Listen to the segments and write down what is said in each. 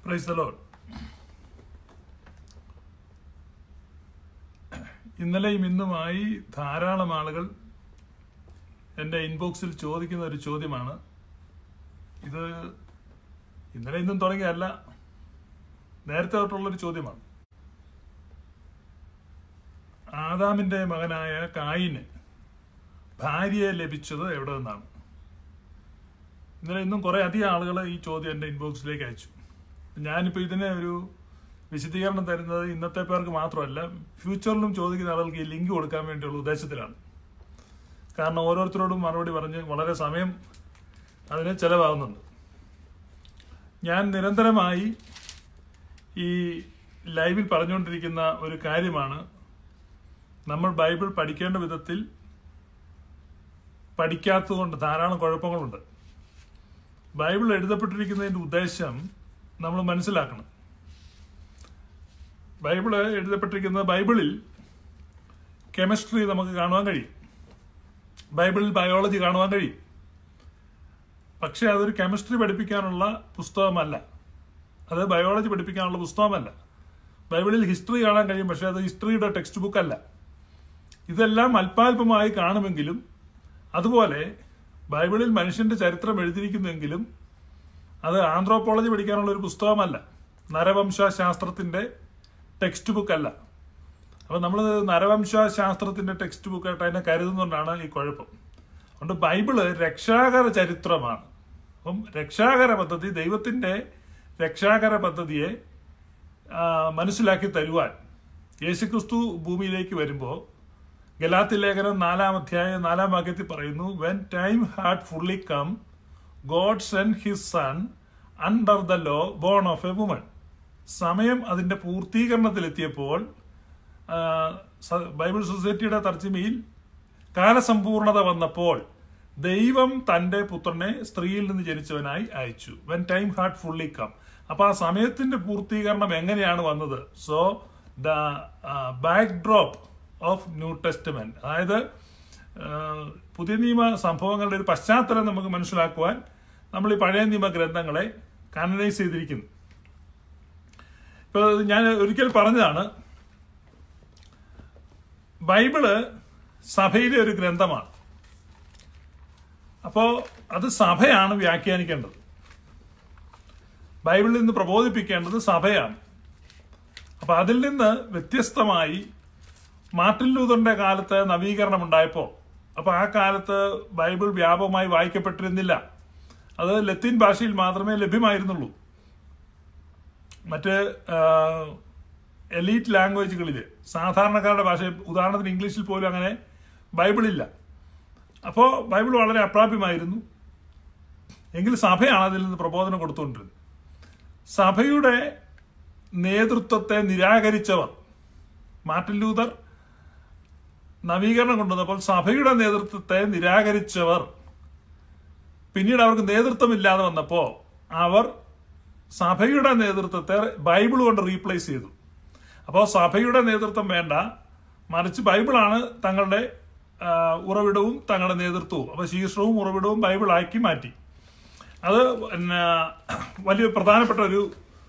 Praise the load ഇന്നലെയും ഇന്നുമായി ധാരാളം ആളുകൾ എൻ്റെ ഇൻബോക്സിൽ ചോദിക്കുന്ന ഒരു ചോദ്യമാണ് ഇത് ഇന്നലെ ഇന്നും തുടങ്ങിയല്ല നേരത്തെ തൊട്ടുള്ളൊരു ചോദ്യമാണ് ആദാമിൻ്റെ മകനായ കായിന് ഭാര്യയെ ലഭിച്ചത് എവിടെ നിന്നാണ് ഇന്നലെ ഇന്നും കുറേ അധികം ആളുകൾ ഈ ചോദ്യം എൻ്റെ ഇൻബോക്സിലേക്ക് അയച്ചു ഞാനിപ്പോൾ ഇതിനെ ഒരു വിശദീകരണം തരുന്നത് ഇന്നത്തെ പേർക്ക് മാത്രമല്ല ഫ്യൂച്ചറിലും ചോദിക്കുന്ന ആളുകൾക്ക് ഈ ലിങ്ക് കൊടുക്കാൻ വേണ്ടിയുള്ള ഉദ്ദേശത്തിലാണ് കാരണം ഓരോരുത്തരോടും മറുപടി പറഞ്ഞ് വളരെ സമയം അതിന് ചിലവാകുന്നുണ്ട് ഞാൻ നിരന്തരമായി ഈ ലൈവിൽ പറഞ്ഞുകൊണ്ടിരിക്കുന്ന ഒരു കാര്യമാണ് നമ്മൾ ബൈബിൾ പഠിക്കേണ്ട വിധത്തിൽ പഠിക്കാത്തതുകൊണ്ട് ധാരാളം കുഴപ്പങ്ങളുണ്ട് ബൈബിൾ എഴുതപ്പെട്ടിരിക്കുന്നതിൻ്റെ ഉദ്ദേശം നമ്മൾ മനസ്സിലാക്കണം ബൈബിള് എഴുതപ്പെട്ടിരിക്കുന്ന ബൈബിളിൽ കെമിസ്ട്രി നമുക്ക് കാണുവാൻ കഴിയും ബൈബിളിൽ ബയോളജി കാണുവാൻ കഴിയും പക്ഷേ അതൊരു കെമിസ്ട്രി പഠിപ്പിക്കാനുള്ള പുസ്തകമല്ല അത് ബയോളജി പഠിപ്പിക്കാനുള്ള പുസ്തകമല്ല ബൈബിളിൽ ഹിസ്റ്ററി കാണാൻ കഴിയും പക്ഷേ അത് ഹിസ്റ്ററിയുടെ ടെക്സ്റ്റ് ബുക്ക് അല്ല ഇതെല്ലാം അല്പാൽപമായി കാണുമെങ്കിലും അതുപോലെ ബൈബിളിൽ മനുഷ്യന്റെ ചരിത്രം എഴുതിയിരിക്കുന്നെങ്കിലും അത് ആന്ത്രോപോളജി പഠിക്കാനുള്ള ഒരു പുസ്തകമല്ല നരവംശ ശാസ്ത്രത്തിന്റെ ടെക്സ്റ്റ് ബുക്ക് അല്ല അപ്പം നമ്മൾ നരവംശ ശാസ്ത്രത്തിന്റെ ടെക്സ്റ്റ് ബുക്കായിട്ട് അതിനെ കരുതുന്നതുകൊണ്ടാണ് ഈ കുഴപ്പം അതുകൊണ്ട് ബൈബിള് രക്ഷാകര ചരിത്രമാണ് അപ്പം രക്ഷാകര പദ്ധതി ദൈവത്തിന്റെ രക്ഷാകര പദ്ധതിയെ ആ, മനസ്സിലാക്കി തരുവാൻ യേശുക്രിസ്തു ഭൂമിയിലേക്ക് വരുമ്പോൾ ഗലാത്തി ലേഖനം നാലാം അധ്യായം നാലാം വാക്യത്തിൽ പറയുന്നു when time had fully come God sent his son under the law born of a woman സമയം അതിന്റെ പൂർത്തീകരണത്തിലെത്തിയപ്പോൾ ആ, സ- ബൈബിൾ സൊസൈറ്റിയുടെ തർജ്ജിമയിൽ കാലസമ്പൂർണത വന്നപ്പോൾ ദൈവം തന്റെ പുത്രനെ സ്ത്രീയിൽ നിന്ന് ജനിച്ചവനായി അയച്ചു when time had fully come അപ്പൊ ആ സമയത്തിന്റെ പൂർത്തീകരണം എങ്ങനെയാണ് വന്നത് so the backdrop of New Testament അതായത് ആ, പുതിയ നിയമ സംഭവങ്ങളുടെ ഒരു പശ്ചാത്തലം നമുക്ക് മനസ്സിലാക്കുവാൻ നമ്മൾ ഈ പഴയ നിയമ ഗ്രന്ഥങ്ങളെ കാനനൈസ് ചെയ്തിരിക്കുന്നു ഇപ്പൊ ഞാൻ ഒരിക്കൽ പറഞ്ഞതാണ് ബൈബിള് സഭയിലെ ഒരു ഗ്രന്ഥമാണ് അപ്പോ അത് സഭയാണ് വ്യാഖ്യാനിക്കേണ്ടത് ബൈബിളിൽ നിന്ന് പ്രബോധിപ്പിക്കേണ്ടത് സഭയാണ് അപ്പൊ അതിൽ നിന്ന് വ്യത്യസ്തമായി മാർട്ടിൻ ലൂതറിന്റെ കാലത്ത് നവീകരണം ഉണ്ടായപ്പോ അപ്പൊ ആ കാലത്ത് ബൈബിൾ വ്യാപകമായി വായിക്കപ്പെട്ടിരുന്നില്ല അത് ലത്തീൻ ഭാഷയിൽ മാത്രമേ ലഭ്യമായിരുന്നുള്ളൂ മറ്റ് എലീറ്റ് ലാംഗ്വേജുകളിൽ സാധാരണക്കാരുടെ ഭാഷ ഉദാഹരണത്തിന് ഇംഗ്ലീഷിൽ പോലും അങ്ങനെ ബൈബിളില്ല അപ്പോൾ ബൈബിൾ വളരെ അപ്രാപ്യമായിരുന്നു എങ്കിൽ സഭയാണ് അതിൽ നിന്ന് പ്രബോധനം കൊടുത്തുകൊണ്ടിരുന്നത് സഭയുടെ നേതൃത്വത്തെ നിരാകരിച്ചവർ മാർട്ടിൻ ലൂതർ നവീകരണം കൊണ്ടുവന്നപ്പോൾ സഭയുടെ നേതൃത്വത്തെ നിരാകരിച്ചവർ പിന്നീട് അവർക്ക് നേതൃത്വമില്ലാതെ വന്നപ്പോൾ അവർ സഭയുടെ നേതൃത്വത്തെ ബൈബിൾ കൊണ്ട് റീപ്ലേസ് ചെയ്തു അപ്പോൾ സഭയുടെ നേതൃത്വം വേണ്ട മറിച്ച് ബൈബിളാണ് തങ്ങളുടെ ആ, ഉറവിടവും തങ്ങളുടെ നേതൃത്വവും അപ്പോൾ ശീർഷവും ഉറവിടവും ബൈബിളാക്കി മാറ്റി അത് പിന്നെ വലിയ പ്രധാനപ്പെട്ട ഒരു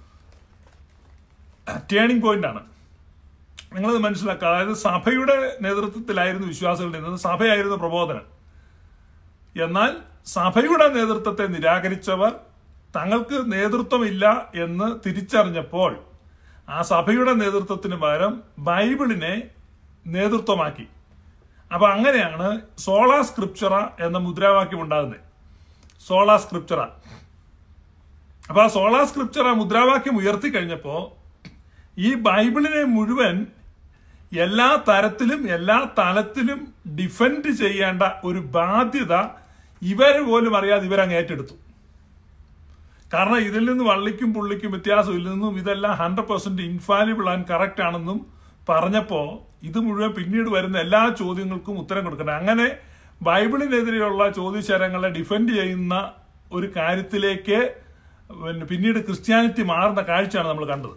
ടേണിംഗ് പോയിന്റ് ആണ് നിങ്ങളത് മനസ്സിലാക്കുക അതായത് സഭയുടെ നേതൃത്വത്തിലായിരുന്നു വിശ്വാസികൾ നിന്നത് സഭയായിരുന്നു പ്രബോധനം എന്നാൽ സഭയുടെ നേതൃത്വത്തെ നിരാകരിച്ചവർ തങ്ങൾക്ക് നേതൃത്വമില്ല എന്ന് തിരിച്ചറിഞ്ഞപ്പോൾ ആ സഭയുടെ നേതൃത്വത്തിന് പകരം ബൈബിളിനെ നേതൃത്വമാക്കി അപ്പൊ അങ്ങനെയാണ് സോളാ സ്ക്രിപ്ചറ എന്ന മുദ്രാവാക്യം ഉണ്ടാകുന്നത് സോളാ സ്ക്രിപ്ചറ അപ്പൊ ആ സോളാ സ്ക്രിപ്ചറ മുദ്രാവാക്യം ഉയർത്തി കഴിഞ്ഞപ്പോ ഈ ബൈബിളിനെ മുഴുവൻ എല്ലാ തരത്തിലും എല്ലാ തലത്തിലും ഡിഫെൻഡ് ചെയ്യേണ്ട ഒരു ബാധ്യത ഇവര് പോലും അറിയാതെ ഇവരങ്ങ് ഏറ്റെടുത്തു കാരണം ഇതിൽ നിന്ന് വള്ളിക്കും പുള്ളിക്കും വ്യത്യാസം ഇല്ലെന്നും ഇതെല്ലാം hundred percent infallible and correct ആണെന്നും പറഞ്ഞപ്പോ ഇത് മുഴുവൻ പിന്നീട് വരുന്ന എല്ലാ ചോദ്യങ്ങൾക്കും ഉത്തരം കൊടുക്കണം അങ്ങനെ ബൈബിളിനെതിരെയുള്ള ചോദ്യശരങ്ങളെ ഡിഫെൻഡ് ചെയ്യുന്ന ഒരു കാര്യത്തിലേക്ക് പിന്നെ പിന്നീട് ക്രിസ്ത്യാനിറ്റി മാറുന്ന കാഴ്ചയാണ് നമ്മൾ കണ്ടത്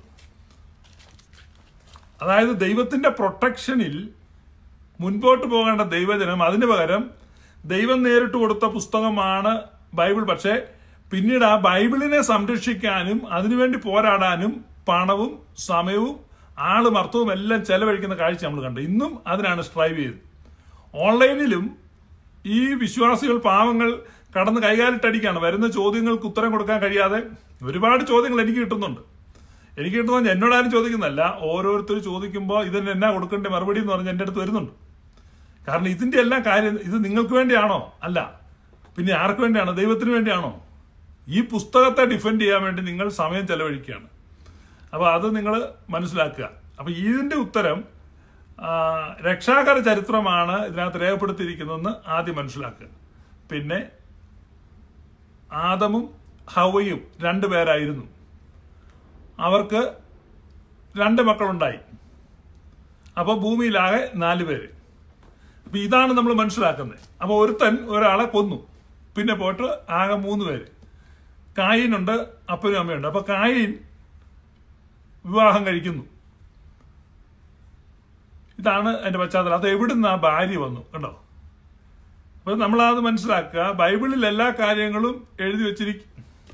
അതായത് ദൈവത്തിന്റെ പ്രൊട്ടക്ഷനിൽ മുൻപോട്ട് പോകേണ്ട ദൈവജനം അതിന് പകരം ദൈവം നേരിട്ട് കൊടുത്ത പുസ്തകമാണ് ബൈബിൾ പക്ഷേ പിന്നീട് ആ ബൈബിളിനെ സംരക്ഷിക്കാനും അതിനുവേണ്ടി പോരാടാനും പണവും സമയവും ആളും അർത്ഥവും എല്ലാം ചെലവഴിക്കുന്ന കാഴ്ച നമ്മൾ കണ്ടു ഇന്നും അതിനാണ് സ്ട്രൈവ് ചെയ്തത് ഓൺലൈനിലും ഈ വിശ്വാസികൾ പാവങ്ങൾ കടന്ന് കൈകാലിട്ടടിക്കാണ് വരുന്ന ചോദ്യങ്ങൾക്ക് ഉത്തരം കൊടുക്കാൻ കഴിയാതെ ഒരുപാട് ചോദ്യങ്ങൾ എനിക്ക് കിട്ടുന്നുണ്ട് എനിക്ക് കിട്ടുന്നത് എന്നോടാരും ചോദിക്കുന്നല്ല ഓരോരുത്തർ ചോദിക്കുമ്പോൾ ഇതിന് എന്നാ കൊടുക്കേണ്ട മറുപടി എന്ന് പറഞ്ഞ് എൻ്റെ അടുത്ത് വരുന്നുണ്ട് കാരണം ഇതിന്റെ എല്ലാം കാര്യം ഇത് നിങ്ങൾക്ക് വേണ്ടിയാണോ അല്ല പിന്നെ ആർക്ക് വേണ്ടിയാണോ ദൈവത്തിന് വേണ്ടിയാണോ ഈ പുസ്തകത്തെ ഡിഫെൻഡ് ചെയ്യാൻ വേണ്ടി നിങ്ങൾ സമയം ചെലവഴിക്കുകയാണ് അപ്പോൾ അത് നിങ്ങൾ മനസ്സിലാക്കുക അപ്പോൾ ഇതിന്റെ ഉത്തരം ആ, രക്ഷാകര ചരിത്രമാണ് ഇതിനകത്ത് രേഖപ്പെടുത്തിയിരിക്കുന്നതെന്ന് ആദ്യം മനസ്സിലാക്കുക പിന്നെ ആദമും ഹവയും രണ്ടു പേരായിരുന്നു അവർക്ക് രണ്ട് മക്കളുണ്ടായി അപ്പോൾ ഭൂമിയിലാകെ നാല് പേര് അപ്പൊ ഇതാണ് നമ്മൾ മനസ്സിലാക്കുന്നത് അപ്പൊ ഒരുത്തൻ ഒരാളെ കൊന്നു പിന്നെ പോയിട്ട് ആകെ മൂന്ന് പേര് കായിനുണ്ട് അപ്പനും അമ്മയുണ്ട് അപ്പൊ കായിൻ വിവാഹം കഴിക്കുന്നു ഇതാണ് എന്റെ പശ്ചാത്തലം അത് എവിടുന്ന് ആ ഭാര്യ വന്നു കണ്ടോ അപ്പൊ നമ്മളത് മനസ്സിലാക്കുക ബൈബിളിൽ എല്ലാ കാര്യങ്ങളും എഴുതി വെച്ചിരിക്കും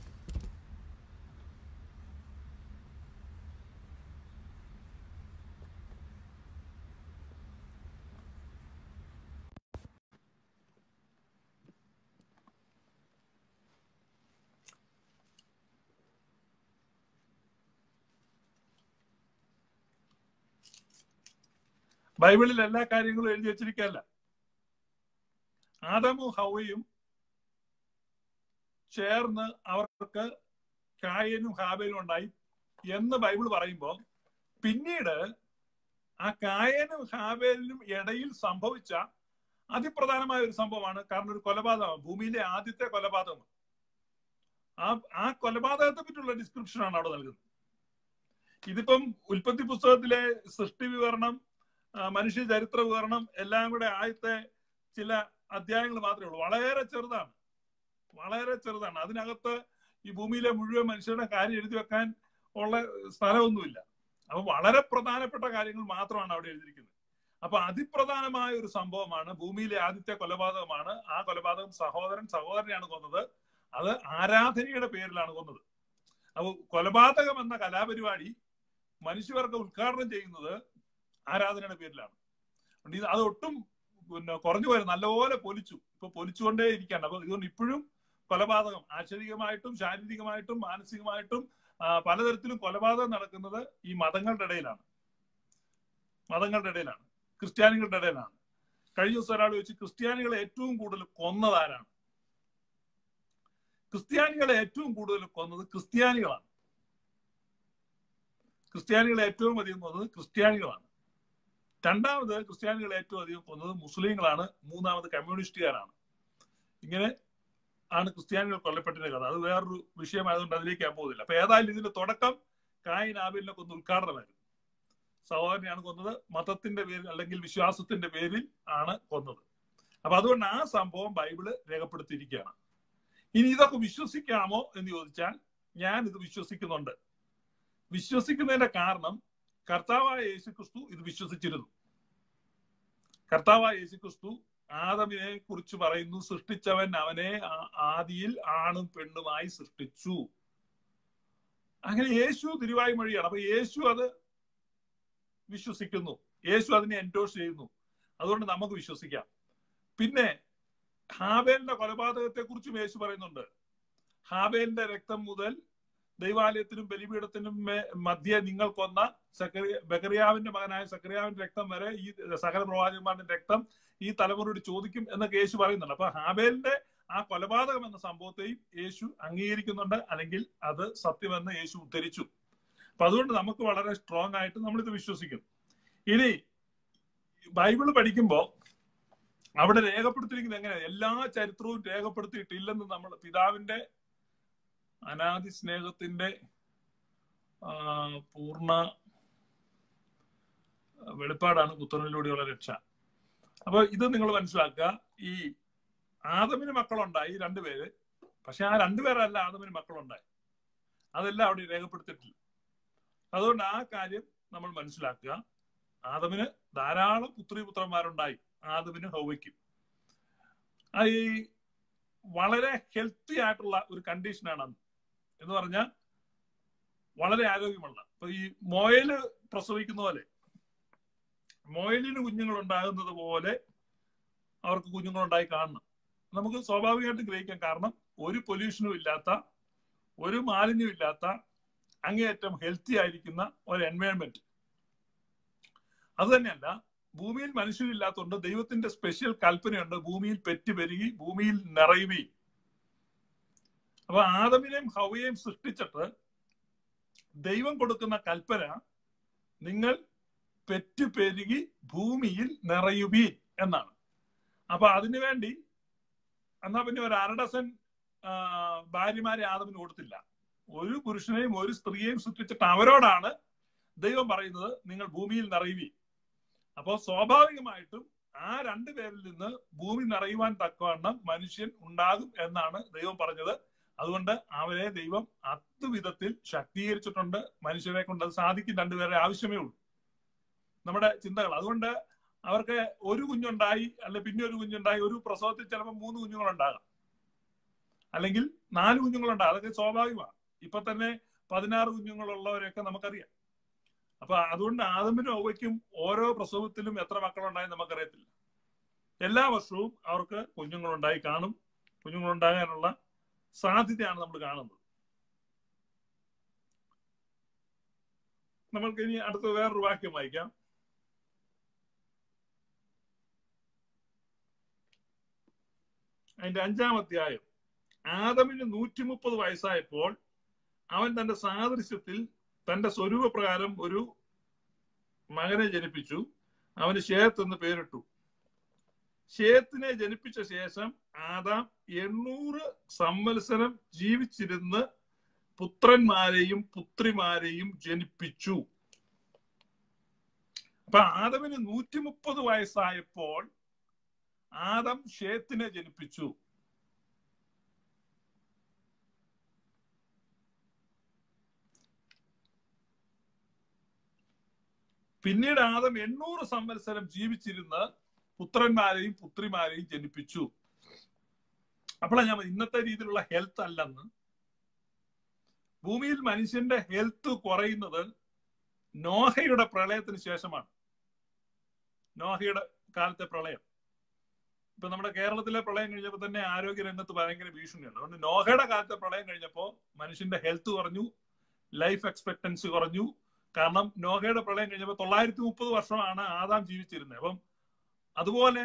ബൈബിളിൽ എല്ലാ കാര്യങ്ങളും എഴുതി വെച്ചിരിക്കല്ല ആദമും ഹവയും ചേർന്ന് അവർക്ക് കായനും ഹാബേലും ഉണ്ടായി എന്ന് ബൈബിൾ പറയുമ്പോൾ പിന്നീട് ആ കായനും ഹാബേലിനും ഇടയിൽ സംഭവിച്ച അതിപ്രധാനമായ ഒരു സംഭവമാണ് കാരണം ഒരു കൊലപാതകം ഭൂമിയിലെ ആദ്യത്തെ കൊലപാതകം ആ ആ കൊലപാതകത്തെ പറ്റിയുള്ള ഡിസ്ക്രിപ്ഷൻ ആണ് അവിടെ നൽകുന്നത് ഇതിപ്പം ഉൽപ്പത്തി പുസ്തകത്തിലെ സൃഷ്ടി വിവരണം ആ, മനുഷ്യ ചരിത്ര വിവരണം എല്ലാം കൂടെ ആദ്യത്തെ ചില അധ്യായങ്ങൾ മാത്രമേ ഉള്ളൂ വളരെ ചെറുതാണ് വളരെ ചെറുതാണ് അതിനകത്ത് ഈ ഭൂമിയിലെ മുഴുവൻ മനുഷ്യരുടെ കാര്യം എഴുതി വെക്കാൻ ഉള്ള സ്ഥലമൊന്നുമില്ല അപ്പൊ വളരെ പ്രധാനപ്പെട്ട കാര്യങ്ങൾ മാത്രമാണ് അവിടെ എഴുതിയിരിക്കുന്നത് അപ്പൊ അതിപ്രധാനമായ ഒരു സംഭവമാണ് ഭൂമിയിലെ ആദ്യത്തെ കൊലപാതകമാണ് ആ കൊലപാതകം സഹോദരൻ സഹോദരനെയാണ് കൊന്നത് അത് ആരാധനയുടെ പേരിലാണ് കൊന്നത് അപ്പൊ കൊലപാതകം എന്ന കലാപരിപാടി മനുഷ്യവർഗം ഉദ്ഘാടനം ചെയ്യുന്നത് ആരാധനയുടെ പേരിലാണ് അതുകൊണ്ട് ഇത് അത് ഒട്ടും പിന്നെ കുറഞ്ഞു പോയത് നല്ലപോലെ പൊലിച്ചു ഇപ്പൊ പൊലിച്ചുകൊണ്ടേ ഇരിക്കാണ് അപ്പൊ ഇതുകൊണ്ട് ഇപ്പോഴും കൊലപാതകം ആശരികമായിട്ടും ശാരീരികമായിട്ടും മാനസികമായിട്ടും ആ, പലതരത്തിലും കൊലപാതകം നടക്കുന്നത് ഈ മതങ്ങളുടെ ഇടയിലാണ് മതങ്ങളുടെ ഇടയിലാണ് ക്രിസ്ത്യാനികളുടെ ഇടയിലാണ് കഴിഞ്ഞ ദിവസം ഒരാൾ ചോദിച്ചു ക്രിസ്ത്യാനികളെ ഏറ്റവും കൂടുതൽ കൊന്നത് ആരാണ് ക്രിസ്ത്യാനികളെ ഏറ്റവും കൂടുതൽ കൊന്നത് ക്രിസ്ത്യാനികളാണ് ക്രിസ്ത്യാനികളെ ഏറ്റവും അധികം കൊന്നത് ക്രിസ്ത്യാനികളാണ് രണ്ടാമത് ക്രിസ്ത്യാനികളെ ഏറ്റവും അധികം കൊന്നത് മുസ്ലിങ്ങളാണ് മൂന്നാമത് കമ്മ്യൂണിസ്റ്റുകാരാണ് ഇങ്ങനെ ആണ് ക്രിസ്ത്യാനികൾ കൊല്ലപ്പെട്ടതിന്റെ കഥ അത് വേറൊരു വിഷയമായതുകൊണ്ട് അതിലേക്ക് ഞാൻ പോകുന്നില്ല അപ്പൊ ഏതായാലും ഇതിന്റെ തുടക്കം കായിൻ ആബിലിനെ കൊന്ന് ഉദ്ഘാടനമായിരുന്നു സഹോദരനെയാണ് കൊന്നത് മതത്തിന്റെ പേരിൽ അല്ലെങ്കിൽ വിശ്വാസത്തിന്റെ പേരിൽ ആണ് കൊന്നത് അപ്പൊ അതുകൊണ്ട് ആ സംഭവം ബൈബിള് രേഖപ്പെടുത്തിയിരിക്കുകയാണ് ഇനി ഇതൊക്കെ വിശ്വസിക്കാമോ എന്ന് ചോദിച്ചാൽ ഞാൻ ഇത് വിശ്വസിക്കുന്നുണ്ട് വിശ്വസിക്കുന്നതിന്റെ കാരണം കർത്താവായ യേശു ക്രിസ്തു ഇത് വിശ്വസിച്ചിരുന്നു കർത്താവായ യേശു ക്രിസ്തു ആദമിനെ കുറിച്ച് പറയുന്നു സൃഷ്ടിച്ചവൻ അവനെ ആ- ആദിയിൽ ആണും പെണ്ണുമായി സൃഷ്ടിച്ചു അങ്ങനെ യേശു തിരുവായി മൊഴിയാണ് അപ്പൊ യേശു അത് വിശ്വസിക്കുന്നു യേശു അതിനെ എൻഡോഴ്സ് ചെയ്യുന്നു അതുകൊണ്ട് നമുക്ക് വിശ്വസിക്കാം പിന്നെ ഹാബേലിന്റെ കൊലപാതകത്തെ കുറിച്ചും യേശു പറയുന്നുണ്ട് ഹാബേലിന്റെ രക്തം മുതൽ ദൈവാലയത്തിനും ബലിപീഠത്തിനും മേ- മധ്യേ നിങ്ങൾ കൊന്ന സക്കറിയ ബക്കറിയാവിന്റെ മകനായ സക്കറിയാവിന്റെ രക്തം വരെ ഈ സകല പ്രവാചകന്മാരുടെ രക്തം ഈ തലമുറയോട് ചോദിക്കും എന്നൊക്കെ യേശു പറയുന്നുണ്ട് അപ്പൊ ഹാബേലിന്റെ ആ കൊലപാതകം എന്ന സംഭവത്തെയും യേശു അംഗീകരിക്കുന്നുണ്ട് അല്ലെങ്കിൽ അത് സത്യമെന്ന് യേശു ഉദ്ധരിച്ചു അപ്പൊ അതുകൊണ്ട് നമുക്ക് വളരെ സ്ട്രോങ് ആയിട്ട് നമ്മളിത് വിശ്വസിക്കും ഇനി ബൈബിള് പഠിക്കുമ്പോൾ അവിടെ രേഖപ്പെടുത്തിയിരിക്കുന്നത് എങ്ങനെ എല്ലാ ചരിത്രവും രേഖപ്പെടുത്തിയിട്ടില്ലെന്ന് നമ്മൾ പിതാവിന്റെ അനാദി സ്നേഹത്തിന്റെ ആ, പൂർണ്ണ വെളിപ്പാടാണ് പുത്രനിലൂടെയുള്ള രക്ഷ അപ്പൊ ഇത് നിങ്ങൾ മനസ്സിലാക്കുക ഈ ആദമിന് മക്കളുണ്ടായി രണ്ടുപേര് പക്ഷെ ആ രണ്ടുപേരല്ല ആദമിന് മക്കളുണ്ടായി അതെല്ലാം അവിടെ രേഖപ്പെടുത്തിയിട്ടില്ല അതുകൊണ്ട് ആ കാര്യം നമ്മൾ മനസ്സിലാക്കുക ആദമിന് ധാരാളം പുത്രി പുത്രന്മാരുണ്ടായി ആദമിന് ഹൗവയ്ക്കും ആ ഈ വളരെ ഹെൽത്തി ആയിട്ടുള്ള ഒരു കണ്ടീഷനാണ് അന്ന് എന്ന് പറഞ്ഞാൽ വളരെ ആരോഗ്യമുള്ള ഇപ്പൊ ഈ മൊയല് പ്രസവിക്കുന്ന പോലെ മൊയലിന് കുഞ്ഞുങ്ങൾ ഉണ്ടാകുന്നത് പോലെ അവർക്ക് കുഞ്ഞുങ്ങൾ ഉണ്ടായി കാണണം നമുക്ക് സ്വാഭാവികമായിട്ട് ഗ്രഹിക്കാം കാരണം ഒരു പൊല്യൂഷനും ഇല്ലാത്ത ഒരു മാലിന്യവും ഇല്ലാത്ത അങ്ങേയറ്റം ഹെൽത്തി ആയിരിക്കുന്ന ഒരു എൻവയോൺമെന്റ് അത് തന്നെയല്ല ഭൂമിയിൽ മനുഷ്യരില്ലാത്തതുകൊണ്ട് ദൈവത്തിന്റെ സ്പെഷ്യൽ കൽപ്പനയുണ്ട് ഭൂമിയിൽ പെറ്റ് പെരുകി ഭൂമിയിൽ നിറയുകയും അപ്പൊ ആദമിനെയും ഹവയെയും സൃഷ്ടിച്ചിട്ട് ദൈവം കൊടുക്കുന്ന കൽപ്പന നിങ്ങൾ പെറ്റ് പെരുകി ഭൂമിയിൽ നിറയുവീൻ എന്നാണ് അപ്പൊ അതിനുവേണ്ടി എന്നാ പിന്നെ ഒരു അരഡസൻ ഭാര്യമാരെ ആദമിന് കൊടുത്തില്ല ഒരു പുരുഷനെയും ഒരു സ്ത്രീയെയും സൃഷ്ടിച്ചിട്ട് അവരോടാണ് ദൈവം പറയുന്നത് നിങ്ങൾ ഭൂമിയിൽ നിറയുവീൻ അപ്പോൾ സ്വാഭാവികമായിട്ടും ആ രണ്ടു പേരിൽ നിന്ന് ഭൂമി നിറയുവാൻ തക്കവണ്ണം മനുഷ്യൻ ഉണ്ടാകും എന്നാണ് ദൈവം പറഞ്ഞത് അതുകൊണ്ട് അവരെ ദൈവം അത്വിധത്തിൽ ശക്തീകരിച്ചിട്ടുണ്ട് മനുഷ്യരെ കൊണ്ട് അത് സാധിക്കും രണ്ടുപേരെ ആവശ്യമേ ഉള്ളൂ നമ്മുടെ ചിന്തകൾ അതുകൊണ്ട് അവർക്ക് ഒരു കുഞ്ഞുണ്ടായി അല്ലെ പിന്നെ ഒരു കുഞ്ഞുണ്ടായി ഒരു പ്രസവത്തിൽ ചിലപ്പോൾ മൂന്ന് കുഞ്ഞുങ്ങളുണ്ടാകാം അല്ലെങ്കിൽ നാല് കുഞ്ഞുങ്ങളുണ്ടാകും അതൊക്കെ സ്വാഭാവികമാണ് ഇപ്പൊ തന്നെ പതിനാറ് കുഞ്ഞുങ്ങളുള്ളവരെയൊക്കെ നമുക്കറിയാം അപ്പൊ അതുകൊണ്ട് ആദമിനും ഔവയ്ക്കും ഓരോ പ്രസവത്തിലും എത്ര മക്കളുണ്ടായി നമുക്കറിയത്തില്ല എല്ലാ വർഷവും അവർക്ക് കുഞ്ഞുങ്ങളുണ്ടായി കാണും കുഞ്ഞുങ്ങളുണ്ടാകാനുള്ള സാധ്യതയാണ് നമ്മൾ കാണുന്നത് നമ്മൾക്ക് ഇനി അടുത്ത വേറൊരു വാക്യം വായിക്കാം അതിന്റെ അഞ്ചാം അധ്യായം ആദമിന് നൂറ്റി മുപ്പത് വയസ്സായപ്പോൾ അവൻ തന്റെ സാദൃശ്യത്തിൽ തന്റെ സ്വരൂപപ്രകാരം ഒരു മകനെ ജനിപ്പിച്ചു അവന് ഷേത്ത് എന്ന് പേരിട്ടു ഷേത്തിനെ ജനിപ്പിച്ച ശേഷം ആദാം എണ്ണൂറ് സംവത്സരം ജീവിച്ചിരുന്ന് പുത്രന്മാരെയും പുത്രിമാരെയും ജനിപ്പിച്ചു അപ്പൊ ആദമിന് നൂറ്റി മുപ്പത് വയസ്സായപ്പോൾ ആദം ഷേത്തിനെ ജനിപ്പിച്ചു പിന്നീട് ആദം എണ്ണൂറ് സംവത്സരം ജീവിച്ചിരുന്ന് പുത്രന്മാരെയും പുത്രിമാരെയും ജനിപ്പിച്ചു അപ്പോഴാണ് ഞാൻ ഇന്നത്തെ രീതിയിലുള്ള ഹെൽത്ത് അല്ലെന്ന് ഭൂമിയിൽ മനുഷ്യന്റെ ഹെൽത്ത് കുറയുന്നത് നോഹയുടെ പ്രളയത്തിന് ശേഷമാണ് നോഹയുടെ കാലത്തെ പ്രളയം ഇപ്പൊ നമ്മുടെ കേരളത്തിലെ പ്രളയം കഴിഞ്ഞപ്പോൾ തന്നെ ആരോഗ്യ രംഗത്ത് ഭയങ്കര ഭീഷണിയുണ്ട് അതുകൊണ്ട് നോഹയുടെ കാലത്തെ പ്രളയം കഴിഞ്ഞപ്പോൾ മനുഷ്യന്റെ ഹെൽത്ത് കുറഞ്ഞു ലൈഫ് എക്സ്പെക്ടൻസി കുറഞ്ഞു കാരണം നോഹയുടെ പ്രളയം കഴിഞ്ഞപ്പോൾ തൊള്ളായിരത്തി മുപ്പത് വർഷമാണ് ആദാം ജീവിച്ചിരുന്നത് അപ്പം അതുപോലെ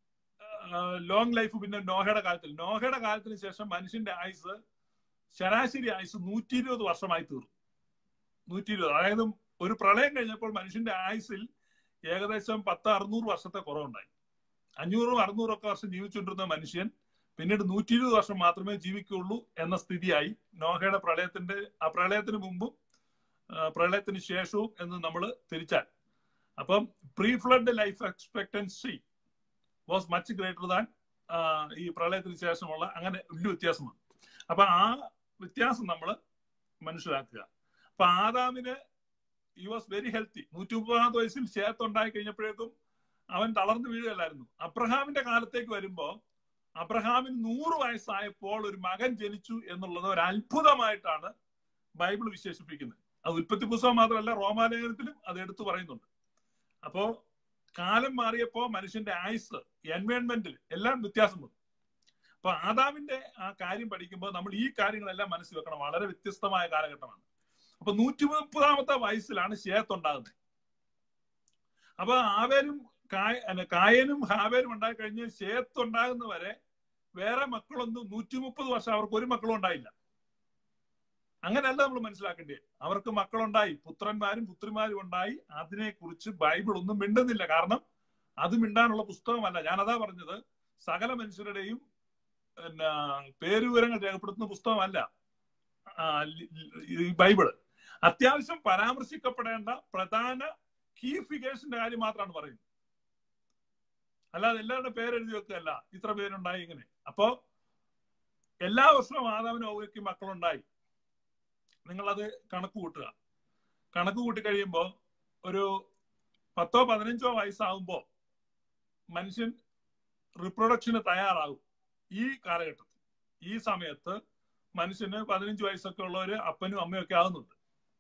ലോങ് ലൈഫ് പിന്നെ നോഹയുടെ കാലത്തിൽ നോഹയുടെ കാലത്തിന് ശേഷം മനുഷ്യന്റെ ആയുസ് ശരാശരി ആയുസ് നൂറ്റി ഇരുപത് വർഷമായി തീർന്നു നൂറ്റി ഇരുപത് അതായത് ഒരു പ്രളയം കഴിഞ്ഞപ്പോൾ മനുഷ്യന്റെ ആയുസിൽ ഏകദേശം പത്ത് അറുന്നൂറ് വർഷത്തെ കുറവുണ്ടായി അഞ്ഞൂറും അറുന്നൂറും ഒക്കെ വർഷം ജീവിച്ചുകൊണ്ടിരുന്ന മനുഷ്യൻ പിന്നീട് നൂറ്റി ഇരുപത് വർഷം മാത്രമേ ജീവിക്കുള്ളൂ എന്ന സ്ഥിതിയായി നോഹയുടെ പ്രളയത്തിന്റെ ആ പ്രളയത്തിന് മുമ്പും പ്രളയത്തിന് ശേഷവും എന്ന് നമ്മൾ തിരിച്ചാൽ അപ്പം pre flood life expectancy was much greater than ഈ പ്രളയത്തിന് ശേഷമുള്ള അങ്ങനെ വലിയ വ്യത്യാസമാണ് അപ്പൊ ആ വ്യത്യാസം നമ്മൾ മനസ്സിലാക്കുക അപ്പൊ ആദാമിന് ഈ വാസ് വെരി ഹെൽത്തി നൂറ്റി മുപ്പതാമത് വയസ്സിൽ ശേത്ത് ഉണ്ടായി കഴിഞ്ഞപ്പോഴേക്കും അവൻ തളർന്നു വീഴുകയല്ലായിരുന്നു അബ്രഹാമിന്റെ കാലത്തേക്ക് വരുമ്പോ അബ്രഹാമിന് നൂറ് വയസ്സായപ്പോൾ ഒരു മകൻ ജനിച്ചു എന്നുള്ളത് ഒരു അത്ഭുതമായിട്ടാണ് ബൈബിൾ വിശേഷിപ്പിക്കുന്നത് അത് ഉൽപ്പത്തി പുസ്തകം മാത്രമല്ല റോമാലേഖനത്തിലും അത് എടുത്തു പറയുന്നുണ്ട് അപ്പോ കാലം മാറിയപ്പോ മനുഷ്യന്റെ ആയുസ് എൻവയോൺമെന്റിൽ എല്ലാം വ്യത്യാസം വന്നു അപ്പൊ ആദാമിന്റെ ആ കാര്യം പഠിക്കുമ്പോൾ നമ്മൾ ഈ കാര്യങ്ങളെല്ലാം മനസ്സിൽ വെക്കണം വളരെ വ്യത്യസ്തമായ കാലഘട്ടമാണ് അപ്പൊ നൂറ്റി മുപ്പതാമത്തെ വയസ്സിലാണ് ശേത്ത് ഉണ്ടാകുന്നത് അപ്പൊ ആവേരും കായ കായനും ഹാവേരും ഉണ്ടായി കഴിഞ്ഞ് ശേത്ത് ഉണ്ടാകുന്നവരെ വേറെ മക്കളൊന്നും നൂറ്റി മുപ്പത് വർഷം അവർക്ക് ഒരു മക്കളും ഉണ്ടായില്ല അങ്ങനെയല്ല നമ്മൾ മനസ്സിലാക്കേണ്ടത് അവർക്ക് മക്കളുണ്ടായി പുത്രന്മാരും പുത്രിമാരും ഉണ്ടായി അതിനെക്കുറിച്ച് ബൈബിൾ ഒന്നും മിണ്ടുന്നില്ല കാരണം അത് മിണ്ടാനുള്ള പുസ്തകമല്ല ഞാൻ അതാ പറഞ്ഞത് സകല മനുഷ്യരുടെയും പിന്നെ പേരുവിവരങ്ങൾ രേഖപ്പെടുത്തുന്ന പുസ്തകമല്ല ഈ ബൈബിള് അത്യാവശ്യം പരാമർശിക്കപ്പെടേണ്ട പ്രധാന കീ ഫിഗേഴ്സിന്റെ കാര്യം മാത്രമാണ് പറയുന്നത് അല്ലാതെ എല്ലാവരുടെ പേരെഴുതി വെക്കുകയല്ല ഇത്ര പേരുണ്ടായി ഇങ്ങനെ അപ്പോ എല്ലാ വർഷവും ആദാവിനും ഔവയ്ക്കും മക്കളുണ്ടായി നിങ്ങളത് കണക്ക് കൂട്ടുക കണക്ക് കൂട്ടി കഴിയുമ്പോൾ ഒരു പത്തോ പതിനഞ്ചോ വയസ്സാകുമ്പോൾ മനുഷ്യൻ റിപ്രൊഡക്ഷന് തയ്യാറാകും ഈ കാലഘട്ടത്തിൽ ഈ സമയത്ത് മനുഷ്യന് പതിനഞ്ച് വയസ്സൊക്കെ ഉള്ളവര് അപ്പനും അമ്മയും ഒക്കെ ആകുന്നുണ്ട്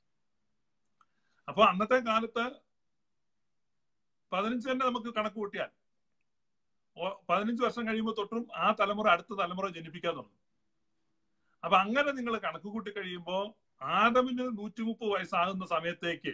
അപ്പൊ അന്നത്തെ കാലത്ത് പതിനഞ്ച് തന്നെ നമുക്ക് കണക്ക് കൂട്ടിയാൽ ഓ- പതിനഞ്ച് വർഷം കഴിയുമ്പോൾ തൊട്ടും ആ തലമുറ അടുത്ത തലമുറ ജനിപ്പിക്കാൻ തുടങ്ങും അപ്പൊ അങ്ങനെ നിങ്ങൾ കണക്ക് കൂട്ടി കഴിയുമ്പോൾ ആദമിന് നൂറ്റി മുപ്പത് വയസ്സാകുന്ന സമയത്തേക്ക്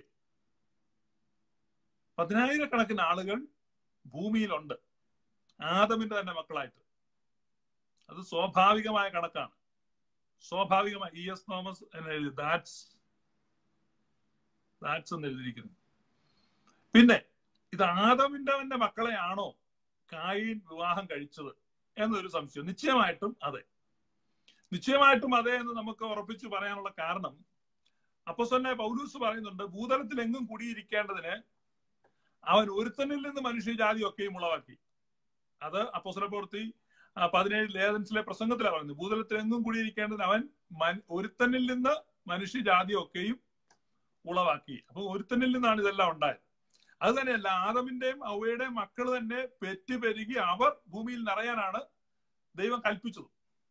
പതിനായിരക്കണക്കിന് ആളുകൾ ഭൂമിയിലുണ്ട് ആദമിന്റെ തന്നെ മക്കളായിട്ട് അത് സ്വാഭാവികമായ കണക്കാണ് സ്വാഭാവികമായി ഇ എസ് തോമസ് എന്ന് എഴുതി ദാറ്റ്സ് ദാറ്റ്സ് എന്ന് എഴുതിയിരിക്കുന്നു പിന്നെ ഇത് ആദമിന്റെ തന്നെ മക്കളെയാണോ കായിൻ വിവാഹം കഴിച്ചത് എന്നൊരു സംശയം നിശ്ചയമായിട്ടും അതെ നിശ്ചയമായിട്ടും അതെ എന്ന് നമുക്ക് ഉറപ്പിച്ചു പറയാനുള്ള കാരണം അപ്പൊസന്നെ പൗലൂസ് പറയുന്നുണ്ട് ഭൂതലത്തിൽ എങ്ങും കുടിയിരിക്കേണ്ടതിന് അവൻ ഒരുത്തനിൽ നിന്ന് മനുഷ്യജാതി ഒക്കെയും ഉളവാക്കി അത് അപ്പോസല പ്രവൃത്തി ആ, പതിനേഴ് ലേതൻസിലെ പ്രസംഗത്തിലാണ് പറയുന്നത് ഭൂതലത്തിൽ എങ്ങും കുടിയിരിക്കേണ്ടതിന് അവൻ മൻ- ഒരുത്തനിൽ നിന്ന് മനുഷ്യജാതി ഒക്കെയും ഉളവാക്കി അപ്പൊ ഒരുത്തനിൽ നിന്നാണ് ഇതെല്ലാം ഉണ്ടായത് അത് തന്നെയല്ല ആദമിന്റെയും അവയുടെയും മക്കൾ തന്നെ പെറ്റുപെരുകി അവർ ഭൂമിയിൽ നിറയാനാണ് ദൈവം കൽപ്പിച്ചത്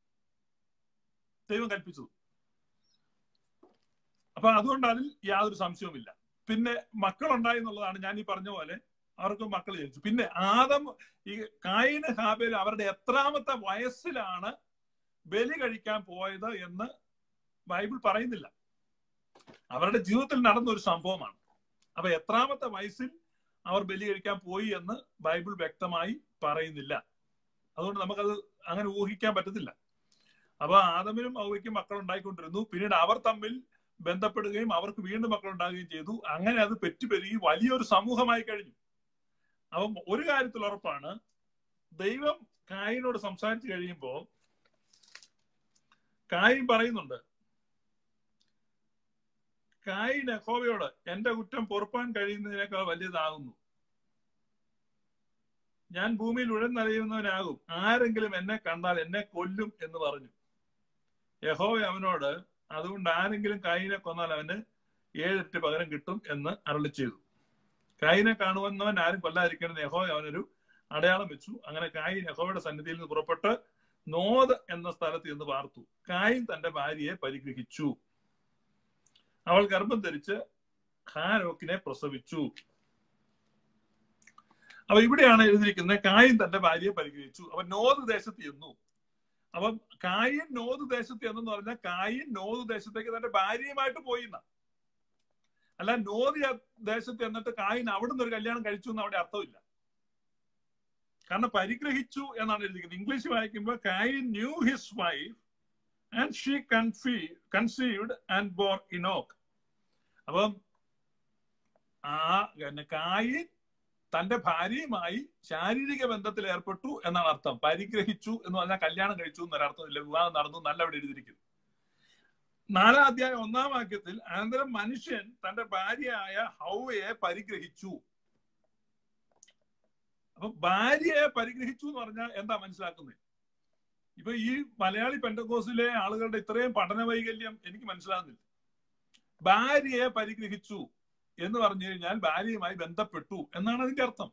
ദൈവം കൽപ്പിച്ചത് അപ്പൊ അതുകൊണ്ട് അതിൽ യാതൊരു സംശയവുമില്ല പിന്നെ മക്കളുണ്ടായി എന്നുള്ളതാണ് ഞാൻ ഈ പറഞ്ഞ പോലെ അവർക്ക് മക്കൾ ജനിച്ചു പിന്നെ ആദം ഈ കായിന് ഹാബേൽ അവരുടെ എത്രാമത്തെ വയസ്സിലാണ് ബലി കഴിക്കാൻ പോയത് എന്ന് ബൈബിൾ പറയുന്നില്ല അവരുടെ ജീവിതത്തിൽ നടന്ന ഒരു സംഭവമാണ് അപ്പൊ എത്രാമത്തെ വയസ്സിൽ അവർ ബലി കഴിക്കാൻ പോയി എന്ന് ബൈബിൾ വ്യക്തമായി പറയുന്നില്ല അതുകൊണ്ട് നമുക്കത് അങ്ങനെ ഊഹിക്കാൻ പറ്റത്തില്ല അപ്പൊ ആദമിനും ഔവയ്ക്കും മക്കൾ ഉണ്ടായിക്കൊണ്ടിരുന്നു പിന്നീട് അവർ തമ്മിൽ ബന്ധപ്പെടുകയും അവർക്ക് വീണ്ടും മക്കൾ ഉണ്ടാകുകയും ചെയ്തു അങ്ങനെ അത് പെറ്റുപെരുകി വലിയൊരു സമൂഹമായി കഴിഞ്ഞു അപ്പം ഒരു കാര്യത്തിൽ ഉറപ്പാണ് ദൈവം കായിനോട് സംസാരിച്ചു കഴിയുമ്പോ കായിൻ പറയുന്നുണ്ട് കായിൻ യഹോവയോട് എന്റെ കുറ്റം പൊറുപ്പാൻ കഴിയുന്നതിനേക്കാൾ വലിയതാകുന്നു ഞാൻ ഭൂമിയിൽ ഉഴന്നറിയുന്നവനാകും ആരെങ്കിലും എന്നെ കണ്ടാൽ എന്നെ കൊല്ലും എന്ന് പറഞ്ഞു യഹോവ അവനോട് അതുകൊണ്ട് ആരെങ്കിലും കായിനെ കൊന്നാൽ അവന് ഏഴെട്ട് പകരം കിട്ടും എന്ന് അരളി ചെയ്തു കായിനെ കാണുവന്നവൻ ആരും കൊല്ലാതിരിക്കണം യഹോവ അവനൊരു അടയാളം വെച്ചു അങ്ങനെ കായിൻ യഹോവയുടെ സന്നിധിയിൽ നിന്ന് പുറപ്പെട്ട് നോദ് എന്ന സ്ഥലത്ത് നിന്ന് പാർത്തു കായിൻ തന്റെ ഭാര്യയെ പരിഗ്രഹിച്ചു അവൾ ഗർഭം ധരിച്ച് ഹാനോക്കിനെ പ്രസവിച്ചു അപ്പൊ ഇവിടെയാണ് എഴുതിയിരിക്കുന്നത് കായിൻ തന്റെ ഭാര്യയെ പരിഗ്രഹിച്ചു അവൻ നോദ് ദേശത്ത് ചെന്നു അപ്പം കായിൻ നോദ് ദേശത്ത് എന്നു പറഞ്ഞാൽ കായിൻ നോദ് ദേശത്തേക്ക് തന്റെ ഭാര്യയുമായിട്ട് പോയി എന്നാ അല്ല നോദി ദേശത്ത് എന്നിട്ട് കായിൻ അവിടുന്ന് ഒരു കല്യാണം കഴിച്ചു എന്ന് അവിടെ അർത്ഥമില്ല കാരണം പരിഗ്രഹിച്ചു എന്നാണ് എഴുതിയിരിക്കുന്നത് ഇംഗ്ലീഷ് വായിക്കുമ്പോൾ Cain knew his wife and she കൺഫീ കൺസീവ്ഡ് ആൻഡ് ബോർ ഇനോക്ക് അപ്പം ആ പിന്നെ കായിൻ തന്റെ ഭാര്യയുമായി ശാരീരിക ബന്ധത്തിൽ ഏർപ്പെട്ടു എന്നാണ് അർത്ഥം പരിഗ്രഹിച്ചു എന്ന് പറഞ്ഞാൽ കല്യാണം കഴിച്ചു എന്നൊരർത്ഥമില്ല വിവാഹം നടന്നു നല്ല അവിടെ എഴുതിയിരിക്കുന്നു നാലാം അധ്യായം ഒന്നാം വാക്യത്തിൽ അനന്തരം മനുഷ്യൻ തന്റെ ഭാര്യയായ ഹൗവയെ പരിഗ്രഹിച്ചു അപ്പൊ ഭാര്യയെ പരിഗ്രഹിച്ചു എന്ന് പറഞ്ഞാൽ എന്താ മനസ്സിലാക്കുന്നത് ഇപ്പൊ ഈ മലയാളി പെന്തക്കോസിലെ ആളുകളുടെ ഇത്രയും പഠന വൈകല്യം എനിക്ക് മനസ്സിലാകുന്നില്ല ഭാര്യയെ പരിഗ്രഹിച്ചു എന്ന് പറഞ്ഞു കഴിഞ്ഞാൽ ഭാര്യയുമായി ബന്ധപ്പെട്ടു എന്നാണ് അതിന്റെ അർത്ഥം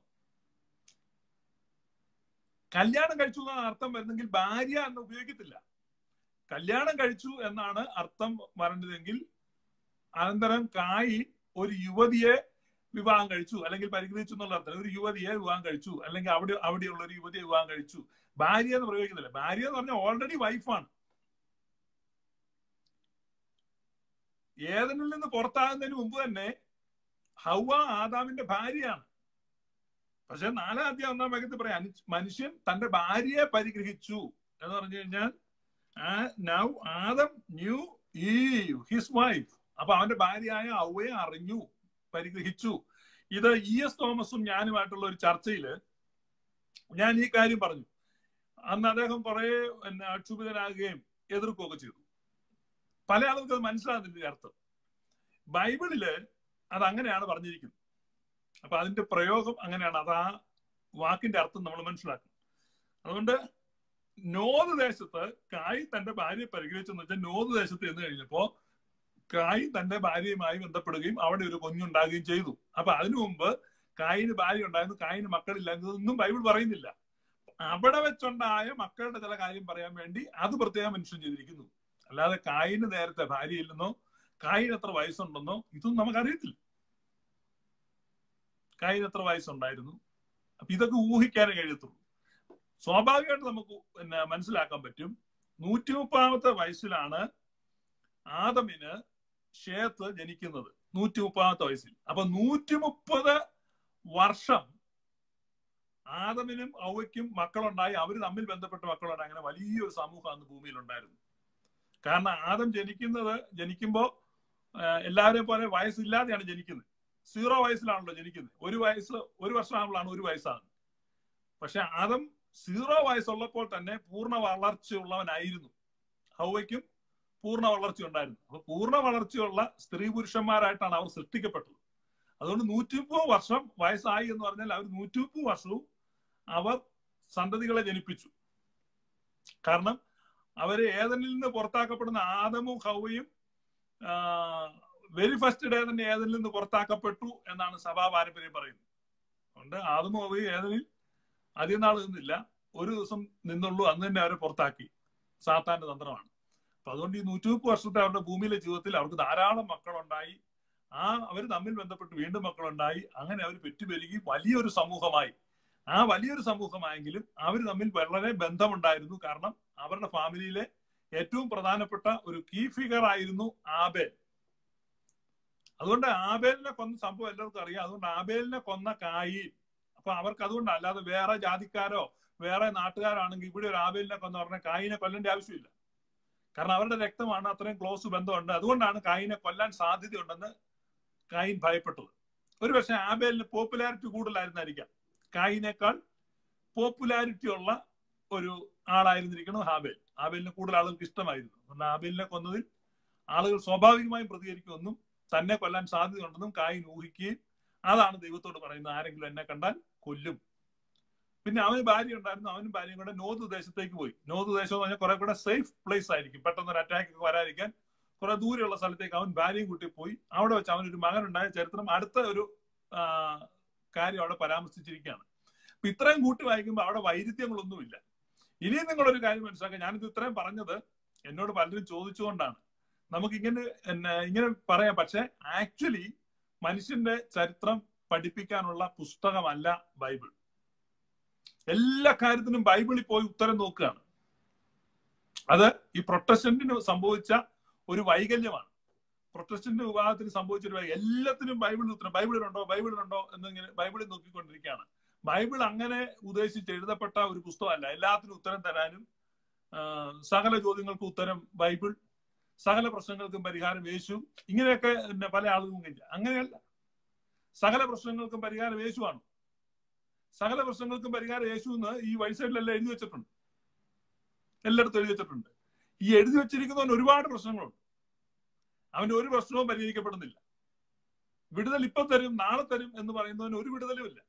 കല്യാണം കഴിച്ചു എന്നാണ് അർത്ഥം വരുന്നെങ്കിൽ ഭാര്യ എന്ന് ഉപയോഗിക്കത്തില്ല കല്യാണം കഴിച്ചു എന്നാണ് അർത്ഥം പറഞ്ഞതെങ്കിൽ അനന്തരം കായി ഒരു യുവതിയെ വിവാഹം കഴിച്ചു അല്ലെങ്കിൽ പരിഗ്രഹിച്ചു എന്നുള്ള അർത്ഥം ഒരു യുവതിയെ വിവാഹം കഴിച്ചു അല്ലെങ്കിൽ അവിടെ അവിടെയുള്ള ഒരു യുവതിയെ വിവാഹം കഴിച്ചു ഭാര്യ എന്ന് പ്രയോഗിക്കുന്നില്ല ഭാര്യ എന്ന് പറഞ്ഞാൽ ഓൾറെഡി വൈഫാണ് ഏതനിൽ നിന്ന് പുറത്താകുന്നതിന് മുമ്പ് തന്നെ ഹൗവ ആദാമിന്റെ ഭാര്യയാണ് പക്ഷെ നാലാം അധ്യായം ഒന്നാം വേഗത്തിൽ പറയാം മനുഷ്യൻ തന്റെ ഭാര്യയെ പരിഗ്രഹിച്ചു എന്ന് പറഞ്ഞു കഴിഞ്ഞാൽ now Adam knew Eve his wife അപ്പൊ അവന്റെ ഭാര്യയായ ഔവയെ അറിഞ്ഞു പരിഗ്രഹിച്ചു ഇത് ഇ എസ് തോമസും ഞാനുമായിട്ടുള്ള ഒരു ചർച്ചയില് ഞാൻ ഈ കാര്യം പറഞ്ഞു അന്ന് അദ്ദേഹം കുറെ പിന്നെ അക്ഷുഭിതനാകുകയും എതിർക്കുകയൊക്കെ ചെയ്തു പല ആളുകൾക്ക് അത് മനസ്സിലാകുന്നില്ല അർത്ഥം ബൈബിളില് അത് അങ്ങനെയാണ് പറഞ്ഞിരിക്കുന്നത് അപ്പൊ അതിന്റെ പ്രയോഗം അങ്ങനെയാണ് അത് ആ വാക്കിന്റെ അർത്ഥം നമ്മൾ മനസ്സിലാക്കും അതുകൊണ്ട് നോത് ദേശത്ത് കായ് തന്റെ ഭാര്യയെ പരിഗ്രഹിച്ചെന്ന് വെച്ചാൽ നോത് ദേശത്ത് എന്ന് കഴിഞ്ഞപ്പോ കായ് തന്റെ ഭാര്യയുമായി ബന്ധപ്പെടുകയും അവിടെ ഒരു കുഞ്ഞുണ്ടാകുകയും ചെയ്തു അപ്പൊ അതിനു മുമ്പ് കായിന് ഭാര്യ ഉണ്ടായിരുന്നു കായിന് മക്കളില്ല എന്നതൊന്നും ബൈബിൾ പറയുന്നില്ല അവിടെ വെച്ചുണ്ടായ മക്കളുടെ ചില കാര്യം പറയാൻ വേണ്ടി അത് പ്രത്യേകം മെൻഷൻ ചെയ്തിരിക്കുന്നു അല്ലാതെ കായിന് നേരത്തെ ഭാര്യയില്ലെന്നോ കായിന് എത്ര വയസ്സുണ്ടെന്നോ ഇതൊന്നും നമുക്കറിയത്തില്ല കായിന് എത്ര വയസ്സുണ്ടായിരുന്നു അപ്പൊ ഇതൊക്കെ ഊഹിക്കാനേ കഴിയത്തുള്ളൂ സ്വാഭാവികമായിട്ട് നമുക്ക് പിന്നെ മനസ്സിലാക്കാൻ പറ്റും നൂറ്റി മുപ്പതാമത്തെ വയസ്സിലാണ് ആദമിന് ഷേത്ത് ജനിക്കുന്നത് നൂറ്റി മുപ്പതാമത്തെ വയസ്സിൽ അപ്പൊ നൂറ്റി മുപ്പത് വർഷം ആദമിനും ഔവയ്ക്കും മക്കളുണ്ടായി അവർ തമ്മിൽ ബന്ധപ്പെട്ട മക്കളുണ്ടായി അങ്ങനെ വലിയൊരു സമൂഹം അന്ന് ഭൂമിയിൽ ഉണ്ടായിരുന്നു കാരണം ആദം ജനിക്കുന്നത് ജനിക്കുമ്പോൾ എല്ലാവരെയും പോലെ വയസ്സില്ലാതെയാണ് ജനിക്കുന്നത് സീറോ വയസ്സിലാണല്ലോ ജനിക്കുന്നത് ഒരു വയസ്സ് ഒരു വർഷമാകുമ്പോഴാണ് ഒരു വയസ്സാണ് പക്ഷെ ആദം സീറോ വയസ്സുള്ളപ്പോൾ തന്നെ പൂർണ്ണ വളർച്ചയുള്ളവനായിരുന്നു ഹൗവയ്ക്കും പൂർണ്ണ വളർച്ച ഉണ്ടായിരുന്നു അപ്പൊ പൂർണ്ണ വളർച്ചയുള്ള സ്ത്രീ പുരുഷന്മാരായിട്ടാണ് അവർ സൃഷ്ടിക്കപ്പെട്ടത് അതുകൊണ്ട് നൂറ്റി മുപ്പത് വർഷം വയസ്സായി എന്ന് പറഞ്ഞാൽ അവർ നൂറ്റി മുപ്പത് വർഷവും അവർ സന്തതികളെ ജനിപ്പിച്ചു കാരണം അവര് ഏതനിൽ നിന്ന് പുറത്താക്കപ്പെടുന്ന ആദമും ഹൗവയും വെരി ഫസ്റ്റ് ഡേ തന്നെ ഏതനിൽ നിന്ന് പുറത്താക്കപ്പെട്ടു എന്നാണ് സഭാ പാരമ്പര്യം പറയുന്നത് അതുകൊണ്ട് ആദമും ഹൗവയും ഏതനിൽ അധികം നാൾ നിന്നില്ല ഒരു ദിവസം നിന്നുള്ളൂ അന്ന് തന്നെ അവരെ പുറത്താക്കി സാത്താന്റെ തന്ത്രമാണ് അപ്പൊ അതുകൊണ്ട് ഈ നൂറ്റി മുപ്പത് വർഷത്തെ അവരുടെ ഭൂമിയിലെ ജീവിതത്തിൽ അവർക്ക് ധാരാളം മക്കളുണ്ടായി ആ അവർ തമ്മിൽ ബന്ധപ്പെട്ട് വീണ്ടും മക്കളുണ്ടായി അങ്ങനെ അവർ പെറ്റുപെരുകി വലിയൊരു സമൂഹമായി ആ വലിയൊരു സമൂഹമായെങ്കിലും അവർ തമ്മിൽ വളരെ ബന്ധമുണ്ടായിരുന്നു കാരണം അവരുടെ ഫാമിലിയിലെ ഏറ്റവും പ്രധാനപ്പെട്ട ഒരു കീ ഫിഗർ ആയിരുന്നു ആബേൽ അതുകൊണ്ട് ആബേലിനെ കൊന്ന സംഭവം എല്ലാവർക്കും അറിയാം അതുകൊണ്ട് ആബേലിനെ കൊന്ന കായി അപ്പൊ അവർക്ക് അതുകൊണ്ട് അല്ലാതെ വേറെ ജാതിക്കാരോ വേറെ നാട്ടുകാരാണെങ്കിൽ ഇവിടെ ഒരു ആബേലിനെ കൊന്ന പറഞ്ഞ കായിനെ കൊല്ലേണ്ട ആവശ്യമില്ല കാരണം അവരുടെ രക്തമാണ് അത്രയും ക്ലോസ് ബന്ധമുണ്ട് അതുകൊണ്ടാണ് കായിനെ കൊല്ലാൻ സാധ്യതയുണ്ടെന്ന് കായിൻ ഭയപ്പെട്ടത് ഒരു പക്ഷെ ആബേലിന് പോപ്പുലാരിറ്റി കൂടുതലായിരുന്നായിരിക്കാം കായിനേക്കാൾ പോപ്പുലാരിറ്റി ഉള്ള ഒരു ആളായിരുന്നിരിക്കണം ഹാബേൽ ആബേലിന് കൂടുതൽ ആളുകൾക്ക് ഇഷ്ടമായിരുന്നു അതുകൊണ്ട് ആബേലിനെ കൊന്നതിൽ ആളുകൾ സ്വാഭാവികമായും പ്രതികരിക്കുമെന്നും തന്നെ കൊല്ലാൻ സാധ്യതയുണ്ടെന്നും കായിൻ ഊഹിക്കുകയും അതാണ് ദൈവത്തോട് പറയുന്നത് ആരെങ്കിലും എന്നെ കണ്ടാൽ കൊല്ലും പിന്നെ അവന് ഭാര്യ ഉണ്ടായിരുന്നു അവനും ഭാര്യയും കൂടെ നോർത്ത് ദേശത്തേക്ക് പോയി നോർത്ത് ദേശം എന്ന് പറഞ്ഞാൽ കുറെ കൂടെ സേഫ് പ്ലേസ് ആയിരിക്കും പെട്ടെന്ന് ഒരു അറ്റാക്ക് ഒക്കെ വരാതിരിക്കാൻ കുറെ ദൂരെയുള്ള സ്ഥലത്തേക്ക് അവൻ ഭാര്യയും കൂട്ടി പോയി അവിടെ വെച്ച് അവനൊരു മകനുണ്ടായ ചരിത്രം അടുത്ത ഒരു കാര്യം അവിടെ പരാമർശിച്ചിരിക്കുകയാണ് അപ്പൊ ഇത്രയും കൂട്ടി വായിക്കുമ്പോൾ അവിടെ വൈരുദ്ധ്യങ്ങളൊന്നുമില്ല ഇനിയും നിങ്ങളൊരു കാര്യം മനസ്സിലാക്കുക ഞാനിത് ഇത്രയും പറഞ്ഞത് എന്നോട് പലരും ചോദിച്ചുകൊണ്ടാണ് നമുക്ക് ഇങ്ങനെ ഇങ്ങനെ പറയാം പക്ഷെ ആക്ച്വലി മനുഷ്യന്റെ ചരിത്രം പഠിപ്പിക്കാനുള്ള പുസ്തകമല്ല ബൈബിൾ എല്ലാ കാര്യത്തിനും ബൈബിളിൽ പോയി ഉത്തരം നോക്കുകയാണ് അത് ഈ പ്രൊട്ടസ്റ്റന്റിന് സംഭവിച്ച ഒരു വൈകല്യമാണ് പ്രൊട്ടസ്റ്റന്റ് വിഭാഗത്തിന് സംഭവിച്ച ഒരു വൈകല്യം എല്ലാത്തിനും ബൈബിളിൽ ഉത്തരം ബൈബിളിലുണ്ടോ ബൈബിളിലുണ്ടോ എന്നിങ്ങനെ ബൈബിളിൽ നോക്കിക്കൊണ്ടിരിക്കുകയാണ് ബൈബിൾ അങ്ങനെ ഉദ്ദേശിച്ച് എഴുതപ്പെട്ട ഒരു പുസ്തകമല്ല എല്ലാത്തിനും ഉത്തരം തരാനും സകല ചോദ്യങ്ങൾക്ക് ഉത്തരം ബൈബിൾ സകല പ്രശ്നങ്ങൾക്കും പരിഹാരം യേശു ഇങ്ങനെയൊക്കെ പല ആളുകളും അങ്ങനെയല്ല സകല പ്രശ്നങ്ങൾക്കും പരിഹാരം യേശുവാണ് സകല പ്രശ്നങ്ങൾക്കും പരിഹാരം യേശു എന്ന് ഈ വൈസൈഡിലെല്ലാം എഴുതി വെച്ചിട്ടുണ്ട് എല്ലായിടത്തും എഴുതി വെച്ചിട്ടുണ്ട് ഈ എഴുതി വെച്ചിരിക്കുന്നവന് ഒരുപാട് പ്രശ്നങ്ങളുണ്ട് അവന്റെ ഒരു പ്രശ്നവും പരിഹരിക്കപ്പെടുന്നില്ല വിടുതൽ ഇപ്പം തരും നാളെ തരും എന്ന് പറയുന്നവന് ഒരു വിടുതലും ഇല്ല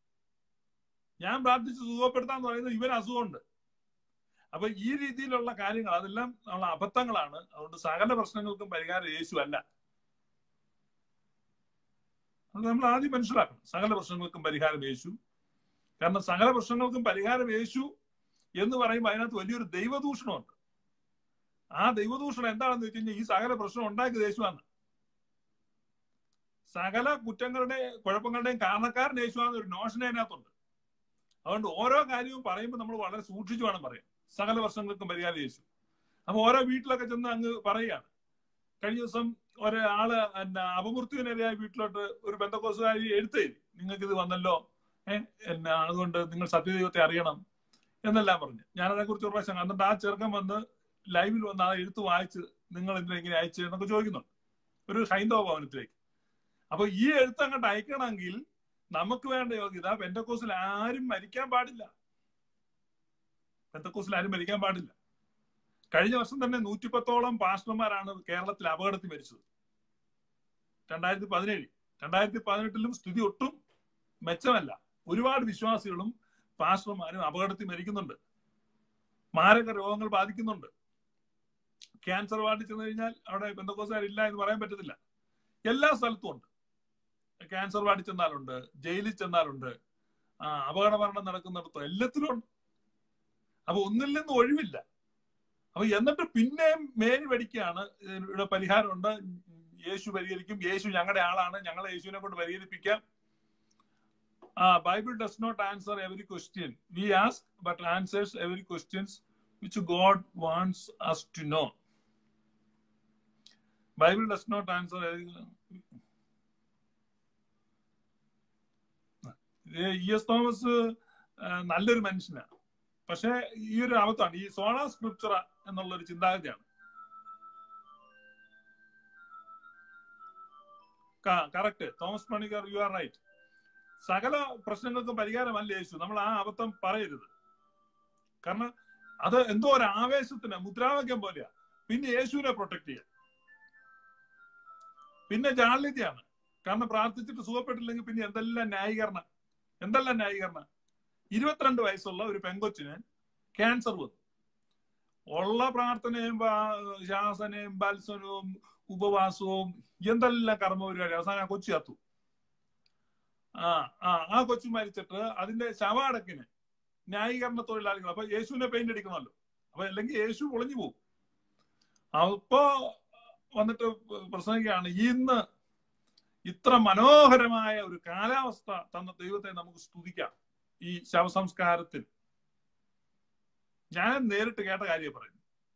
ഞാൻ പ്രാർത്ഥിച്ച് സുഖപ്പെടുത്താന്ന് പറയുന്നത് ഇവൻ അസുഖമുണ്ട് അപ്പൊ ഈ രീതിയിലുള്ള കാര്യങ്ങൾ അതെല്ലാം ഉള്ള അബദ്ധങ്ങളാണ് അതുകൊണ്ട് സകല പ്രശ്നങ്ങൾക്കും പരിഹാരം യേശു അല്ല അത് നമ്മൾ ആദ്യം മനസ്സിലാക്കണം സകല പ്രശ്നങ്ങൾക്കും പരിഹാരം യേശു കാരണം സകല പ്രശ്നങ്ങൾക്കും പരിഹാരം യേശു എന്ന് പറയുമ്പോൾ അതിനകത്ത് വലിയൊരു ദൈവദൂഷണമുണ്ട് ആ ദൈവദൂഷണം എന്താണെന്ന് വെച്ച് കഴിഞ്ഞാൽ ഈ സകല പ്രശ്നം ഉണ്ടാക്കിയത് യേശുവാണ് സകല കുറ്റങ്ങളുടെ കുഴപ്പങ്ങളുടെയും കാരണക്കാരൻ യേശുവാന്ന് ഒരു നോഷൻ അതിനകത്തുണ്ട് അതുകൊണ്ട് ഓരോ കാര്യവും പറയുമ്പോൾ നമ്മൾ വളരെ സൂക്ഷിച്ചു വേണം പറയാം സകല പ്രശ്നങ്ങൾക്കും പരിഹാരം യേശു അപ്പൊ ഓരോ വീട്ടിലൊക്കെ ചെന്ന് അങ്ങ് പറയുകയാണ് കഴിഞ്ഞ ദിവസം ഒരാള് എന്നാ അപമൃത്യുവിനെതിരായ വീട്ടിലോട്ട് ഒരു ബന്ധക്കോസുകാരി എഴുത്തേരി നിങ്ങൾക്ക് ഇത് വന്നല്ലോ ഏഹ് എന്നാ അതുകൊണ്ട് നിങ്ങൾ സത്യദൈവത്തെ അറിയണം എന്നെല്ലാം പറഞ്ഞു ഞാനതിനെ കുറിച്ച് ഒരു പ്രാവശ്യം എന്നിട്ട് ആ ചെറുക്കൻ വന്ന് ലൈവിൽ വന്ന് ആ എഴുത്ത് വായിച്ച് നിങ്ങൾ എന്തിനാ ഇങ്ങനെ അയച്ചു എന്നൊക്കെ ചോദിക്കുന്നുണ്ട് ഒരു ഹൈന്ദവ ഭവനത്തിലേക്ക് അപ്പൊ ഈ എഴുത്ത് അങ്ങോട്ട് അയക്കണമെങ്കിൽ നമുക്ക് വേണ്ട യോഗ്യത പെന്തക്കോസിൽ ആരും മരിക്കാൻ പാടില്ല പെന്തക്കോസിൽ ആരും മരിക്കാൻ പാടില്ല കഴിഞ്ഞ വർഷം തന്നെ നൂറ്റിപ്പത്തോളം പാസ്റ്റർമാരാണ് കേരളത്തിൽ അപകടത്തിൽ മരിച്ചത് രണ്ടായിരത്തി പതിനേഴ് രണ്ടായിരത്തി പതിനെട്ടിലും സ്ഥിതി ഒട്ടും മെച്ചമല്ല ഒരുപാട് വിശ്വാസികളും പാസ്റ്റർമാരും അപകടത്തിൽ മരിക്കുന്നുണ്ട് മാരക രോഗങ്ങൾ ബാധിക്കുന്നുണ്ട് ക്യാൻസർ വാർഡിൽ ചെന്ന് കഴിഞ്ഞാൽ അവിടെ ബന്ധക്കോസുകാരില്ല എന്ന് പറയാൻ പറ്റത്തില്ല എല്ലാ സ്ഥലത്തും ഉണ്ട് ക്യാൻസർ വാർഡിൽ ചെന്നാലുണ്ട് ജയിലിൽ ചെന്നാലുണ്ട് അപകട മരണം നടക്കുന്നിടത്ത് എല്ലാത്തിലും ഉണ്ട് അപ്പൊ ഒന്നിൽ നിന്ന് ഒഴിവില്ല അപ്പൊ എന്നിട്ട് പിന്നെയും മേനി പഠിക്കുകയാണ് ഇവിടെ പരിഹാരമുണ്ട് യേശു പരിഹരിക്കും യേശു ഞങ്ങളുടെ ആളാണ് ഞങ്ങളെ യേശുവിനെ കൊണ്ട് പരിഹരിപ്പിക്കാം ആ Bible does not answer every question we ask but answers every questions which God wants us to know Bible does not answer E S Thomas നല്ലൊരു മനുഷ്യനാണ് പക്ഷെ ഈ ഒരു അബദ്ധമാണ് ഈ സോളാ സ്ക്രിപ്ചറ എന്നുള്ള ഒരു ചിന്താഗതിയാണ് correct Thomas Panikkar you are right സകല പ്രശ്നങ്ങൾക്കും പരിഹാരമല്ല യേശു നമ്മൾ ആ അബദ്ധം പറയരുത് കാരണം അത് എന്തോ ഒരു ആവേശത്തിന് മുദ്രാവാക്യം പോലെയാ പിന്നെ യേശുവിനെ പ്രൊട്ടക്ട് ചെയ്യാം പിന്നെ ജാള്യതയാണ് കാരണം പ്രാർത്ഥിച്ചിട്ട് സുഖപ്പെട്ടില്ലെങ്കിൽ പിന്നെ എന്തെല്ലാം ന്യായീകരണം എന്തെല്ലാം ന്യായീകരണം ഇരുപത്തിരണ്ട് വയസ്സുള്ള ഒരു പെങ്കൊച്ചിന് ക്യാൻസർ വന്നു ഉള്ള പ്രാർത്ഥനയും ശാസനയും ബാത്സനവും ഉപവാസവും എന്തെല്ലാം കർമ്മ പരിപാടി അവസാനം ആ കൊച്ചു ചത്തു ആ ആ ആ കൊച്ചു മരിച്ചിട്ട് അതിന്റെ ശവാടക്കിന് ന്യായീകരണ തൊഴിലാളികൾ അപ്പൊ യേശുവിനെ പെയിന്റ് അടിക്കണമല്ലോ അപ്പൊ അല്ലെങ്കിൽ യേശു പൊളിഞ്ഞു പോകും അപ്പോ വന്നിട്ട് പ്രസംഗിക്കുകയാണ് ഇന്ന് ഇത്ര മനോഹരമായ ഒരു കാലാവസ്ഥ തന്ന ദൈവത്തെ നമുക്ക് സ്തുതിക്കാം ഈ ശവസംസ്കാരത്തിൽ ഞാൻ നേരിട്ട് കേട്ട കാര്യം പറയുന്നു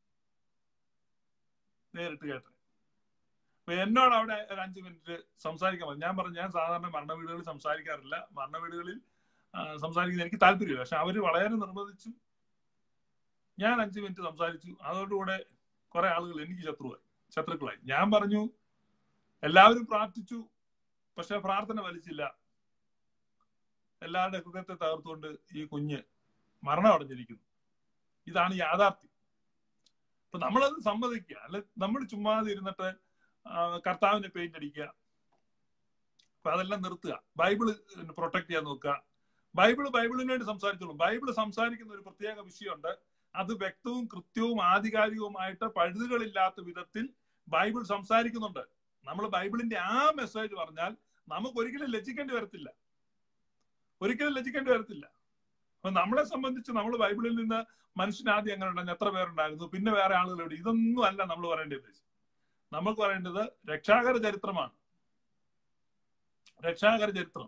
നേരിട്ട് കേട്ട അപ്പൊ എന്നോട് അവിടെ ഒരു അഞ്ചു മിനിറ്റ് സംസാരിക്കാൻ പറഞ്ഞു ഞാൻ പറഞ്ഞു ഞാൻ സാധാരണ മരണ വീടുകളിൽ സംസാരിക്കാറില്ല മരണ വീടുകളിൽ സംസാരിക്കുന്ന എനിക്ക് താല്പര്യമില്ല പക്ഷെ അവര് വളരെ നിർബന്ധിച്ചു ഞാൻ അഞ്ചു മിനിറ്റ് സംസാരിച്ചു അതോടുകൂടെ കുറെ ആളുകൾ എനിക്ക് ശത്രുവായി ശത്രുക്കളായി ഞാൻ പറഞ്ഞു എല്ലാവരും പ്രാർത്ഥിച്ചു പക്ഷെ പ്രാർത്ഥന വലിച്ചില്ല എല്ലാവരുടെ ഹൃദയത്തെ തകർത്തുകൊണ്ട് ഈ കുഞ്ഞ് മരണം അടഞ്ഞിരിക്കുന്നു ഇതാണ് യാഥാർത്ഥ്യം അപ്പൊ നമ്മളത് സമ്മതിക്കുക അല്ലെ നമ്മൾ ചുമ്മാതെ ഇരുന്നിട്ട് കർത്താവിനെ പെയിന്റ് അടിക്കുക അപ്പൊ അതെല്ലാം നിർത്തുക ബൈബിള് പ്രൊട്ടക്ട് ചെയ്യാൻ നോക്കുക ബൈബിള് ബൈബിളിന് വേണ്ടി സംസാരിച്ചോളൂ ബൈബിള് സംസാരിക്കുന്ന ഒരു പ്രത്യേക വിഷയമുണ്ട് അത് വ്യക്തവും കൃത്യവും ആധികാരികവുമായിട്ട് പഴുതുകളില്ലാത്ത വിധത്തിൽ ബൈബിൾ സംസാരിക്കുന്നുണ്ട് നമ്മൾ ബൈബിളിന്റെ ആ മെസ്സേജ് പറഞ്ഞാൽ നമുക്ക് ഒരിക്കലും ലജ്ജിക്കേണ്ടി വരത്തില്ല ഒരിക്കലും ലജ്ജിക്കേണ്ടി വരത്തില്ല അപ്പൊ നമ്മളെ സംബന്ധിച്ച് നമ്മൾ ബൈബിളിൽ നിന്ന് മനുഷ്യനാദ്യം എങ്ങനെ ഉണ്ടായിരുന്നു എത്ര പേരുണ്ടായിരുന്നു പിന്നെ വേറെ ആളുകളുണ്ട് ഇതൊന്നും അല്ല നമ്മൾ പറയേണ്ടത് നമുക്ക് പറയേണ്ടത് രക്ഷാകര ചരിത്രമാണ് രക്ഷാകര ചരിത്രം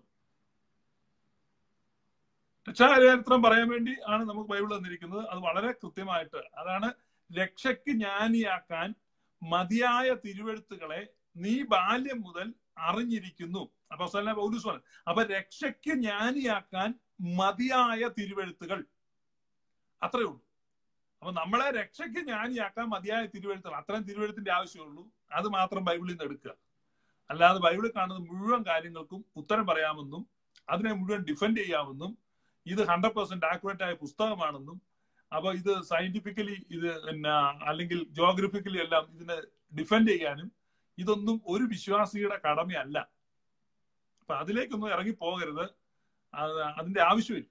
രക്ഷാകര ചരിത്രം പറയാൻ വേണ്ടി ആണ് നമുക്ക് ബൈബിൾ തന്നിരിക്കുന്നത് അത് വളരെ കൃത്യമായിട്ട് അതാണ് രക്ഷയ്ക്ക് ജ്ഞാനിയാക്കാൻ മതിയായ തിരുവെഴുത്തുകളെ നീ ബാല്യം മുതൽ അറിഞ്ഞിരിക്കുന്നു അപ്പൊ പൗലൂസ് പറഞ്ഞു അപ്പൊ രക്ഷയ്ക്ക് ജ്ഞാനിയാക്കാൻ മതിയായ തിരുവെഴുത്തുകൾ അത്രയേ ഉള്ളൂ അപ്പൊ നമ്മളെ രക്ഷയ്ക്ക് ജ്ഞാനിയാക്കാൻ മതിയായ തിരുവെഴുത്തുകൾ അത്രയും തിരുവെഴുത്തിന്റെ ആവശ്യമുള്ളൂ അത് മാത്രം ബൈബിളിൽ നിന്ന് എടുക്കുക അല്ലാതെ ബൈബിളിൽ കാണുന്ന മുഴുവൻ കാര്യങ്ങൾക്കും ഉത്തരം പറയാമെന്നും അതിനെ മുഴുവൻ ഡിഫെൻഡ് ചെയ്യാമെന്നും ഇത് ഹൺഡ്രഡ് പെർസെന്റ് ആക്യുറേറ്റ് ആയ പുസ്തകമാണെന്നും അപ്പൊ ഇത് സയന്റിഫിക്കലി ഇത് പിന്നെ അല്ലെങ്കിൽ ജോഗ്രഫിക്കലി എല്ലാം ഇതിനെ ഡിഫെൻഡ് ചെയ്യാനും ഇതൊന്നും ഒരു വിശ്വാസിയുടെ കടമയല്ല അപ്പൊ അതിലേക്കൊന്നും ഇറങ്ങി പോകരുത് അതിന്റെ ആവശ്യമില്ല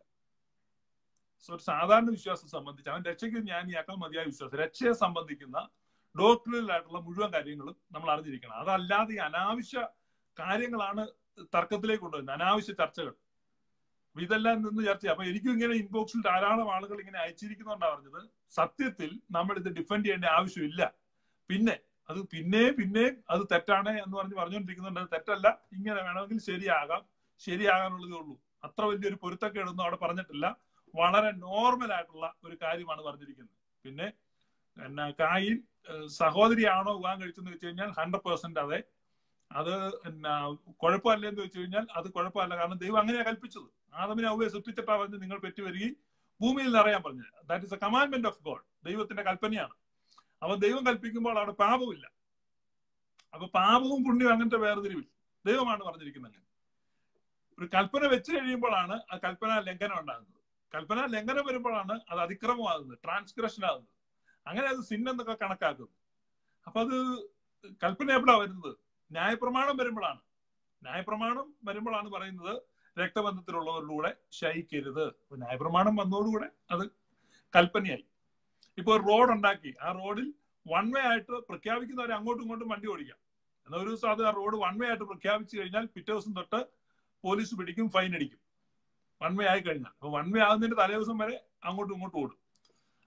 ഒരു സാധാരണ വിശ്വാസം സംബന്ധിച്ച് അവൻ രക്ഷയ്ക്ക് ജ്ഞാനിയാക്കാൻ മതിയായ വിശ്വാസം രക്ഷയെ സംബന്ധിക്കുന്ന ഡോക്ടറിലായിട്ടുള്ള മുഴുവൻ കാര്യങ്ങളും നമ്മൾ അറിഞ്ഞിരിക്കണം അതല്ലാതെ ഈ അനാവശ്യ കാര്യങ്ങളാണ് തർക്കത്തിലേക്ക് കൊണ്ടുവരുന്നത് അനാവശ്യ ചർച്ചകൾ ഇതെല്ലാം നിന്ന് ചർച്ച അപ്പൊ എനിക്കും ഇങ്ങനെ ഇൻബോക്സിൽ ധാരാളം ആളുകൾ ഇങ്ങനെ അയച്ചിരിക്കുന്നുണ്ടാ പറഞ്ഞത് സത്യത്തിൽ നമ്മൾ ഇത് ഡിഫെൻഡ് ചെയ്യേണ്ട ആവശ്യമില്ല പിന്നെ അത് പിന്നെ പിന്നെ അത് തെറ്റാണ് എന്ന് പറഞ്ഞ് പറഞ്ഞുകൊണ്ടിരിക്കുന്നുണ്ട് അത് തെറ്റല്ല ഇങ്ങനെ വേണമെങ്കിൽ ശരിയാകാം ശരിയാകാനുള്ളതേ ഉള്ളൂ അത്ര വലിയൊരു പൊരുത്തക്കേടൊന്നും അവിടെ പറഞ്ഞിട്ടില്ല വളരെ നോർമൽ ആയിട്ടുള്ള ഒരു കാര്യമാണ് പറഞ്ഞിരിക്കുന്നത് പിന്നെ എന്നാ കായിൽ സഹോദരിയാണോ വിവാഹം കഴിച്ചെന്ന് വെച്ച് കഴിഞ്ഞാൽ ഹൺഡ്രഡ് പെർസെന്റ് അതെ അത് എന്നാ കുഴപ്പമല്ല എന്ന് വെച്ച് കഴിഞ്ഞാൽ അത് കുഴപ്പമല്ല കാരണം ദൈവം അങ്ങനെയാ കൽപ്പിച്ചത് ആദമിനെ അവയെ സൃഷ്ടിച്ചിട്ടാ പറഞ്ഞ് നിങ്ങൾ പെറ്റുവരികയും ഭൂമിയിൽ നിറയാൻ പറഞ്ഞത് that is a commandment of God ദൈവത്തിന്റെ കൽപ്പനയാണ് അപ്പൊ ദൈവം കൽപ്പിക്കുമ്പോൾ അവിടെ പാപമില്ല അപ്പൊ പാപവും പുണ്യവും അങ്ങനത്തെ വേർതിരിവില്ല ദൈവമാണ് പറഞ്ഞിരിക്കുന്നത് ഒരു കൽപ്പന വെച്ച് കഴിയുമ്പോഴാണ് ആ കൽപ്പന ലംഘനം ഉണ്ടാകുന്നത് കൽപ്പന ലംഘനം വരുമ്പോഴാണ് അത് അതിക്രമമാകുന്നത് ട്രാൻസ്ഗ്രഷൻ ആകുന്നത് അങ്ങനെ അത് സിൻ എന്നൊക്കെ കണക്കാക്കുന്നു അപ്പൊ അത് കൽപ്പന എപ്പോഴാണ് വരുന്നത് ന്യായപ്രമാണം വരുമ്പോഴാണ് ന്യായപ്രമാണം വരുമ്പോഴാണ് പറയുന്നത് രക്തബന്ധത്തിലുള്ളവരിലൂടെ ശയിക്കരുത് ന്യായപ്രമാണം വന്നതോടുകൂടെ അത് കൽപ്പനയായി ഇപ്പൊ ഒരു റോഡ് ഉണ്ടാക്കി ആ റോഡിൽ വൺ വേ ആയിട്ട് പ്രഖ്യാപിക്കുന്നവരെ അങ്ങോട്ടും ഇങ്ങോട്ടും വണ്ടി ഓടിക്കാം എന്നാൽ ഒരു ദിവസം അത് ആ റോഡ് വൺ വേ ആയിട്ട് പ്രഖ്യാപിച്ചു കഴിഞ്ഞാൽ പിറ്റേ ദിവസം തൊട്ട് പോലീസ് പിടിക്കും ഫൈൻ അടിക്കും വൺ വേ ആയി കഴിഞ്ഞാൽ അപ്പൊ വൺ വേ ആകുന്നതിന്റെ തലേ ദിവസം വരെ അങ്ങോട്ടും ഇങ്ങോട്ടും ഓടും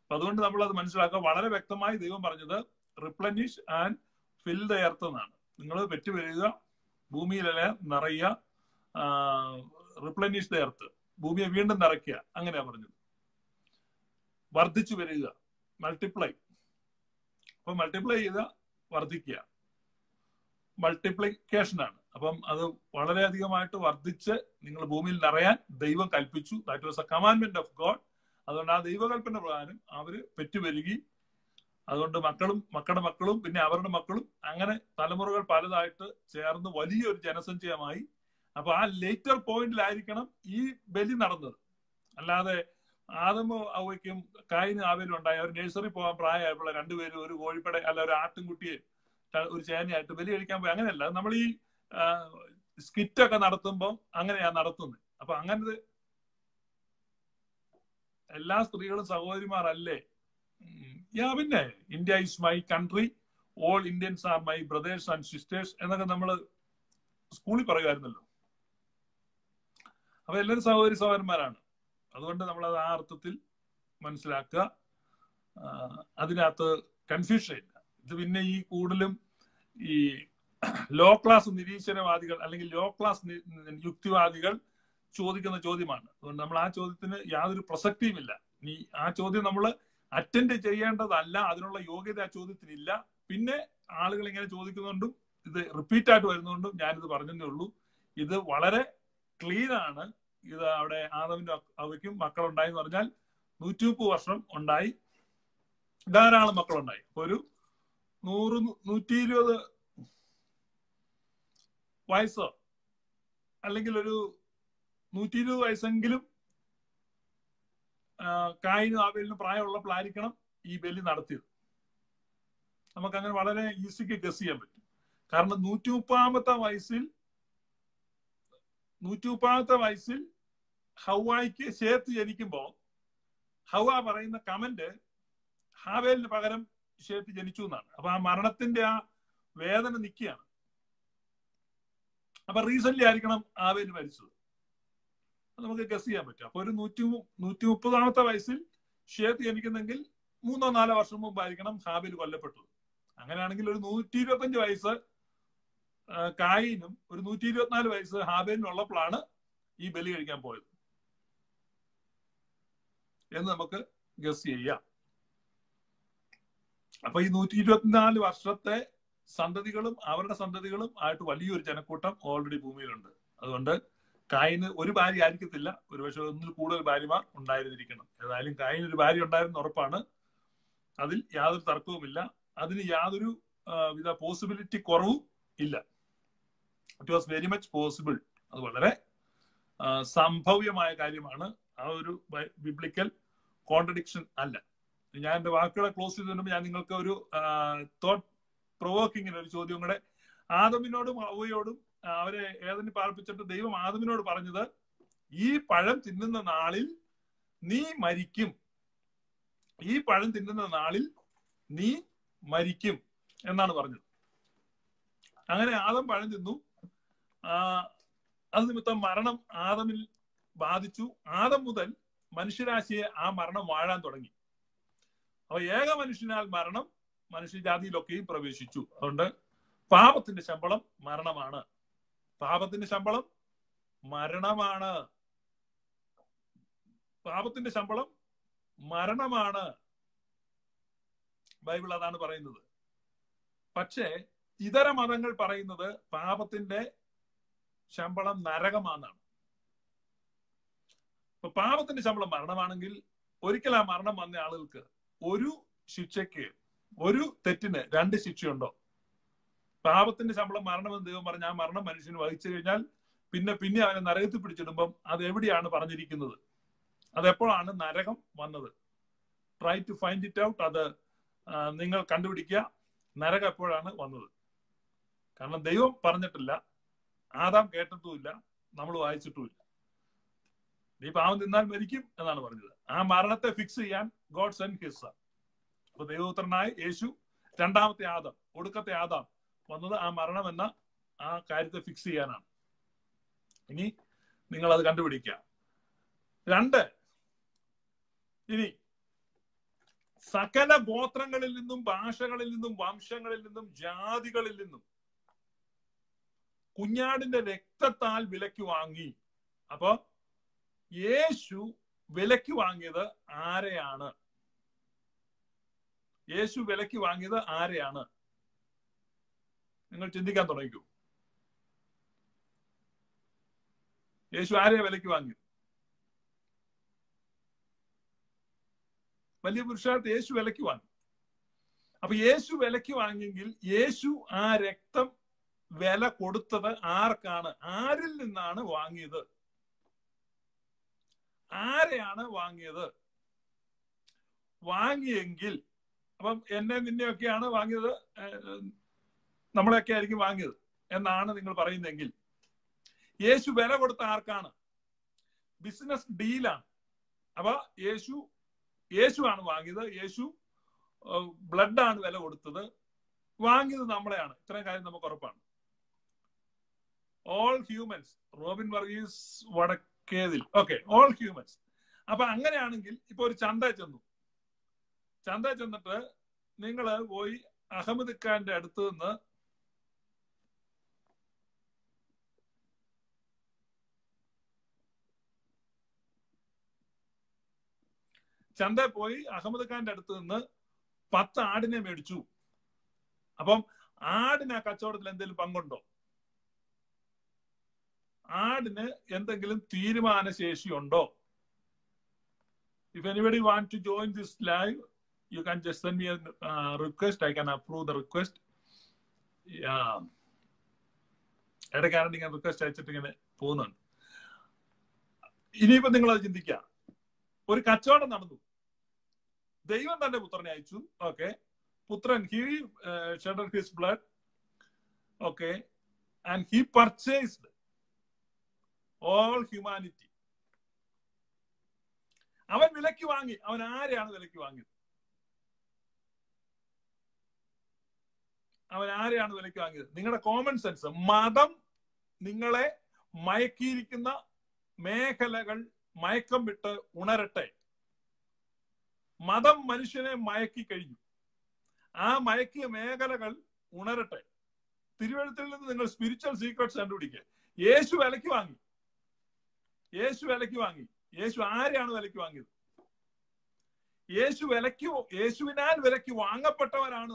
അപ്പൊ അതുകൊണ്ട് നമ്മൾ അത് മനസ്സിലാക്കുക വളരെ വ്യക്തമായി ദൈവം പറഞ്ഞത് replenish and fill the earth എന്നാണ് നിങ്ങൾ പെറ്റുവരിക ഭൂമിയിലെ നിറയുക റിപ്ലനിഷ് ദ എർത്ത് ഭൂമിയെ വീണ്ടും നിറയ്ക്കുക അങ്ങനെയാ പറഞ്ഞത് വർദ്ധിച്ചു വരിക മൾട്ടിപ്ലൈ അപ്പൊ മൾട്ടിപ്ലൈ ചെയ്ത വർദ്ധിക്കുക മൾട്ടിപ്ലിക്കേഷൻ ആണ് അപ്പം അത് വളരെയധികമായിട്ട് വർദ്ധിച്ച് നിങ്ങൾ ഭൂമിയിൽ നിറയാൻ ദൈവം കൽപ്പിച്ചു that was a commandment of God അതുകൊണ്ട് ആ ദൈവകൽപ്പന പ്രകാരം അവര് പെറ്റുപെരുകി അതുകൊണ്ട് മക്കളും മക്കളുടെ മക്കളും പിന്നെ അവരുടെ മക്കളും അങ്ങനെ തലമുറകൾ പലതായിട്ട് ചേർന്ന് വലിയൊരു ജനസഞ്ചയമായി അപ്പൊ ആ ലേറ്റർ പോയിന്റിലായിരിക്കണം ഈ ബലി നടന്നത് അല്ലാതെ ആദമോ അവയ്ക്കും കായിന് ആവേലും ഉണ്ടായി അവർ നഴ്സറി പോകാൻ പ്രായമായപ്പോൾ രണ്ടുപേരും ഒരു കോഴിപ്പട അല്ല ഒരു ആട്ടിൻകുട്ടിയെ ഒരു ചേനയായിട്ട് ബലി കഴിക്കാൻ പോയി അങ്ങനെയല്ല നമ്മൾ ഈ സ്കിറ്റൊക്കെ നടത്തുമ്പോൾ അങ്ങനെയാ നടത്തുന്നത് അപ്പൊ അങ്ങനത്തെ എല്ലാ സ്ത്രീകളും സഹോദരിമാരല്ലേ യാ പിന്നെ India is my country all Indians are my brothers and sisters എന്നൊക്കെ നമ്മൾ സ്കൂളിൽ പറയുമായിരുന്നല്ലോ അപ്പൊ എല്ലാവരും സഹോദരി സഹോദരന്മാരാണ് അതുകൊണ്ട് നമ്മൾ അത് ആ അർത്ഥത്തിൽ മനസ്സിലാക്കുക അതിനകത്ത് കൺഫ്യൂഷൻ ഇല്ല ഇത് പിന്നെ ഈ കൂടുതലും ഈ ലോ ക്ലാസ് നിരീശ്വരവാദികൾ അല്ലെങ്കിൽ ലോ ക്ലാസ് യുക്തിവാദികൾ ചോദിക്കുന്ന ചോദ്യമാണ് അതുകൊണ്ട് നമ്മൾ ആ ചോദ്യത്തിന് യാതൊരു പ്രസക്തിയുമില്ല നീ ആ ചോദ്യം നമ്മൾ അറ്റൻഡ് ചെയ്യേണ്ടതല്ല അതിനുള്ള യോഗ്യത ആ ചോദ്യത്തിനില്ല പിന്നെ ആളുകൾ ഇങ്ങനെ ചോദിക്കുന്നതുകൊണ്ടും ഇത് റിപ്പീറ്റ് ആയിട്ട് വരുന്നതുകൊണ്ടും ഞാനിത് പറഞ്ഞതേ ഉള്ളൂ ഇത് വളരെ ക്ലീൻ ആണ് ഇത് അവിടെ ആദവിന്റെ അവയ്ക്കും മക്കളുണ്ടായി എന്ന് പറഞ്ഞാൽ നൂറ്റി മുപ്പത് വർഷം ഉണ്ടായി ധാരാളം മക്കളുണ്ടായി അപ്പൊ ഒരു നൂറ് നൂറ്റി ഇരുപത് വയസ്സോ അല്ലെങ്കിൽ ഒരു നൂറ്റി ഇരുപത് വയസ്സെങ്കിലും കായിനും ആവേലിനും പ്രായമുള്ളപ്പോഴായിരിക്കണം ഈ ബലി നടത്തിയത് നമുക്ക് അങ്ങനെ വളരെ ഈസിക്ക് ഗസ് ചെയ്യാൻ പറ്റും കാരണം നൂറ്റി മുപ്പാമത്തെ വയസ്സിൽ നൂറ്റി മുപ്പാമത്തെ വയസ്സിൽ ഹവായിക്ക് ശേത്ത് ജനിക്കുമ്പോ ഹവ പറയുന്ന കമന്റ് ഹാവേലിന് പകരം ശേത്ത് ജനിച്ചു എന്നാണ് അപ്പൊ ആ മരണത്തിന്റെ ആ വേദന നിൽക്കുകയാണ് അപ്പൊ റീസെന്റ് ആയിരിക്കണം ആവേല് മരിച്ചത് നമുക്ക് ഗസ് ചെയ്യാൻ പറ്റും അപ്പൊ ഒരു നൂറ്റി നൂറ്റി മുപ്പതാമത്തെ വയസ്സിൽ ഷേത്ത് ജനിക്കുന്നെങ്കിൽ മൂന്നോ നാലോ വർഷം മുമ്പായിരിക്കണം ഹാബിൽ കൊല്ലപ്പെട്ടത് അങ്ങനെയാണെങ്കിൽ ഒരു നൂറ്റി ഇരുപത്തഞ്ച് വയസ്സ് കായിനും ഒരു നൂറ്റി ഇരുപത്തിനാല് വയസ്സ് ഹാബേലിനും ഉള്ളപ്പോഴാണ് ഈ ബലി കഴിക്കാൻ പോയത് എന്ന് നമുക്ക് ഗസ് ചെയ്യാം അപ്പൊ ഈ നൂറ്റി ഇരുപത്തിനാല് വർഷത്തെ സന്തതികളും അവരുടെ സന്തതികളും ആയിട്ട് വലിയൊരു ജനക്കൂട്ടം ഓൾറെഡി ഭൂമിയിലുണ്ട് അതുകൊണ്ട് കായിന് ഒരു ഭാര്യ ആയിരിക്കത്തില്ല ഒരുപക്ഷെ ഒന്നിൽ കൂടുതൽ ഭാര്യമാർ ഉണ്ടായിരുന്നിരിക്കണം ഏതായാലും കായിന് ഒരു ഭാര്യ ഉണ്ടായിരുന്ന ഉറപ്പാണ് അതിൽ യാതൊരു തർക്കവുമില്ല അതിന് യാതൊരു വിധ പോസിബിലിറ്റി കുറവും ഇല്ല it was very much possible അത് വളരെ സംഭവ്യമായ കാര്യമാണ് ആ ഒരു ബിബ്ലിക്കൽ കോൺട്രഡിക്ഷൻ അല്ല ഞാൻ എന്റെ വാക്കുകളെ ക്ലോസ് ചെയ്തുകൊണ്ട് ഞാൻ നിങ്ങൾക്ക് ഒരു തോട്ട് പ്രൊവോക്കിങ്ങിന് ഒരു ചോദ്യം കൂടെ ആദമിനോടും അവയോടും അവരെ ഏതിന് പാർപ്പിച്ചിട്ട് ദൈവം ആദമിനോട് പറഞ്ഞത് ഈ പഴം തിന്നുന്ന നാളിൽ നീ മരിക്കും ഈ പഴം തിന്നുന്ന നാളിൽ നീ മരിക്കും എന്നാണ് പറഞ്ഞത് അങ്ങനെ ആദം പഴം തിന്നു അത് നിമിത്തം മരണം ആദമിൽ ബാധിച്ചു ആദം മുതൽ മനുഷ്യരാശിയെ ആ മരണം വാഴാൻ തുടങ്ങി അപ്പൊ ഏക മനുഷ്യനാൽ മരണം മനുഷ്യജാതിയിലൊക്കെയും പ്രവേശിച്ചു അതുകൊണ്ട് പാപത്തിന്റെ ശമ്പളം മരണമാണ് പാപത്തിന്റെ ശമ്പളം മരണമാണ് പാപത്തിന്റെ ശമ്പളം മരണമാണ് ബൈബിൾ അതാണ് പറയുന്നത് പക്ഷേ ഇതര മതങ്ങൾ പറയുന്നത് പാപത്തിന്റെ ശമ്പളം നരകമാണെന്നാണ് ഇപ്പൊ പാപത്തിന്റെ ശമ്പളം മരണമാണെങ്കിൽ ഒരിക്കൽ ആ മരണം വന്ന ആളുകൾക്ക് ഒരു ശിക്ഷയ്ക്ക് ഒരു തെറ്റിന് രണ്ട് ശിക്ഷയുണ്ടോ പാപത്തിന്റെ ശമ്പളം മരണമെന്ന് ദൈവം പറഞ്ഞ ആ മരണം മനുഷ്യന് വഹിച്ചു കഴിഞ്ഞാൽ പിന്നെ പിന്നെ അവനെ നരകത്തിൽ പിടിച്ചിടുമ്പം അത് എവിടെയാണ് പറഞ്ഞിരിക്കുന്നത് അതെപ്പോഴാണ് നരകം വന്നത് try to find it out അത് നിങ്ങൾ കണ്ടുപിടിക്കുക നരകം എപ്പോഴാണ് വന്നത് കാരണം ദൈവം പറഞ്ഞിട്ടില്ല ആദാം കേട്ടിട്ടുമില്ല നമ്മൾ വായിച്ചിട്ടുമില്ല നീ പാവം തിന്നാൽ മരിക്കും എന്നാണ് പറഞ്ഞത് ആ മരണത്തെ ഫിക്സ് ചെയ്യാൻ ഗോഡ് സെൻഡ് ഹിസ് അപ്പൊ ദൈവപുത്രനായ യേശു രണ്ടാമത്തെ ആദം ഒടുക്കത്തെ ആദാം വന്നത് ആ മരണം എന്ന ആ കാര്യത്തെ ഫിക്സ് ചെയ്യാനാണ് ഇനി നിങ്ങൾ അത് കണ്ടുപിടിക്കുക രണ്ട് ഇനി സകല ഗോത്രങ്ങളിൽ നിന്നും ഭാഷകളിൽ നിന്നും വംശങ്ങളിൽ നിന്നും ജാതികളിൽ നിന്നും കുഞ്ഞാടിന്റെ രക്തത്താൽ വിലക്ക് വാങ്ങി അപ്പൊ യേശു വിലക്ക് വാങ്ങിയത് ആരെയാണ് യേശു വിലക്ക് വാങ്ങിയത് ആരെയാണ് നിങ്ങൾ ചിന്തിക്കാൻ തുടങ്ങിക്കൂ യേശു ആരെയാ വിലക്ക് വാങ്ങിയത് വലിയ പുരുഷാർത്ഥ യേശു വിലക്ക് വാങ്ങി അപ്പൊ യേശു വിലക്ക് വാങ്ങിയെങ്കിൽ യേശു ആ രക്തം വില കൊടുത്തത് ആർക്കാണ് ആരിൽ നിന്നാണ് വാങ്ങിയത് ആരെയാണ് വാങ്ങിയത് വാങ്ങിയെങ്കിൽ അപ്പം എന്നെ നിന്നെയൊക്കെയാണ് വാങ്ങിയത് നമ്മളെയൊക്കെ ആയിരിക്കും വാങ്ങിയത് എന്നാണ് നിങ്ങൾ പറയുന്നതെങ്കിൽ യേശു വില കൊടുത്ത ആർക്കാണ് ബിസിനസ് ഡീലാണ് അപ്പൊ യേശു യേശു ആണ് വാങ്ങിയത് യേശു ബ്ലഡ് ആണ് വില കൊടുത്തത് വാങ്ങിയത് നമ്മളെയാണ് ഇത്രയും കാര്യം നമുക്ക് ഉറപ്പാണ് all humans Robin Varghese Vadakkethil okay all humans അപ്പൊ അങ്ങനെയാണെങ്കിൽ ഇപ്പൊ ഒരു ചന്ത ചെന്നു ചന്ത ചെന്നിട്ട് നിങ്ങൾ പോയി അഹമ്മദ് ഖാന്റെ അടുത്ത് നിന്ന് ചന്ത പോയി അഹമ്മദ് ഖാന്റെ അടുത്ത് നിന്ന് പത്ത് ആടിനെ മേടിച്ചു അപ്പം ആടിന് ആ കച്ചവടത്തിൽ എന്തെങ്കിലും പങ്കുണ്ടോ ആടിന് എന്തെങ്കിലും തീരുമാന ശേഷി ഉണ്ടോ if anybody want to join this live you can just send me request I can approve the request ഇടയ്ക്കാണ് ഇങ്ങനെ റിക്വസ്റ്റ് അയച്ചിട്ട് ഇങ്ങനെ പോകുന്നുണ്ട് ഇനിയിപ്പോ നിങ്ങൾ അത് ചിന്തിക്കുക ഒരു കച്ചവടം നടന്നു ദൈവം തന്റെ പുത്രനെ അയച്ചു ഓക്കെ പുത്രൻ he shed his blood okay and he purchased all humanity അവൻ വിലക്ക് വാങ്ങി അവൻ ആരെയാണ് വിലക്ക് വാങ്ങിയത് അവൻ ആരെയാണ് വിലക്ക് വാങ്ങിയത് നിങ്ങളുടെ കോമൺ സെൻസ് മതം നിങ്ങളെ മയക്കിയിരിക്കുന്ന മേഖലകൾ മയക്കം വിട്ട് ഉണരട്ടെ മതം മനുഷ്യനെ മയക്കി കഴിഞ്ഞു ആ മയക്കിയ മേഖലകൾ ഉണരട്ടെ തിരുവഴുത്തിൽ നിന്ന് നിങ്ങൾ സ്പിരിച്വൽ സീക്രട്സ് കണ്ടുപിടിക്കുക യേശു വിലക്ക് വാങ്ങി യേശു വിലക്ക് വാങ്ങി യേശു ആരെയാണ് വിലക്ക് വാങ്ങിയത് യേശു വിലക്ക് യേശുവിനാൽ വിലക്ക് വാങ്ങപ്പെട്ടവരാണ്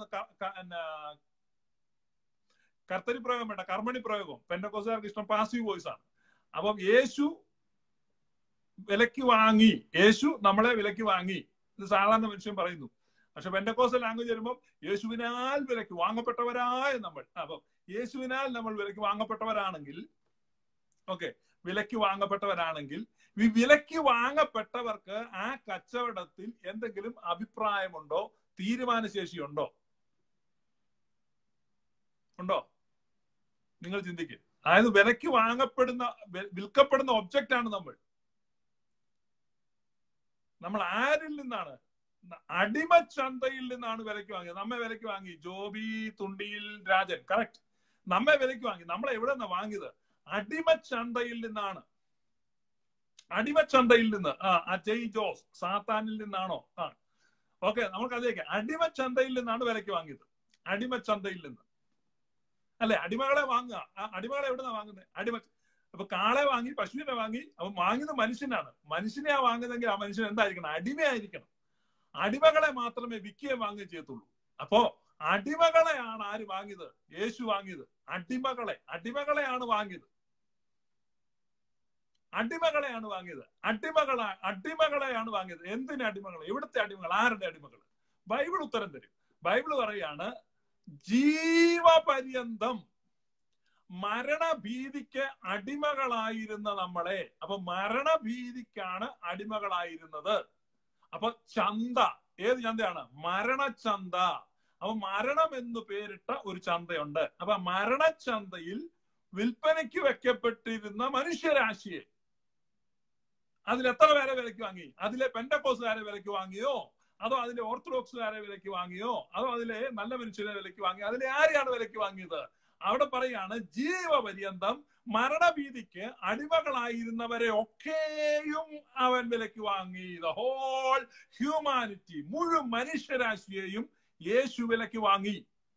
കർത്തരി പ്രയോഗം വേണ്ട കർമ്മണി പ്രയോഗം പെൻഡക്കോസുകാർക്ക് ഇഷ്ടം പാസീവ് വോയിസ് ആണ് അപ്പം യേശു വിലക്ക് വാങ്ങി യേശു നമ്മളെ വിലക്ക് വാങ്ങി ഇത് സാധാരണ മനുഷ്യൻ പറയുന്നു പക്ഷെ പെൻഡക്കോസ ലാംഗ്വേജ് വരുമ്പോൾ യേശുവിനാൽ വിലക്ക് വാങ്ങപ്പെട്ടവരായ നമ്മൾ അപ്പം യേശുവിനാൽ നമ്മൾ വിലക്ക് വാങ്ങപ്പെട്ടവരാണെങ്കിൽ ഓക്കെ വിലക്ക് വാങ്ങപ്പെട്ടവരാണെങ്കിൽ ഈ വിലക്ക് വാങ്ങപ്പെട്ടവർക്ക് ആ കച്ചവടത്തിൽ എന്തെങ്കിലും അഭിപ്രായമുണ്ടോ തീരുമാനശേഷിയുണ്ടോ ഉണ്ടോ നിങ്ങൾ ചിന്തിക്കുക അതായത് വിലക്ക് വാങ്ങപ്പെടുന്ന വിൽക്കപ്പെടുന്ന ഒബ്ജക്റ്റ് ആണ് നമ്മൾ നമ്മൾ ആരിൽ നിന്നാണ് അടിമച്ചന്തയിൽ നിന്നാണ് വിലക്ക് വാങ്ങിയത് നമ്മെ വിലക്ക് വാങ്ങി ജോബി തുണ്ടിയിൽ രാജൻ കറക്റ്റ് നമ്മെ വിലക്ക് വാങ്ങി നമ്മളെ എവിടെ നിന്നാണ് വാങ്ങിയത് അടിമച്ചന്തയിൽ നിന്നാണ് അടിമച്ചന്തയിൽ നിന്ന് ആ അജയ് ജോസ് സാത്താനിൽ നിന്നാണോ ആ ഓക്കെ നമുക്ക് അതേക്ക് അടിമച്ചന്തയിൽ നിന്നാണ് വിലക്ക് വാങ്ങിയത് അടിമച്ചന്തയിൽ നിന്ന് അല്ലെ അടിമകളെ വാങ്ങുക ആ അടിമകളെ എവിടെ നിന്നാണ് വാങ്ങുന്നത് അടിമ അപ്പൊ കാളെ വാങ്ങി പശുവിനെ വാങ്ങി അപ്പൊ വാങ്ങുന്നത് മനുഷ്യനാണ് മനുഷ്യനെയാ വാങ്ങുന്നതെങ്കിൽ ആ മനുഷ്യൻ എന്തായിരിക്കണം അടിമയായിരിക്കണം അടിമകളെ മാത്രമേ വിൽക്കുകയും വാങ്ങുകയും ചെയ്യത്തുള്ളൂ അപ്പോ അടിമകളെയാണ് ആര് വാങ്ങിയത് യേശു വാങ്ങിയത് അടിമകളെ അടിമകളെയാണ് വാങ്ങിയത് അടിമകളെയാണ് വാങ്ങിയത് അടിമകളെ അടിമകളെയാണ് വാങ്ങിയത് എന്തിന് അടിമകൾ എവിടുത്തെ അടിമകൾ ആരുടെ അടിമകൾ ബൈബിൾ ഉത്തരം തരും ബൈബിൾ പറയാണ് ജീവപര്യന്തം മരണഭീതിക്ക് അടിമകളായിരുന്ന നമ്മളെ അപ്പൊ മരണഭീതിക്കാണ് അടിമകളായിരുന്നത് അപ്പൊ ചന്ത ഏത് ചന്തയാണ് മരണച്ചന്ത അപ്പൊ മരണം എന്ന് പേരിട്ട ഒരു ചന്തയുണ്ട് അപ്പൊ മരണച്ചന്തയിൽ വിൽപ്പനയ്ക്ക് വെക്കപ്പെട്ടിരുന്ന മനുഷ്യരാശിയെ അതിൽ എത്ര പേരെ വിലക്ക് വാങ്ങി അതിലെ പെൻഡക്കോസുകാരെ വിലക്ക് വാങ്ങിയോ അതോ അതിലെ ഓർത്തഡോക്സുകാരെ വിലക്ക് വാങ്ങിയോ അതോ അതിലെ നല്ല മനുഷ്യരെ വിലക്ക് വാങ്ങിയോ അതിലെ ആരെയാണ് വിലക്ക് വാങ്ങിയത് അവിടെ പറയാണ് ജീവപര്യന്തം മരണഭീതിക്ക് അടിമകളായിരുന്നവരെ ഒക്കെയും അവൻ വിലക്ക് വാങ്ങി ദ ഹോൾ ഹ്യൂമാനിറ്റി മുഴുവൻ മനുഷ്യരാശിയെയും യേശു വിലക്ക് വാങ്ങി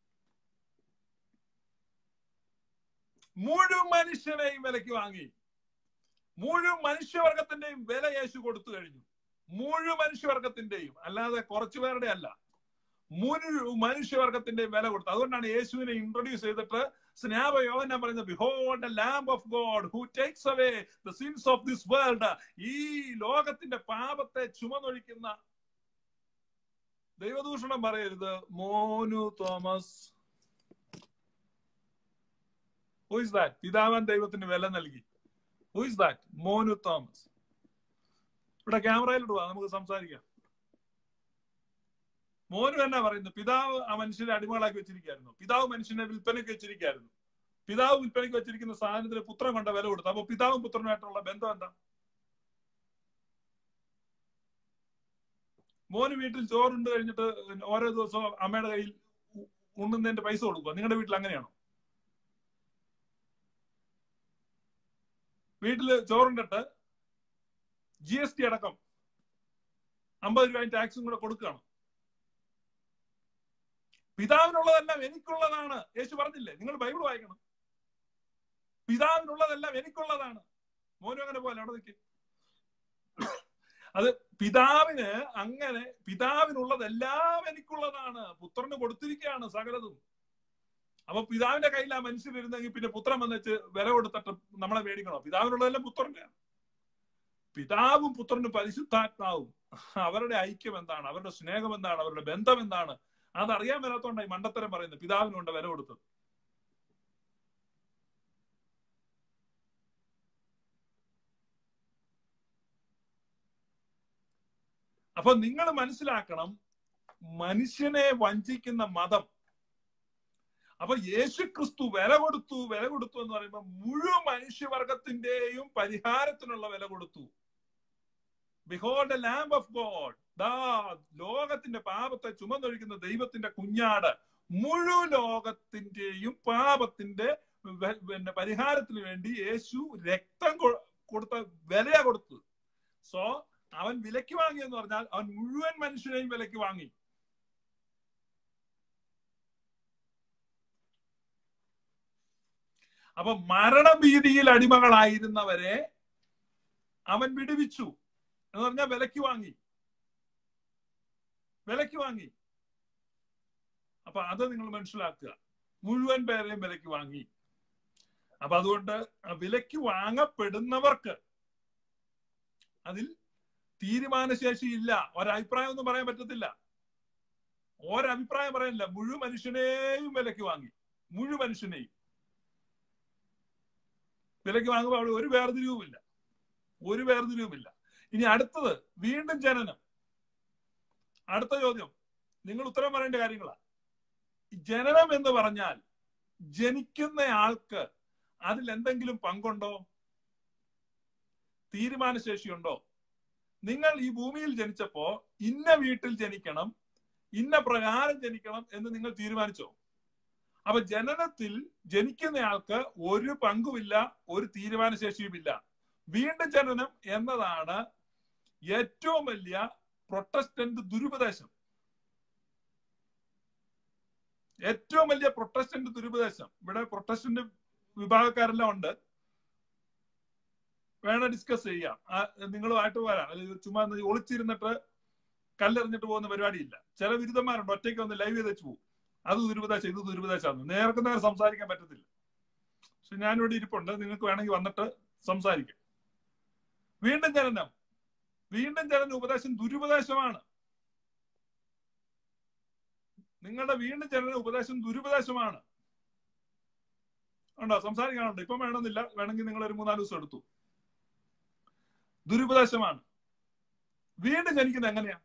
മുഴുവൻ മനുഷ്യനെയും വിലക്ക് വാങ്ങി മുഴുവൻ മനുഷ്യവർഗത്തിന്റെയും വില യേശു കൊടുത്തു കഴിഞ്ഞു മുഴുവൻ മനുഷ്യവർഗത്തിന്റെയും അല്ലാതെ കുറച്ചു പേരുടെ അല്ല മുഴു മനുഷ്യവർഗത്തിന്റെയും വില കൊടുത്തു അതുകൊണ്ടാണ് യേശുവിനെ ഇൻട്രൊഡ്യൂസ് ചെയ്തിട്ട് സ്നാപയോഹന പറയുന്നത് behold the lamb of God who takes away the sins of this world ഈ ലോകത്തിന്റെ പാപത്തെ ചുമന്നൊഴിക്കുന്ന ദൈവദൂഷണം പറയരുത് Monu Thomas who is that പിതാവൻ ദൈവത്തിന് വില നൽകി who is that Monu Thomas ഇവിടെ ക്യാമറയിലിടുക നമുക്ക് സംസാരിക്കാം മോനു എന്നാ പറയുന്നത് പിതാവ് ആ മനുഷ്യനെ അടിമകളാക്കി വെച്ചിരിക്കായിരുന്നു പിതാവ് മനുഷ്യനെ വിൽപ്പനയ്ക്ക് വെച്ചിരിക്കായിരുന്നു പിതാവ് വിൽപ്പനയ്ക്ക് വെച്ചിരിക്കുന്ന സാധനത്തിന് പുത്രൻ കൊണ്ട വില കൊടുത്തു അപ്പൊ പിതാവും പുത്രനുമായിട്ടുള്ള ബന്ധം എന്താ മോന് വീട്ടിൽ ചോറുണ്ട് കഴിഞ്ഞിട്ട് ഓരോ ദിവസവും അമ്മയുടെ കയ്യിൽ ഉണ്ണുന്നതിന്റെ പൈസ കൊടുക്കുക നിങ്ങളുടെ വീട്ടിൽ അങ്ങനെയാണോ വീട്ടില് ചോറുണ്ടിട്ട് ജി എസ് ടി അടക്കം അമ്പത് രൂപ ടാക്സും കൂടെ കൊടുക്കുകയാണ് പിതാവിനുള്ളതെല്ലാം എനിക്കുള്ളതാണ് യേശു പറഞ്ഞില്ലേ നിങ്ങൾ ബൈബിൾ വായിക്കണം പിതാവിനുള്ളതെല്ലാം എനിക്കുള്ളതാണ് മോനും അങ്ങനെ പോലെ അവിടെ നിൽക്കും അത് പിതാവിന് അങ്ങനെ പിതാവിനുള്ളതെല്ലാം എനിക്കുള്ളതാണ് പുത്രന് കൊടുത്തിരിക്കുകയാണ് സകലതും അപ്പൊ പിതാവിന്റെ കയ്യിൽ ആ മനുഷ്യരിരുന്നെങ്കിൽ പിന്നെ പുത്രൻ വന്നിച്ച് വില കൊടുത്തിട്ട് നമ്മളെ മേടിക്കണോ പിതാവിനുള്ളതെല്ലാം പുത്രന്റെ പിതാവും പുത്രനും പരിശുദ്ധാത്മാവും അവരുടെ ഐക്യം എന്താണ് അവരുടെ സ്നേഹം എന്താണ് അവരുടെ ബന്ധം എന്താണ് അതറിയാൻ മേലാത്തോണ്ടായി മണ്ടത്തരം പറയുന്നത് പിതാവിനുണ്ട് വില കൊടുത്തത് അപ്പൊ നിങ്ങൾ മനസ്സിലാക്കണം മനുഷ്യനെ വഞ്ചിക്കുന്ന മതം അപ്പൊ യേശു ക്രിസ്തു വില കൊടുത്തു വില കൊടുത്തു എന്ന് പറയുമ്പോൾ മുഴുവൻ മനുഷ്യവർഗത്തിന്റെയും പരിഹാരത്തിനുള്ള വില കൊടുത്തു behold the lamb of God ദാ ലോകത്തിന്റെ പാപത്തെ ചുമന്നൊഴിക്കുന്ന ദൈവത്തിന്റെ കുഞ്ഞാട് മുഴുവൻ ലോകത്തിന്റെയും പാപത്തിന്റെ പിന്നെ പരിഹാരത്തിന് വേണ്ടി യേശു രക്തം കൊടുത്ത വിലയാ കൊടുത്തു സോ അവൻ വിലക്ക് വാങ്ങി എന്ന് പറഞ്ഞാൽ അവൻ മുഴുവൻ മനുഷ്യനെയും വിലക്ക് വാങ്ങി അപ്പൊ മരണഭീതിയിൽ അടിമകളായിരുന്നവരെ അവൻ വിടുവിച്ചു എന്ന് പറഞ്ഞാൽ വിലക്ക് വാങ്ങി വിലക്ക് വാങ്ങി അപ്പൊ അത് നിങ്ങൾ മനസ്സിലാക്കുക മുഴുവൻ പേരെയും വിലക്ക് വാങ്ങി അപ്പൊ അതുകൊണ്ട് വിലക്ക് വാങ്ങപ്പെടുന്നവർക്ക് അതിൽ തീരുമാനശേഷി ഇല്ല ഒരഭിപ്രായം ഒന്നും പറയാൻ പറ്റത്തില്ല ഒരഭിപ്രായം പറയാനില്ല മുഴുവൻ മനുഷ്യനെയും വിലക്ക് വാങ്ങി മുഴുവൻ മനുഷ്യനെയും വിലക്ക് വാങ്ങുമ്പോൾ അവിടെ ഒരു വേർതിരിവുമില്ല ഒരു വേർതിരിവുമില്ല ഇനി അടുത്തത് വീണ്ടും ജനനം അടുത്ത ചോദ്യം നിങ്ങൾ ഉത്തരം പറയേണ്ട കാര്യങ്ങളാ ജനനം എന്ന് പറഞ്ഞാൽ ജനിക്കുന്ന ആൾക്ക് അതിൽ എന്തെങ്കിലും പങ്കുണ്ടോ തീരുമാനശേഷിയുണ്ടോ നിങ്ങൾ ഈ ഭൂമിയിൽ ജനിച്ചപ്പോ ഇന്ന വീട്ടിൽ ജനിക്കണം ഇന്ന പ്രകാരം ജനിക്കണം എന്ന് നിങ്ങൾ തീരുമാനിച്ചോ അപ്പൊ ജനനത്തിൽ ജനിക്കുന്നയാൾക്ക് ഒരു പങ്കുമില്ല ഒരു തീരുമാനശേഷിയുമില്ല വീണ്ടും ജനനം എന്നതാണ് ഏറ്റവും വലിയ പ്രൊട്ടസ്റ്റന്റ് ദുരുപദേശം ഏറ്റവും വലിയ പ്രൊട്ടസ്റ്റന്റ് ദുരുപദേശം ഇവിടെ പ്രൊട്ടസ്റ്റന്റ് വിഭാഗക്കാരെല്ലാം ഉണ്ട് വേണം ഡിസ്കസ് ചെയ്യാം നിങ്ങളുമായിട്ട് വരാം ചുമ്മാ ഒളിച്ചിരുന്നിട്ട് കല്ലെറിഞ്ഞിട്ട് പോകുന്ന പരിപാടിയില്ല ചില ബിരുദന്മാരുണ്ട് ഒറ്റയ്ക്ക് വന്ന് ലൈവ് ചെയ്ത് വെച്ച് പോകും അത് ദുരുപദേശം ഇത് ദുരുപദേശമാണ് നേർക്ക് നേരെ സംസാരിക്കാൻ പറ്റത്തില്ല പക്ഷെ ഞാനിവിടെ ഇരിപ്പുണ്ട് നിങ്ങൾക്ക് വേണമെങ്കിൽ വന്നിട്ട് സംസാരിക്കാം വീണ്ടും ജനനം വീണ്ടും ജനന ഉപദേശം ദുരുപദേശമാണ് നിങ്ങളുടെ വീണ്ടും ജനന ഉപദേശം ദുരുപദേശമാണ് ഉണ്ടോ സംസാരിക്കാനുണ്ട് ഇപ്പം വേണമെന്നില്ല വേണമെങ്കിൽ നിങ്ങൾ ഒരു മൂന്നാല് ദിവസം എടുത്തു ദുരുപദേശമാണ് വീണ്ടും ജനിക്കുന്നത് എങ്ങനെയാ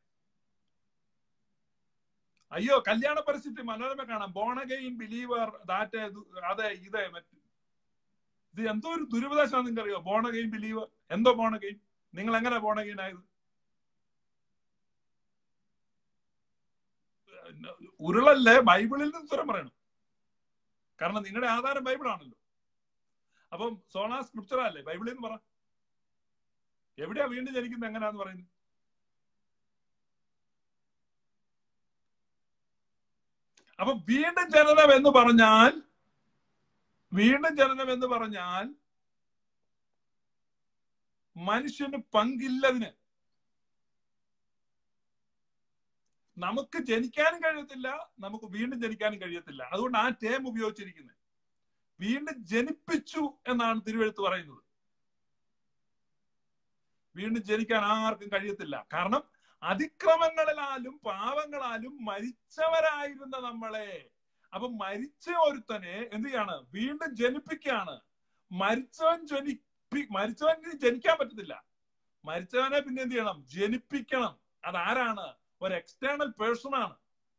അയ്യോ കല്യാണ പരിസ്ഥിതി മനോരമ കാണാം ബോണഗെയിൻ ബിലീവർ ദാറ്റ് അതെ ഇതേ മറ്റ് ഇത് എന്തോ ഒരു ദുരുപദേശമാണ് നിങ്ങൾക്ക് അറിയോ ബോണഗെയിൻ ബിലീവർ എന്തോ ബോണഗെയിൻ നിങ്ങൾ എങ്ങനെ ബോണഗെയിൻ ആയത് ഉരുളല്ലേ ബൈബിളിൽ നിന്ന് ഉത്തരം പറയണം കാരണം നിങ്ങളുടെ ആധാരം ബൈബിൾ ആണല്ലോ അപ്പം സോണ സ്ക്രിപ്ചർ അല്ലേ ബൈബിളിൽ നിന്ന് പറ എവിടെയാ വീണ്ടും ജനിക്കുന്നത് എങ്ങനെയാന്ന് പറയുന്നത് അപ്പൊ വീണ്ടും ജനനം എന്ന് പറഞ്ഞാൽ വീണ്ടും ജനനം എന്ന് പറഞ്ഞാൽ മനുഷ്യന് പങ്കില്ലതിന് നമുക്ക് ജനിക്കാനും കഴിയത്തില്ല നമുക്ക് വീണ്ടും ജനിക്കാനും കഴിയത്തില്ല അതുകൊണ്ട് ആ ടേം ഉപയോഗിച്ചിരിക്കുന്നത് വീണ്ടും ജനിപ്പിച്ചു എന്നാണ് തിരുവെഴുത്ത് പറയുന്നത് വീണ്ടും ജനിക്കാൻ ആർക്കും കഴിയത്തില്ല കാരണം അതിക്രമങ്ങളിലാലും പാവങ്ങളാലും മരിച്ചവരായിരുന്ന നമ്മളെ അപ്പൊ മരിച്ച ഒരുത്തനെ എന്ത് ചെയ്യാണ് വീണ്ടും ജനിപ്പിക്കുകയാണ് മരിച്ചവൻ ജനിപ്പി മരിച്ചവൻ ജനിക്കാൻ പറ്റത്തില്ല മരിച്ചവനെ പിന്നെ എന്ത് ചെയ്യണം ജനിപ്പിക്കണം അതാരാണ് ഒരു എക്സ്റ്റേണൽ പേഴ്സൺ ആണ്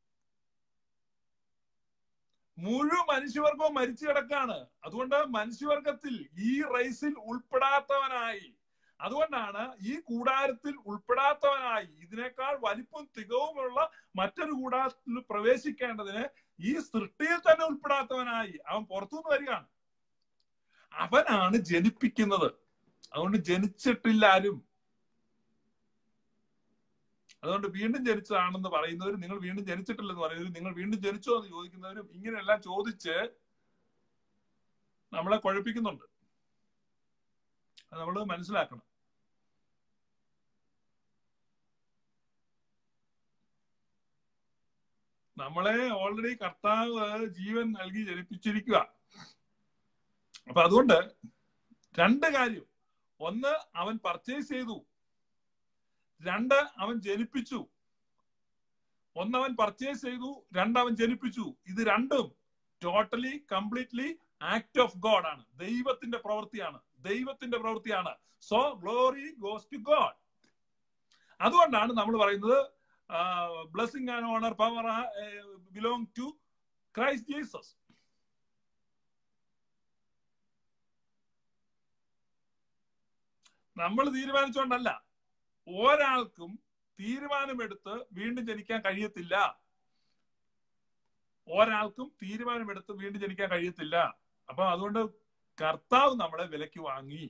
മുഴുവൻ മനുഷ്യവർഗവും മരിച്ചു കിടക്കാണ് അതുകൊണ്ട് മനുഷ്യവർഗത്തിൽ ഈ റേസിൽ ഉൾപ്പെടാത്തവനായി അതുകൊണ്ടാണ് ഈ കൂടാരത്തിൽ ഉൾപ്പെടാത്തവനായി ഇതിനേക്കാൾ വലിപ്പം തികവുമുള്ള മറ്റൊരു കൂടാരത്തിൽ പ്രവേശിക്കേണ്ടതിന് ഈ സൃഷ്ടിയിൽ തന്നെ ഉൾപ്പെടാത്തവനായി അവൻ പുറത്തുനിന്ന് വരികയാണ് അവനാണ് ജനിപ്പിക്കുന്നത് അതുകൊണ്ട് ജനിച്ചിട്ടില്ല ആരും അതുകൊണ്ട് വീണ്ടും ജനിച്ചതാണെന്ന് പറയുന്നവരും നിങ്ങൾ വീണ്ടും ജനിച്ചിട്ടില്ലെന്ന് പറയുന്നവരും നിങ്ങൾ വീണ്ടും ജനിച്ചോ എന്ന് ചോദിക്കുന്നവരും ഇങ്ങനെയെല്ലാം ചോദിച്ച് നമ്മളെ കുഴപ്പിക്കുന്നുണ്ട് അത് നമ്മൾ മനസ്സിലാക്കണം നമ്മളെ ഓൾറെഡി കർത്താവ് ജീവൻ നൽകി ജനിപ്പിച്ചിരിക്കുക അപ്പൊ അതുകൊണ്ട് രണ്ട് കാര്യം ഒന്ന് അവൻ പർച്ചേസ് ചെയ്തു രണ്ട് അവൻ ജനിപ്പിച്ചു ഒന്ന് അവൻ പർച്ചേസ് ചെയ്തു രണ്ട് അവൻ ജനിപ്പിച്ചു ഇത് രണ്ടും totally completely act of God ആണ് ദൈവത്തിന്റെ പ്രവൃത്തിയാണ് ദൈവത്തിന്റെ പ്രവൃത്തിയാണ് so glory goes to God അതുകൊണ്ടാണ് നമ്മൾ പറയുന്നത് blessing and honour power belong to Christ Jesus നമ്മൾ തീരുമാനിച്ചുകൊണ്ടല്ല ഒരാൾക്കും തീരുമാനമെടുത്ത് വീണ്ടും ജനിക്കാൻ കഴിയത്തില്ല ഒരാൾക്കും തീരുമാനമെടുത്ത് വീണ്ടും ജനിക്കാൻ കഴിയത്തില്ല അപ്പൊ അതുകൊണ്ട് കർത്താവ് നമ്മളെ വിലക്ക് വാങ്ങി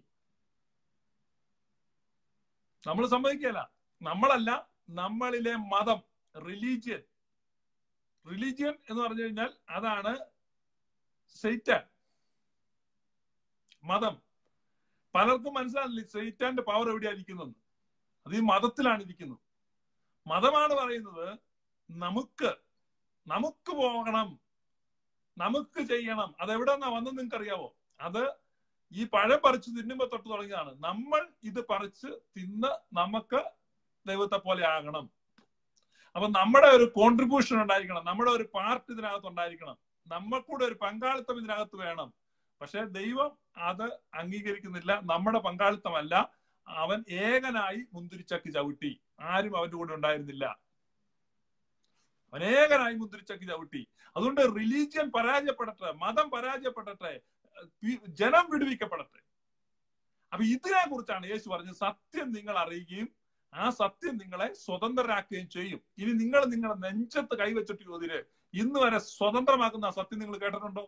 നമ്മൾ സമ്മതിക്കല നമ്മളല്ല നമ്മളിലെ മതം റിലീജിയൻ റിലീജിയൻ എന്ന് പറഞ്ഞു കഴിഞ്ഞാൽ അതാണ് സൈറ്റാൻ മതം പലർക്കും മനസ്സിലാകില്ല സൈറ്റാന്റെ പവർ എവിടെയാണ് ഇരിക്കുന്നത് അത് ഈ മതത്തിലാണ് ഇരിക്കുന്നത് മതമാണ് പറയുന്നത് നമുക്ക് നമുക്ക് പോകണം നമുക്ക് ചെയ്യണം അത് എവിടെ നിന്നാ വന്നെന്ന് നിങ്ങൾക്ക് അറിയാവോ അത് ഈ പഴം പറിച്ച് തിന്നുമ്പോ തൊട്ട് തുടങ്ങിയതാണ് നമ്മൾ ഇത് പറിച്ച് തിന്ന് നമുക്ക് ദൈവത്തെ പോലെ ആകണം അപ്പൊ നമ്മുടെ ഒരു കോൺട്രിബ്യൂഷൻ ഉണ്ടായിരിക്കണം നമ്മുടെ ഒരു പാർട്ട് ഇതിനകത്ത് ഉണ്ടായിരിക്കണം നമ്മൾക്കൂടെ ഒരു പങ്കാളിത്തം ഇതിനകത്ത് വേണം പക്ഷെ ദൈവം അത് അംഗീകരിക്കുന്നില്ല നമ്മുടെ പങ്കാളിത്തമല്ല അവൻ ഏകനായി മുന്തിരിച്ചക്ക് ചവിട്ടി ആരും അവന്റെ കൂടെ ഉണ്ടായിരുന്നില്ല അവൻ ഏകനായി മുന്തിരിച്ചക്ക് ചവിട്ടി അതുകൊണ്ട് റിലീജിയൻ പരാജയപ്പെടട്ടെ മതം പരാജയപ്പെടട്ടെ ജനം വിടുവിക്കപ്പെടട്ടെ അപ്പൊ ഇതിനെ കുറിച്ചാണ് യേശു പറഞ്ഞത് സത്യം നിങ്ങൾ അറിയുകയും ആ സത്യം നിങ്ങളെ സ്വതന്ത്രരാക്കുകയും ചെയ്യും ഇനി നിങ്ങൾ നിങ്ങളുടെ നെഞ്ചത്ത് കൈവച്ചിട്ട് ചോദ്യര് ഇന്ന് വരെ സ്വതന്ത്രമാക്കുന്ന ആ സത്യം നിങ്ങൾ കേട്ടിട്ടുണ്ടോ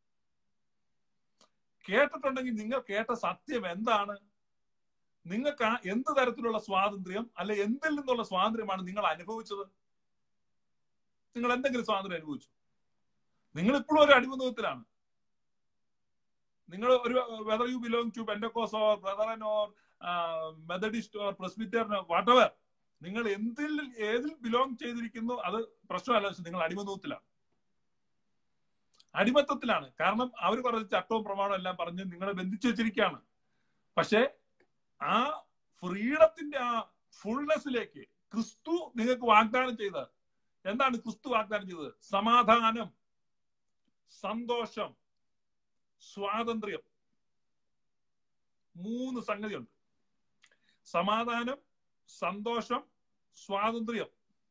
കേട്ടിട്ടുണ്ടെങ്കിൽ നിങ്ങൾ കേട്ട സത്യം എന്താണ് നിങ്ങൾക്ക് എന്ത് തരത്തിലുള്ള സ്വാതന്ത്ര്യം അല്ലെ എന്തിൽ നിന്നുള്ള സ്വാതന്ത്ര്യമാണ് നിങ്ങൾ അനുഭവിച്ചത് നിങ്ങൾ എന്തെങ്കിലും സ്വാതന്ത്ര്യം അനുഭവിച്ചു നിങ്ങൾ ഇപ്പോഴും ഒരു അടിമനുഖത്തിലാണ് നിങ്ങൾ ഒരു whether you belong to Pentecost or Brethren or Methodist or Presbyterian whatever നിങ്ങൾ എന്തിൽ ഏതിൽ ബിലോങ് ചെയ്തിരിക്കുന്നു അത് പ്രശ്നമല്ല നിങ്ങൾ അടിമനുഖത്തിലാണ് അടിമത്തത്തിലാണ് കാരണം അവർ പറഞ്ഞ ചട്ടവും പ്രമാണവും എല്ലാം പറഞ്ഞ് നിങ്ങളെ ബന്ധിച്ചു വെച്ചിരിക്കുകയാണ് പക്ഷെ ആ ഫ്രീഡത്തിന്റെ ആ ഫുൾനെസ്സിലേക്ക് ക്രിസ്തു നിങ്ങൾക്ക് വാഗ്ദാനം ചെയ്തത് എന്താണ് ക്രിസ്തു വാഗ്ദാനം ചെയ്തത് സമാധാനം സന്തോഷം സ്വാതന്ത്ര്യം മൂന്ന് സംഗതിയുണ്ട് സമാധാനം സന്തോഷം സ്വാതന്ത്ര്യം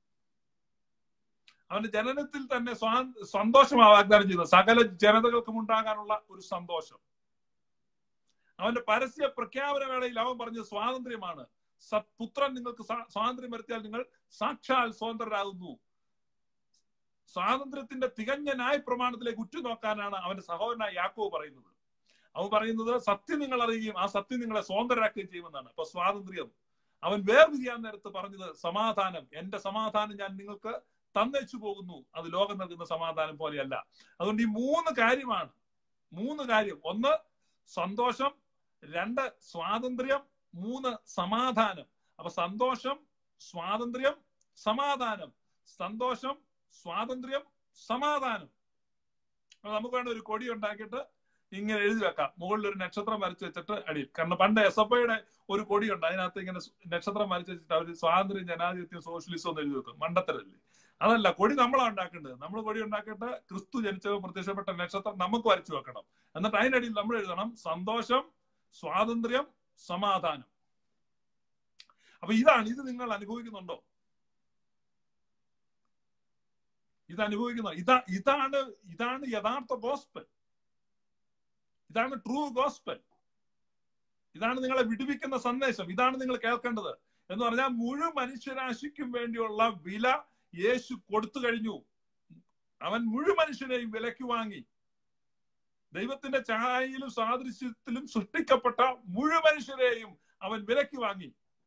അവന്റെ ജനനത്തിൽ തന്നെ സന്തോഷമാണ് വാഗ്ദാനം ചെയ്തത് സകല ജനതകൾക്കും ഉണ്ടാകാനുള്ള ഒരു സന്തോഷം അവന്റെ പരസ്യ പ്രഖ്യാപന വേളയിൽ അവൻ പറഞ്ഞ സ്വാതന്ത്ര്യമാണ് പുത്രൻ നിങ്ങൾക്ക് സ്വാതന്ത്ര്യം വരുത്തിയാൽ നിങ്ങൾ സാക്ഷാൽ സ്വതന്ത്രരാകുന്നു സ്വാതന്ത്ര്യത്തിന്റെ തികഞ്ഞ ന്യായ പ്രമാണത്തിലേക്ക് ഉറ്റുനോക്കാനാണ് അവന്റെ സഹോദരനായ യാക്കോവ് പറയുന്നത് അവൻ പറയുന്നത് സത്യം നിങ്ങൾ അറിയുകയും ആ സത്യം നിങ്ങളെ സ്വതന്ത്രരാക്കുകയും ചെയ്യുമെന്നാണ് അപ്പൊ സ്വാതന്ത്ര്യം അവൻ വേർതിരിയാൻ നേരത്ത് പറഞ്ഞത് സമാധാനം എന്റെ സമാധാനം ഞാൻ നിങ്ങൾക്ക് തന്നേച്ചു പോകുന്നു അത് ലോകം നൽകുന്ന സമാധാനം പോലെയല്ല അതുകൊണ്ട് ഈ മൂന്ന് കാര്യമാണ് മൂന്ന് കാര്യം ഒന്ന് സന്തോഷം രണ്ട് സ്വാതന്ത്ര്യം മൂന്ന് സമാധാനം അപ്പൊ സന്തോഷം സ്വാതന്ത്ര്യം സമാധാനം സന്തോഷം സ്വാതന്ത്ര്യം സമാധാനം അപ്പൊ നമുക്ക് വേണ്ട ഒരു കൊടി ഉണ്ടാക്കിയിട്ട് ഇങ്ങനെ എഴുതി വെക്കാം മുകളിൽ ഒരു നക്ഷത്രം വരച്ച് വെച്ചിട്ട് അടിയിൽ കാരണം പണ്ട് എസ് എഫ് ഐയുടെ ഒരു കൊടിയുണ്ട് അതിനകത്ത് ഇങ്ങനെ നക്ഷത്രം വരച്ച് വെച്ചിട്ട് അവർ സ്വാതന്ത്ര്യം ജനാധിപത്യം സോഷ്യലിസം എന്ന് എഴുതി വെക്കും മണ്ടത്തരല്ലേ അതല്ല കൊടി നമ്മളാണ് ഉണ്ടാക്കേണ്ടത് നമ്മൾ കൊടി ഉണ്ടാക്കിയിട്ട് ക്രിസ്തു ജനിച്ചവ പ്രത്യക്ഷപ്പെട്ട നക്ഷത്രം നമുക്ക് വരച്ചു വെക്കണം എന്നിട്ട് അതിനടിയിൽ നമ്മൾ എഴുതണം സന്തോഷം സ്വാതന്ത്ര്യം സമാധാനം അപ്പൊ ഇതാണ് ഇത് നിങ്ങൾ അനുഭവിക്കുന്നുണ്ടോ ഇത് അനുഭവിക്കുന്ന ഇതാ ഇതാണ് ഇതാണ് യഥാർത്ഥ ഗോസ്പൽ ഇതാണ് ട്രൂ ഗോസ്പൽ ഇതാണ് നിങ്ങളെ വിടുവിക്കുന്ന സന്ദേശം ഇതാണ് നിങ്ങൾ കേൾക്കേണ്ടത് എന്ന് പറഞ്ഞാൽ മുഴുവൻ മനുഷ്യരാശിക്കും വേണ്ടിയുള്ള വില യേശു കൊടുത്തു കഴിഞ്ഞു അവൻ മുഴുവൻ മനുഷ്യനെയും വിലക്ക് വാങ്ങി ദൈവത്തിന്റെ ഛായയിലും സാദൃശ്യത്തിലും സൃഷ്ടിക്കപ്പെട്ട മുഴുവൻ മനുഷ്യരെയും അവൻ വിലക്ക് വാങ്ങി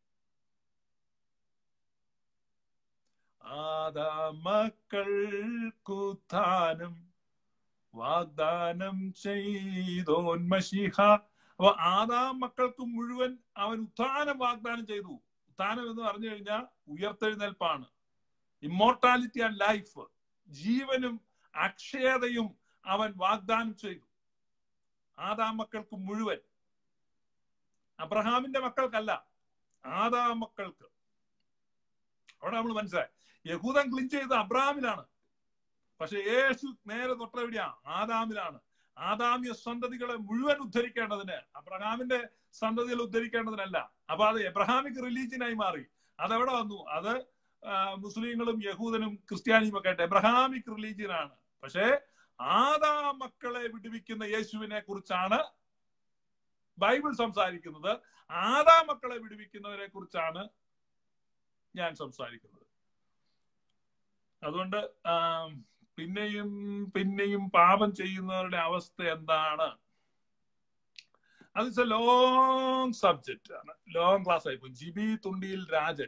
ആദാമക്കൾക്കുത്ഥാനം വാഗ്ദാനം ചെയ്തോൻ മഷിഹ അപ്പൊ ആദാം മക്കൾക്ക് മുഴുവൻ അവൻ ഉത്ഥാനം വാഗ്ദാനം ചെയ്തു ഉത്ഥാനം എന്ന് പറഞ്ഞു കഴിഞ്ഞാൽ ഉയർത്തെഴുന്നേൽപ്പാണ് ഇമ്മോർട്ടാലിറ്റി ആൻഡ് ലൈഫ് ജീവനും അക്ഷയതയും അവൻ വാഗ്ദാനം ചെയ്തു ആദാം മക്കൾക്ക് മുഴുവൻ അബ്രഹാമിന്റെ മക്കൾക്കല്ല ആദാം മക്കൾക്ക് അവിടെ നമ്മൾ മനസ്സിലായി യഹൂദൻ ക്ലിൻ ചെയ്ത് അബ്രഹാമിലാണ് പക്ഷെ യേശു നേരെ തൊട്ടെവിടെയാ ആദാമിലാണ് ആദാമ്യ സന്തതികളെ മുഴുവൻ ഉദ്ധരിക്കേണ്ടതിന് അബ്രഹാമിന്റെ സന്തതികൾ ഉദ്ധരിക്കേണ്ടതിനല്ല അപ്പൊ അത് എബ്രഹാമിക് റിലീജിയനായി മാറി അതെവിടെ വന്നു അത് മുസ്ലിങ്ങളും യഹൂദനും ക്രിസ്ത്യാനിയും ഒക്കെ ആയിട്ട് എബ്രഹാമിക് റിലീജിയനാണ് പക്ഷേ ആദാ മക്കളെ വിടുവിക്കുന്ന യേശുവിനെ കുറിച്ചാണ് ബൈബിൾ സംസാരിക്കുന്നത് ആദാ മക്കളെ വിടുവിക്കുന്നവരെ കുറിച്ചാണ് ഞാൻ സംസാരിക്കുന്നത് അതുകൊണ്ട് പിന്നെയും പിന്നെയും പാപം ചെയ്യുന്നവരുടെ അവസ്ഥ എന്താണ് അത് ഇറ്റ്സ് എ ലോങ് സബ്ജക്റ്റ് ആണ് ലോങ് ക്ലാസ് ആയിപ്പോ ജിബി തുണ്ടിയിൽ രാജൻ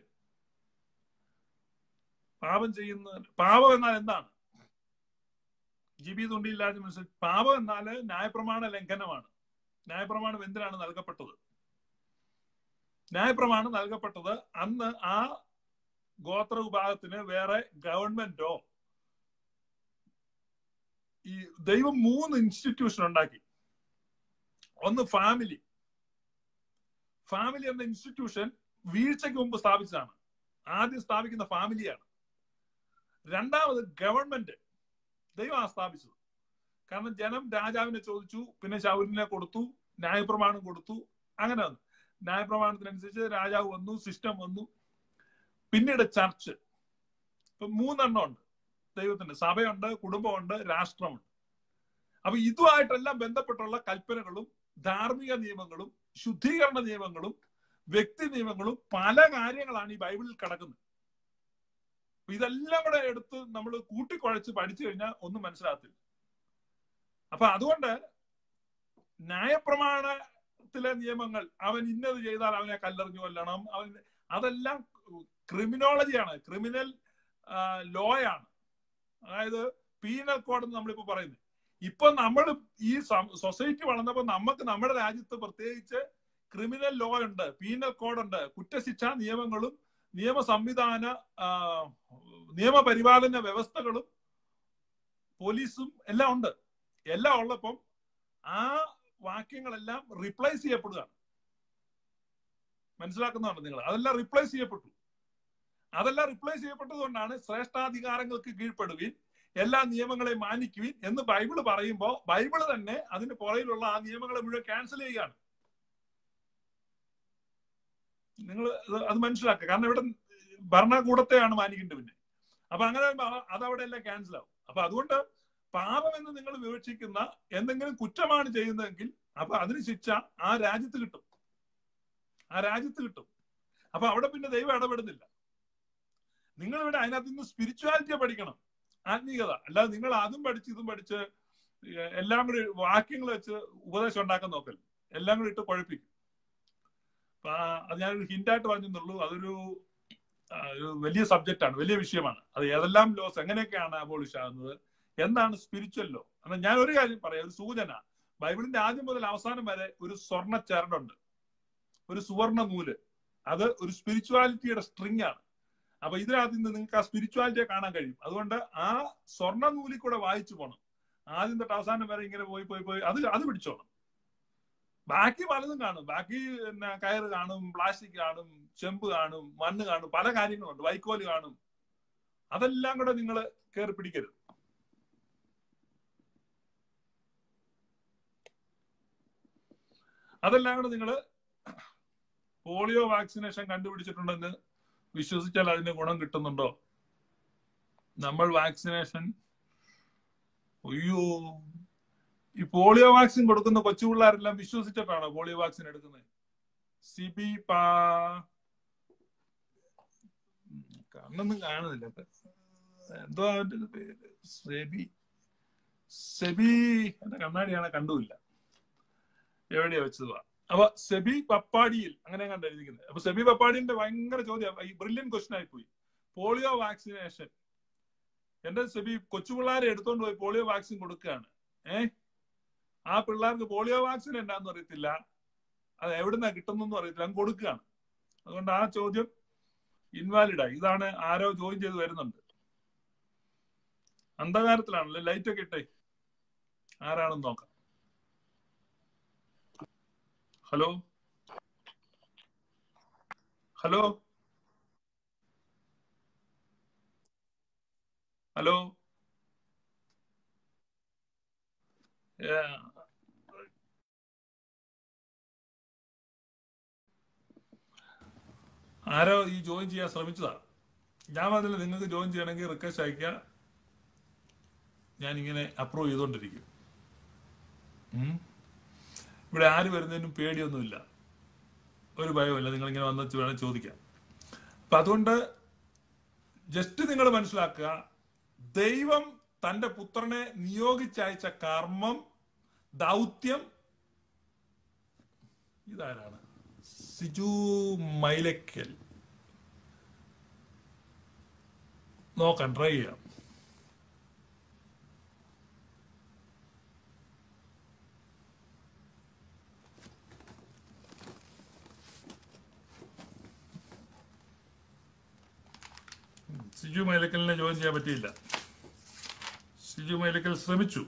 പാപം ചെയ്യുന്ന പാപം എന്നാൽ എന്താണ് ജിബി തുണ്ടിയിൽ രാജൻ മനസ്സിൽ പാപം എന്നാൽ ന്യായപ്രമാണ ലംഘനമാണ് ന്യായപ്രമാണം എന്തിനാണ് നൽകപ്പെട്ടത് ന്യായപ്രമാണം നൽകപ്പെട്ടത് അന്ന് ആ ഗോത്ര വിഭാഗത്തിന് വേറെ ഗവൺമെന്റോ ഈ ദൈവം മൂന്ന് ഇൻസ്റ്റിറ്റ്യൂഷൻ ഉണ്ടാക്കി ഒന്ന് ഫാമിലി ഫാമിലി എന്ന ഇൻസ്റ്റിറ്റ്യൂഷൻ വീഴ്ചയ്ക്ക് മുമ്പ് സ്ഥാപിച്ചതാണ് ആദ്യം സ്ഥാപിക്കുന്ന ഫാമിലിയാണ് രണ്ടാമത് ഗവൺമെന്റ് ദൈവം ആ സ്ഥാപിച്ചത് കാരണം ജനം രാജാവിനെ ചോദിച്ചു പിന്നെ ശൗലിനെ കൊടുത്തു ന്യായപ്രമാണം കൊടുത്തു അങ്ങനെ വന്നു ന്യായപ്രമാണത്തിനനുസരിച്ച് രാജാവ് വന്നു സിസ്റ്റം വന്നു പിന്നീട് ചർച്ച് ഇപ്പൊ മൂന്നെണ്ണം ഉണ്ട് ദൈവത്തിന്റെ സഭയുണ്ട് കുടുംബമുണ്ട് രാഷ്ട്രമുണ്ട് അപ്പൊ ഇതുമായിട്ടെല്ലാം ബന്ധപ്പെട്ടുള്ള കൽപ്പനകളും ധാർമ്മിക നിയമങ്ങളും ശുദ്ധീകരണ നിയമങ്ങളും വ്യക്തി നിയമങ്ങളും പല കാര്യങ്ങളാണ് ഈ ബൈബിളിൽ കിടക്കുന്നത് ഇതെല്ലാം കൂടെ എടുത്ത് നമ്മൾ കൂട്ടിക്കുഴച്ച് പഠിച്ചു കഴിഞ്ഞാൽ ഒന്നും മനസ്സിലാകത്തില്ല അപ്പൊ അതുകൊണ്ട് ന്യായപ്രമാണത്തിലെ നിയമങ്ങൾ അവൻ ഇന്നത് ചെയ്താൽ അവനെ കല്ലെറിഞ്ഞു കൊല്ലണം അവൻ അതെല്ലാം ക്രിമിനോളജിയാണ് ക്രിമിനൽ ലോയാണ് അതായത് പീനൽ കോഡ് എന്ന് നമ്മളിപ്പോ പറയുന്നത് ഇപ്പൊ നമ്മൾ ഈ സൊസൈറ്റി വളർന്നപ്പോ നമുക്ക് നമ്മുടെ രാജ്യത്ത് പ്രത്യേകിച്ച് ക്രിമിനൽ ലോ ഉണ്ട് പീനൽ കോഡ് ഉണ്ട് കുറ്റശിക്ഷാ നിയമങ്ങളും നിയമ സംവിധാന നിയമപരിപാലന വ്യവസ്ഥകളും പോലീസും എല്ലാം ഉണ്ട് എല്ലാം ഉള്ളപ്പം ആ വാക്യങ്ങളെല്ലാം റിപ്ലേസ് ചെയ്യപ്പെടുകയാണ് മനസ്സിലാക്കുന്നതാണ് നിങ്ങൾ അതെല്ലാം റിപ്ലേസ് ചെയ്യപ്പെട്ടു അതെല്ലാം റിപ്ലേസ് ചെയ്യപ്പെട്ടതുകൊണ്ടാണ് ശ്രേഷ്ഠാധികാരങ്ങൾക്ക് കീഴ്പ്പെടുകയും എല്ലാ നിയമങ്ങളെയും മാനിക്കുവിൻ എന്ന് ബൈബിള് പറയുമ്പോൾ ബൈബിള് തന്നെ അതിന് പുറയിലുള്ള ആ നിയമങ്ങളെ മുഴുവൻ ക്യാൻസൽ ചെയ്യുകയാണ് നിങ്ങൾ അത് മനസ്സിലാക്കുക കാരണം ഇവിടെ ഭരണകൂടത്തെയാണ് മാനിക്കേണ്ടത് പിന്നെ അപ്പൊ അങ്ങനെ അതവിടെ എല്ലാം ക്യാൻസൽ ആവും അപ്പൊ അതുകൊണ്ട് പാപം എന്ന് നിങ്ങൾ വിവക്ഷിക്കുന്ന എന്തെങ്കിലും കുറ്റമാണ് ചെയ്യുന്നതെങ്കിൽ അപ്പൊ അതിന് ശിക്ഷ ആ രാജ്യത്ത് കിട്ടും ആ രാജ്യത്ത് കിട്ടും അപ്പൊ അവിടെ പിന്നെ ദൈവം ഇടപെടുന്നില്ല നിങ്ങൾ ഇവിടെ അതിനകത്ത് നിന്ന് സ്പിരിച്വാലിറ്റിയെ പഠിക്കണം ആത്മീയത അല്ലാതെ നിങ്ങൾ അതും പഠിച്ച് ഇതും പഠിച്ച് ഏഹ് എല്ലാം കൂടി വാക്യങ്ങൾ വെച്ച് ഉപദേശം ഉണ്ടാക്കാൻ നോക്കൽ എല്ലാം കൂടി ഇട്ട് കുഴപ്പിക്കും അപ്പൊ ആ- അത് ഞാനൊരു ഹിന്റായിട്ട് പറഞ്ഞെന്നുള്ളൂ അതൊരു ആ, ഒരു വലിയ സബ്ജക്റ്റ് ആണ് വലിയ വിഷയമാണ് അത് ഏതെല്ലാം ലോസ് എങ്ങനെയൊക്കെയാണ് അബോളിഷ് ആകുന്നത് എന്താണ് സ്പിരിച്വൽ ലോ എന്നാൽ ഞാൻ ഒരു കാര്യം പറയാം ഒരു സൂചന ബൈബിളിന്റെ ആദ്യം മുതൽ അവസാനം വരെ ഒരു സ്വർണ്ണ ചരടുണ്ട് ഒരു സുവർണ നൂല് അത് ഒരു സ്പിരിച്വാലിറ്റിയുടെ സ്ട്രിങ് ആണ് അപ്പൊ ഇതിനകത്ത് നിന്ന് നിങ്ങൾക്ക് ആ സ്പിരിച്വാലിറ്റിയെ കാണാൻ കഴിയും അതുകൊണ്ട് ആ സ്വർണ്ണ നൂലിൽ കൂടെ വായിച്ചു പോകണം ആദ്യം തൊട്ട് അവസാനം വരെ ഇങ്ങനെ പോയി പോയി പോയി അത് അത് പിടിച്ചോണം ബാക്കി പലതും കാണും ബാക്കി പിന്നെ കയറ് കാണും പ്ലാസ്റ്റിക് കാണും ചെമ്പ് കാണും മണ്ണ് കാണും പല കാര്യങ്ങളുണ്ട് വൈക്കോല് കാണും അതെല്ലാം കൂടെ നിങ്ങൾ കയറി പിടിക്കരുത് അതെല്ലാം കൂടെ നിങ്ങൾ പോളിയോ വാക്സിനേഷൻ കണ്ടുപിടിച്ചിട്ടുണ്ടെന്ന് വിശ്വസിച്ചാൽ അതിന്റെ ഗുണം കിട്ടുന്നുണ്ടോ നമ്മൾ വാക്സിനേഷൻ അയ്യോ ഈ പോളിയോ വാക്സിൻ കൊടുക്കുന്ന കൊച്ചു പിള്ളേരെല്ലാം വിശ്വസിച്ചിട്ടാണോ പോളിയോ വാക്സിൻ എടുക്കുന്നത് സിബി പാ ഉം, കണ്ണൊന്നും കാണുന്നില്ല ഇപ്പൊ. എന്തോ അവന്റെ പേര് സെബി സെബി എന്റെ കണ്ണാടിയാണ് കണ്ടുമില്ല എവിടെയാ വെച്ചത് വാ. അപ്പൊ സെബി പപ്പാടിയിൽ അങ്ങനെ കണ്ട് എഴുതിക്കുന്നത് അപ്പൊ സെബി പപ്പാടിന്റെ ഭയങ്കര ചോദ്യം ഈ ബ്രില്യൻ ക്വസ്റ്റൻ ആയി പോയി പോളിയോ വാക്സിനേഷൻ എന്റെ സെബി കൊച്ചു പിള്ളേരെ എടുത്തോണ്ട് പോയി പോളിയോ വാക്സിൻ കൊടുക്കുകയാണ് ഏ ആ പിള്ളേർക്ക് പോളിയോ വാക്സിൻ എന്താന്ന് അറിയത്തില്ല അത് എവിടുന്നാ കിട്ടുന്നെന്നും അറിയത്തില്ല അങ്ങ് കൊടുക്കുകയാണ് അതുകൊണ്ട് ആ ചോദ്യം ഇൻവാലിഡ് ആയി ഇതാണ് ആരോ ജോയിൻ ചെയ്ത് വരുന്നുണ്ട് അന്ധകാരത്തിലാണല്ലേ ലൈറ്റ് ഒക്കെ ഇട്ടേ ആരാണെന്ന് നോക്കാം ഹലോ ഹലോ ഹലോ ആരോ ഈ ജോയിൻ ചെയ്യാൻ ശ്രമിച്ചതാ ഞാൻ പറഞ്ഞില്ല നിങ്ങൾക്ക് ജോയിൻ ചെയ്യണമെങ്കിൽ റിക്വസ്റ്റ് അയക്കുക ഞാൻ ഇങ്ങനെ അപ്രൂവ് ചെയ്തോണ്ടിരിക്കും ഉം. ഇവിടെ ആര് വരുന്നതിനും പേടിയൊന്നുമില്ല ഒരു ഭയവുമില്ല നിങ്ങൾ ഇങ്ങനെ വന്ന് വേണം ചോദിക്കാം അപ്പൊ അതുകൊണ്ട് ജസ്റ്റ് നിങ്ങൾ മനസ്സിലാക്കുക ദൈവം തന്റെ പുത്രനെ നിയോഗിച്ചയച്ച കർമ്മം ദൗത്യം ഇതാരാണ് സിജു മൈലക്കൽ നോക്കാം ട്രൈ ചെയ്യാം സിജു മൈലക്കലിനെ ജോയിൻ ചെയ്യാൻ പറ്റിയില്ല സിജു മൈലക്കൽ ശ്രമിച്ചു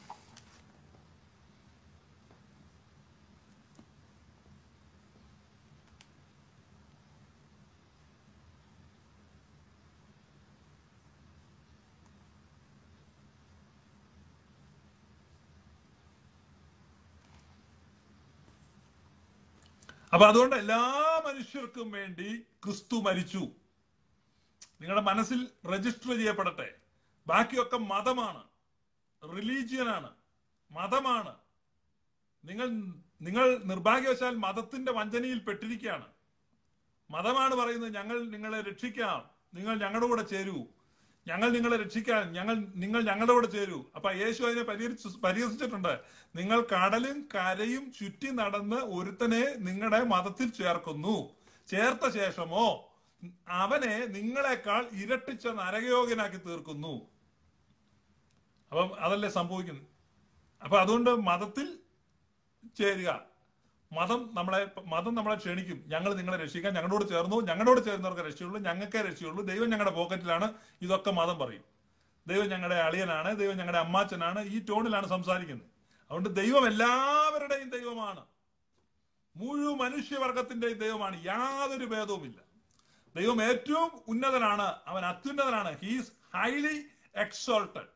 അപ്പൊ അതുകൊണ്ട് എല്ലാ മനുഷ്യർക്കും വേണ്ടി ക്രിസ്തു മരിച്ചു നിങ്ങളുടെ മനസ്സിൽ രജിസ്റ്റർ ചെയ്യപ്പെടട്ടെ ബാക്കിയൊക്കെ മതമാണ് റിലീജിയനാണ് മതമാണ് നിങ്ങൾ നിങ്ങൾ നിർഭാഗ്യവശാൽ മതത്തിന്റെ വഞ്ചനയിൽ പെട്ടിരിക്കുകയാണ് മതമാണ് പറയുന്നത് ഞങ്ങൾ നിങ്ങളെ രക്ഷിക്കാം നിങ്ങൾ ഞങ്ങളുടെ കൂടെ ചേരൂ ഞങ്ങൾ നിങ്ങളെ രക്ഷിക്കാൻ ഞങ്ങൾ നിങ്ങൾ ഞങ്ങളുടെ കൂടെ ചേരൂ അപ്പൊ യേശു അതിനെ പരിഹരിച്ചു പരിഹസിച്ചിട്ടുണ്ട് നിങ്ങൾ കടലും കരയും ചുറ്റി നടന്ന് ഒരുത്തനെ നിങ്ങളുടെ മതത്തിൽ ചേർക്കുന്നു ചേർത്ത ശേഷമോ അവനെ നിങ്ങളെക്കാൾ ഇരട്ടിച്ച നരകയോഗ്യനാക്കി തീർക്കുന്നു അപ്പം അതല്ലേ സംഭവിക്കുന്നത് അപ്പൊ അതുകൊണ്ട് മതത്തിൽ ചേരുക മതം നമ്മളെ മതം നമ്മളെ ക്ഷണിക്കും ഞങ്ങൾ നിങ്ങളെ രക്ഷിക്കാൻ ഞങ്ങളോട് ചേർന്നു ഞങ്ങളോട് ചേർന്നവർക്ക് രക്ഷയുള്ളൂ ഞങ്ങൾക്കേ രക്ഷയുള്ളൂ ദൈവം ഞങ്ങളുടെ പോക്കറ്റിലാണ് ഇതൊക്കെ മതം പറയും ദൈവം ഞങ്ങളുടെ അളിയനാണ് ദൈവം ഞങ്ങളുടെ അമ്മാച്ചനാണ് ഈ ടോണിലാണ് സംസാരിക്കുന്നത് അതുകൊണ്ട് ദൈവം എല്ലാവരുടെയും ദൈവമാണ് മുഴുവൻ മനുഷ്യവർഗത്തിന്റെയും ദൈവമാണ് യാതൊരു ഭേദവുമില്ല ദൈവം ഏറ്റവും ഉന്നതനാണ് അവൻ അത്യുന്നതനാണ് he's highly exalted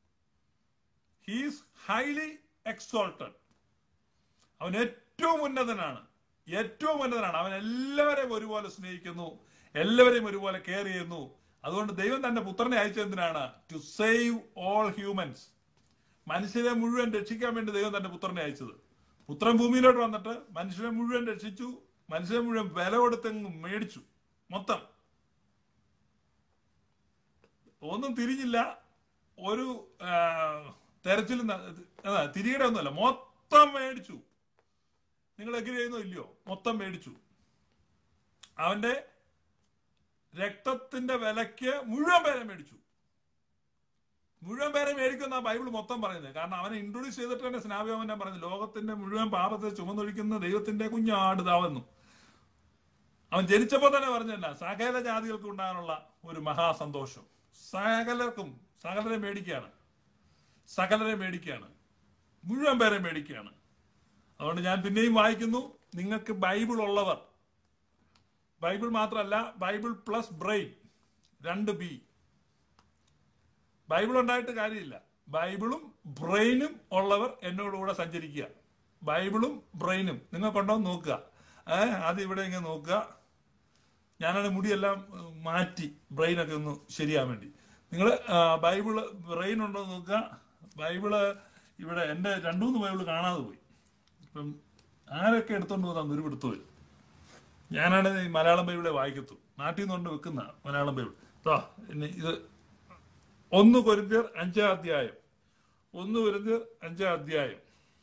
he's highly exalted അവൻ ഏറ്റവും ഉന്നതനാണ് ഏറ്റവും ഉന്നതനാണ് അവൻ എല്ലാവരെയും ഒരുപോലെ സ്നേഹിക്കുന്നു എല്ലാവരെയും ഒരുപോലെ കെയർ ചെയ്യുന്നു അതുകൊണ്ട് ദൈവം തന്റെ പുത്രനെ അയച്ചെന്തിനാണ് ടു സേവ് ഓൾ ഹ്യൂമൻസ് മനുഷ്യരെ മുഴുവൻ രക്ഷിക്കാൻ വേണ്ടി ദൈവം തന്റെ പുത്രനെ അയച്ചത് പുത്രൻ ഭൂമിയിലോട്ട് വന്നിട്ട് മനുഷ്യരെ മുഴുവൻ രക്ഷിച്ചു മനുഷ്യരെ മുഴുവൻ വില കൊടുത്തെങ്ങ് മേടിച്ചു മൊത്തം ഒന്നും തിരിഞ്ഞില്ല ഒരു ആ, തെരച്ചിൽ ന- അതാ, തിരികെ ഒന്നുമല്ല മൊത്തം മേടിച്ചു നിങ്ങൾ എഗ്രി ചെയ്യുന്നോ ഇല്ലയോ മൊത്തം മേടിച്ചു അവന്റെ രക്തത്തിന്റെ വിലക്ക് മുഴുവൻ പേരെ മേടിച്ചു മുഴുവൻ പേരെ മേടിക്കുന്ന ബൈബിൾ മൊത്തം പറയുന്നത് കാരണം അവനെ ഇൻട്രൊഡ്യൂസ് ചെയ്തിട്ട് തന്നെ സ്നാപ്യോമൻ പറയുന്നത് ലോകത്തിന്റെ മുഴുവൻ പാപത്തെ ചുമന്നൊഴിക്കുന്ന ദൈവത്തിന്റെ കുഞ്ഞാട് താവുന്നു അവൻ ജനിച്ചപ്പോൾ തന്നെ പറഞ്ഞല്ല സകല ജാതികൾക്കും ഉണ്ടാകാനുള്ള ഒരു മഹാസന്തോഷം സകലർക്കും സകലരെ മേടിക്കുകയാണ് സകലരെ മേടിക്കുകയാണ് മുഴുവൻ പേരെ മേടിക്കുകയാണ് അതുകൊണ്ട് ഞാൻ പിന്നെയും വായിക്കുന്നു നിങ്ങൾക്ക് ബൈബിൾ ഉള്ളവർ ബൈബിൾ മാത്രമല്ല ബൈബിൾ പ്ലസ് ബ്രെയിൻ രണ്ട് ബി ബൈബിൾ ഉണ്ടായിട്ട് കാര്യമില്ല ബൈബിളും ബ്രെയിനും ഉള്ളവർ എന്നോടുകൂടെ സഞ്ചരിക്കുക ബൈബിളും ബ്രെയിനും നിങ്ങൾക്കുണ്ടോ എന്ന് നോക്കുക ഏഹ് അത് ഇവിടെ ഇങ്ങനെ നോക്കുക ഞാനാണ് മുടിയെല്ലാം ഉം, മാറ്റി ബ്രെയിനൊക്കെ ഒന്ന് ശരിയാൻ വേണ്ടി നിങ്ങൾ ബൈബിള് ബ്രെയിൻ ഉണ്ടോ എന്ന് നോക്കുക ബൈബിള് ഇവിടെ എൻ്റെ രണ്ടു മൂന്ന് ബൈബിള് കാണാതെ പോയി ഇപ്പം ആരൊക്കെ എടുത്തോണ്ട് പോകുന്ന ഒരു പിടുത്തം വരും ഞാനാണ് ഈ മലയാളം ബൈബിളെ വായിക്കത്തു നാട്ടിൽ നിന്നുകൊണ്ട് വെക്കുന്ന മലയാളം ബൈബിൾ കേട്ടോ ഇനി ഇത് ഒന്ന് കൊരിന്തിയർ അഞ്ചാം അധ്യായം ഒന്ന് കൊരിന്തിയർ അഞ്ചാം അധ്യായം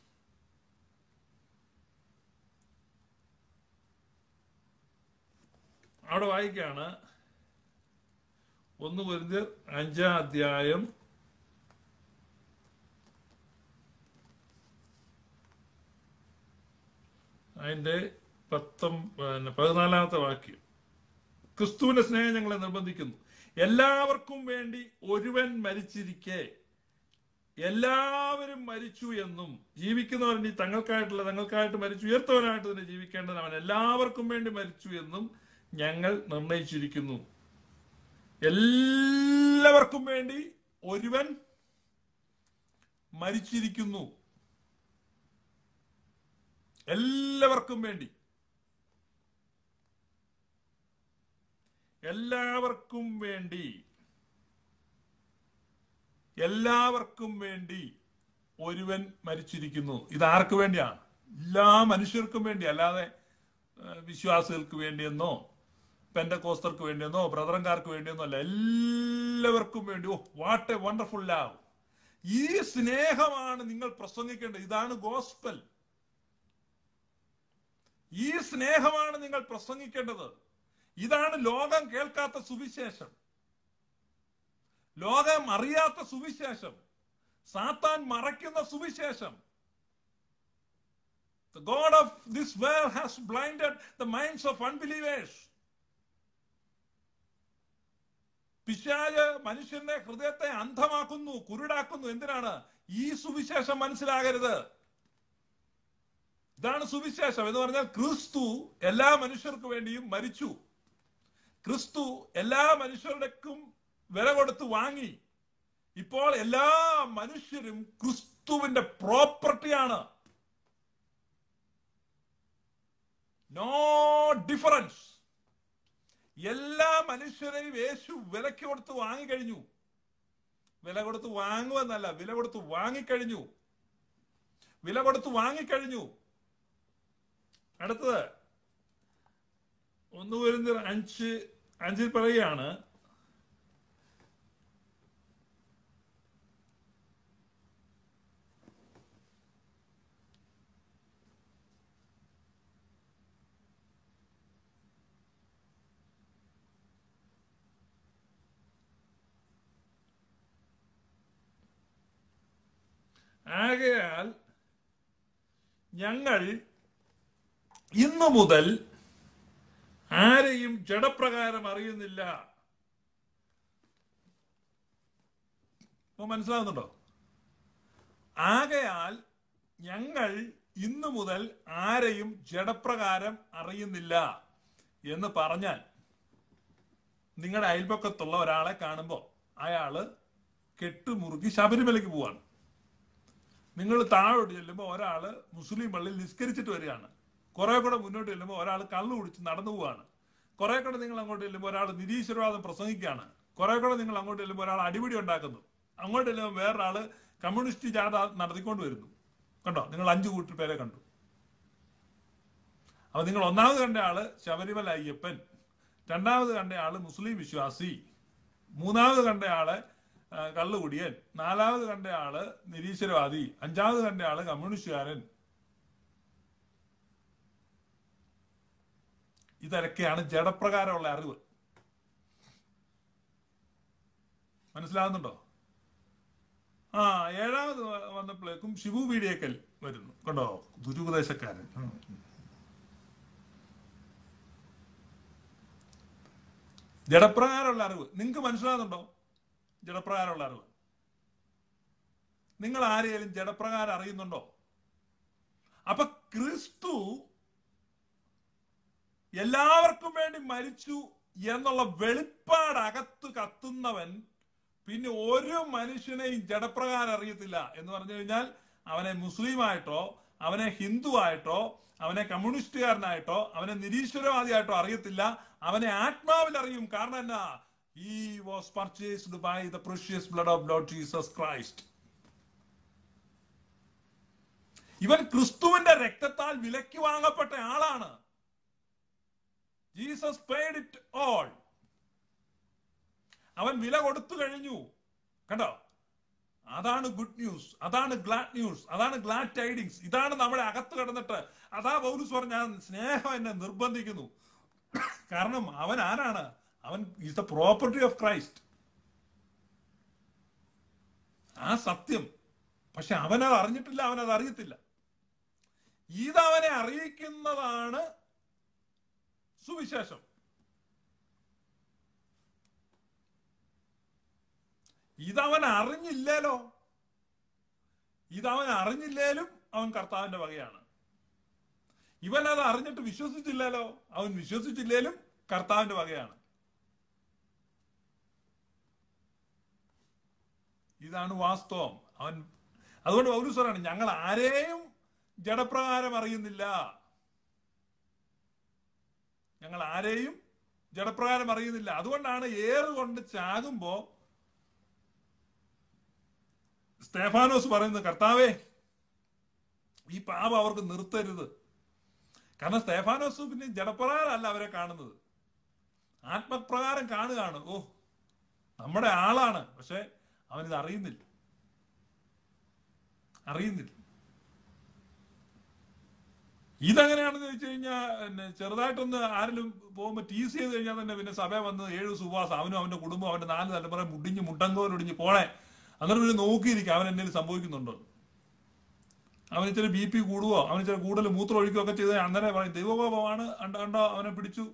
അവിടെ വായിക്കാണ് ഒന്ന് കൊരിന്തിയർ അഞ്ചാം അധ്യായം അതിന്റെ പത്തൊം പിന്നെ പതിനാലാമത്തെ വാക്യം ക്രിസ്തുവിന്റെ സ്നേഹം ഞങ്ങളെ നിർബന്ധിക്കുന്നു എല്ലാവർക്കും വേണ്ടി ഒരുവൻ മരിച്ചിരിക്കെ എല്ലാവരും മരിച്ചു എന്നും ജീവിക്കുന്നവർ ഇനി തങ്ങൾക്കായിട്ടുള്ള തങ്ങൾക്കായിട്ട് മരിച്ചു ഉയർത്തവനായിട്ട് തന്നെ ജീവിക്കേണ്ടത് അവൻ എല്ലാവർക്കും വേണ്ടി മരിച്ചു എന്നും ഞങ്ങൾ നിർണയിച്ചിരിക്കുന്നു എല്ലാവർക്കും വേണ്ടി ഒരുവൻ മരിച്ചിരിക്കുന്നു എല്ലാവർക്കും വേണ്ടി എല്ലാവർക്കും വേണ്ടി എല്ലാവർക്കും വേണ്ടി ഒരുവൻ മരിച്ചിരിക്കുന്നു ഇത് ആർക്ക് വേണ്ടിയാണ് എല്ലാ മനുഷ്യർക്കും വേണ്ടി അല്ലാതെ ഏഹ്, വിശ്വാസികൾക്ക് വേണ്ടിയെന്നോ പെൻഡക്കോസ്തർക്ക് വേണ്ടിയെന്നോ ബ്രദറൻകാർക്ക് വേണ്ടിയെന്നോ അല്ല എല്ലാവർക്കും വേണ്ടി oh what a wonderful love ഈ സ്നേഹമാണ് നിങ്ങൾ പ്രസംഗിക്കേണ്ടത് ഇതാണ് ഗോസ്പൽ ഈ സ്നേഹമാണ് നിങ്ങൾ പ്രസംഗിക്കേണ്ടത് ഇതാണ് ലോകം കേൾക്കാത്ത സുവിശേഷം ലോകം അറിയാത്ത സുവിശേഷം സാത്താൻ മറയ്ക്കുന്ന സുവിശേഷം The God of this world has blinded the minds of unbelievers. പിശാജ് മനുഷ്യന്റെ ഹൃദയത്തെ അന്ധമാക്കുന്നു കുരുടാക്കുന്നു എന്തിനാണ് ഈ സുവിശേഷം മനസ്സിലാകരുത് ഇതാണ് സുവിശേഷം എന്ന് പറഞ്ഞാൽ ക്രിസ്തു എല്ലാ മനുഷ്യർക്ക് വേണ്ടിയും മരിച്ചു ക്രിസ്തു എല്ലാ മനുഷ്യരുടെക്കും വില കൊടുത്ത് വാങ്ങി ഇപ്പോൾ എല്ലാ മനുഷ്യരും ക്രിസ്തുവിന്റെ പ്രോപ്പർട്ടിയാണ് നോ ഡിഫറൻസ് എല്ലാ മനുഷ്യരെയും യേശു വിലക്ക് കൊടുത്ത് വാങ്ങിക്കഴിഞ്ഞു വില കൊടുത്ത് വാങ്ങുമെന്നല്ല വില കൊടുത്ത് വാങ്ങിക്കഴിഞ്ഞു വില കൊടുത്ത് വാങ്ങിക്കഴിഞ്ഞു അടുത്തത് ഒന്ന് വരുന്ന അഞ്ച് അഞ്ചിൽ പറയുകയാണ് ആകയാൽ ഞങ്ങൾ ഇന്നു മുതൽ ആരെയും ജഡപ്രകാരം അറിയുന്നില്ല ഇപ്പൊ മനസ്സിലാകുന്നുണ്ടോ ആകയാൽ ഞങ്ങൾ ഇന്നു മുതൽ ആരെയും ജഡപ്രകാരം അറിയുന്നില്ല എന്ന് പറഞ്ഞാൽ നിങ്ങളുടെ അയൽപക്കത്തുള്ള ഒരാളെ കാണുമ്പോൾ അയാള് കെട്ടുമുറുക്കി ശബരിമലയ്ക്ക് പോവാണ് നിങ്ങൾ താഴോട്ട് ചെല്ലുമ്പോൾ ഒരാള് മുസ്ലിം പള്ളിയിൽ നിസ്കരിച്ചിട്ട് വരികയാണ് കുറെ കൂടെ മുന്നോട്ട് ചെല്ലുമ്പോൾ ഒരാൾ കള്ളു കുടിച്ച് നടന്നു പോവാണ് കുറെ കൂടെ നിങ്ങൾ അങ്ങോട്ട് ചെല്ലുമ്പോൾ ഒരാൾ നിരീശ്വരവാദം പ്രസംഗിക്കുകയാണ് കുറെ കൂടെ നിങ്ങൾ അങ്ങോട്ട് ചെല്ലുമ്പോൾ ഒരാൾ അടിപിടി ഉണ്ടാക്കുന്നു അങ്ങോട്ട് ചെല്ലുമ്പോൾ വേറൊരാള് കമ്മ്യൂണിസ്റ്റ് ജാഥ നടത്തിക്കൊണ്ട് വരുന്നു കണ്ടോ നിങ്ങൾ അഞ്ചു കൂട്ടി പേരെ കണ്ടു അപ്പൊ നിങ്ങൾ ഒന്നാമത് കണ്ട ആള് ശബരിമല അയ്യപ്പൻ രണ്ടാമത് കണ്ട ആള് മുസ്ലിം വിശ്വാസി മൂന്നാമത് കണ്ട ആള് ആ, കള്ളുകുടിയൻ നാലാമത് കണ്ട ആള് നിരീശ്വരവാദി അഞ്ചാമത് കണ്ട ആള് കമ്മ്യൂണിസ്റ്റുകാരൻ ഇതൊക്കെയാണ് ജഡപ്രകാരമുള്ള അറിവ് മനസ്സിലാകുന്നുണ്ടോ ആ ഏഴാമത് വ- വന്നപ്പോഴേക്കും ശിവു വീഡിയേക്കൽ വരുന്നു കണ്ടോ ദുരുപദേശക്കാരൻ ഉം. ജഡപ്രകാരമുള്ള അറിവ് നിങ്ങൾക്ക് മനസ്സിലാകുന്നുണ്ടോ ജഡപ്രകാരമുള്ള അറിവ് നിങ്ങൾ ആരെയും ജഡപ്രകാരം അറിയുന്നുണ്ടോ അപ്പൊ ക്രിസ്തു എല്ലാവർക്കും വേണ്ടി മരിച്ചു എന്നുള്ള വെളിപ്പാട് അകത്ത് കത്തുന്നവൻ പിന്നെ ഒരു മനുഷ്യനെയും ജഡപ്രകാരം അറിയത്തില്ല എന്ന് പറഞ്ഞു കഴിഞ്ഞാൽ അവനെ മുസ്ലിമായിട്ടോ അവനെ ഹിന്ദുവായിട്ടോ അവനെ കമ്മ്യൂണിസ്റ്റുകാരനായിട്ടോ അവനെ നിരീശ്വരവാദിയായിട്ടോ അറിയത്തില്ല അവനെ ആത്മാവിൽ അറിയും കാരണം എന്നാ ഈ was purchased by the precious blood of Lord Jesus Christ ഇവൻ ക്രിസ്തുവിന്റെ രക്തത്താൽ വിലക്ക് വാങ്ങപ്പെട്ട ആളാണ് ജീസസ് പെയ്ഡ് ഇറ്റ് ഓൾ അവൻ വില കൊടുത്തു കഴിഞ്ഞു കണ്ടോ അതാണ് ഗുഡ് ന്യൂസ് അതാണ് ഗ്ലാഡ് ന്യൂസ് അതാണ് ഗ്ലാഡ് ടൈഡിങ്സ് ഇതാണ് നമ്മുടെ അകത്ത് കിടന്നിട്ട് അതാ പൗലൂസ് പറഞ്ഞ "ഞാൻ സ്നേഹം എന്നെ നിർബന്ധിക്കുന്നു കാരണം അവൻ ആരാണ് അവൻ is the property of Christ ആ സത്യം പക്ഷെ അവനത് അറിഞ്ഞിട്ടില്ല അവനത് അറിയത്തില്ല ഇതവനെ അറിയിക്കുന്നതാണ് സുവിശേഷം ഇതവൻ അറിഞ്ഞില്ലേലോ ഇതവൻ അറിഞ്ഞില്ലേലും അവൻ കർത്താവിന്റെ വകയാണ് ഇവൻ അത് അറിഞ്ഞിട്ട് വിശ്വസിച്ചില്ലല്ലോ അവൻ വിശ്വസിച്ചില്ലേലും കർത്താവിന്റെ വകയാണ് ഇതാണ് വാസ്തവം അവൻ അതുകൊണ്ട് പൗലൂസ് പറയാണ് ഞങ്ങൾ ആരെയും ജഡപ്രകാരം അറിയുന്നില്ല ഞങ്ങൾ ആരെയും ജഡപ്രകാരം അറിയുന്നില്ല അതുകൊണ്ടാണ് ഏറ് കൊണ്ട് ചാകുമ്പോ സ്തേഫാനോസ് പറയുന്നത് കർത്താവേ ഈ പാപം അവർക്ക് നിർത്തരുത് കാരണം സ്തേഫാനോസ് പിന്നെ ജഡപ്രകാരമല്ല അവരെ കാണുന്നത് ആത്മപ്രകാരം കാണുകയാണ് ഓ നമ്മുടെ ആളാണ് പക്ഷെ അവനിത് അറിയുന്നില്ല അറിയുന്നില്ല ഇതെങ്ങനെയാണെന്ന് വെച്ച് കഴിഞ്ഞാൽ പിന്നെ ചെറുതായിട്ടൊന്ന് ആരെങ്കിലും പോകുമ്പോൾ ടീസ് ചെയ്ത് കഴിഞ്ഞാൽ തന്നെ പിന്നെ സഭ വന്ന് ഏഴ് സുവാസ് അവനും അവന്റെ കുടുംബം അവന്റെ നാല് തലമുറ മുടിഞ്ഞ് മുട്ടങ്കോലൊടിഞ്ഞ് പോണേ അന്നേരം പിന്നെ നോക്കിയിരിക്കും അവൻ എന്തെങ്കിലും സംഭവിക്കുന്നുണ്ടോ അവന് ഇച്ചിരി ബി പി കൂടുവോ അവന് ഇച്ചിരി കൂടുതൽ മൂത്രം ഒഴിക്കുകയോ ഒക്കെ ചെയ്ത് അന്നേരം പറയും ദൈവകോപമാണ് അണ്ട കണ്ടോ അവനെ പിടിച്ചു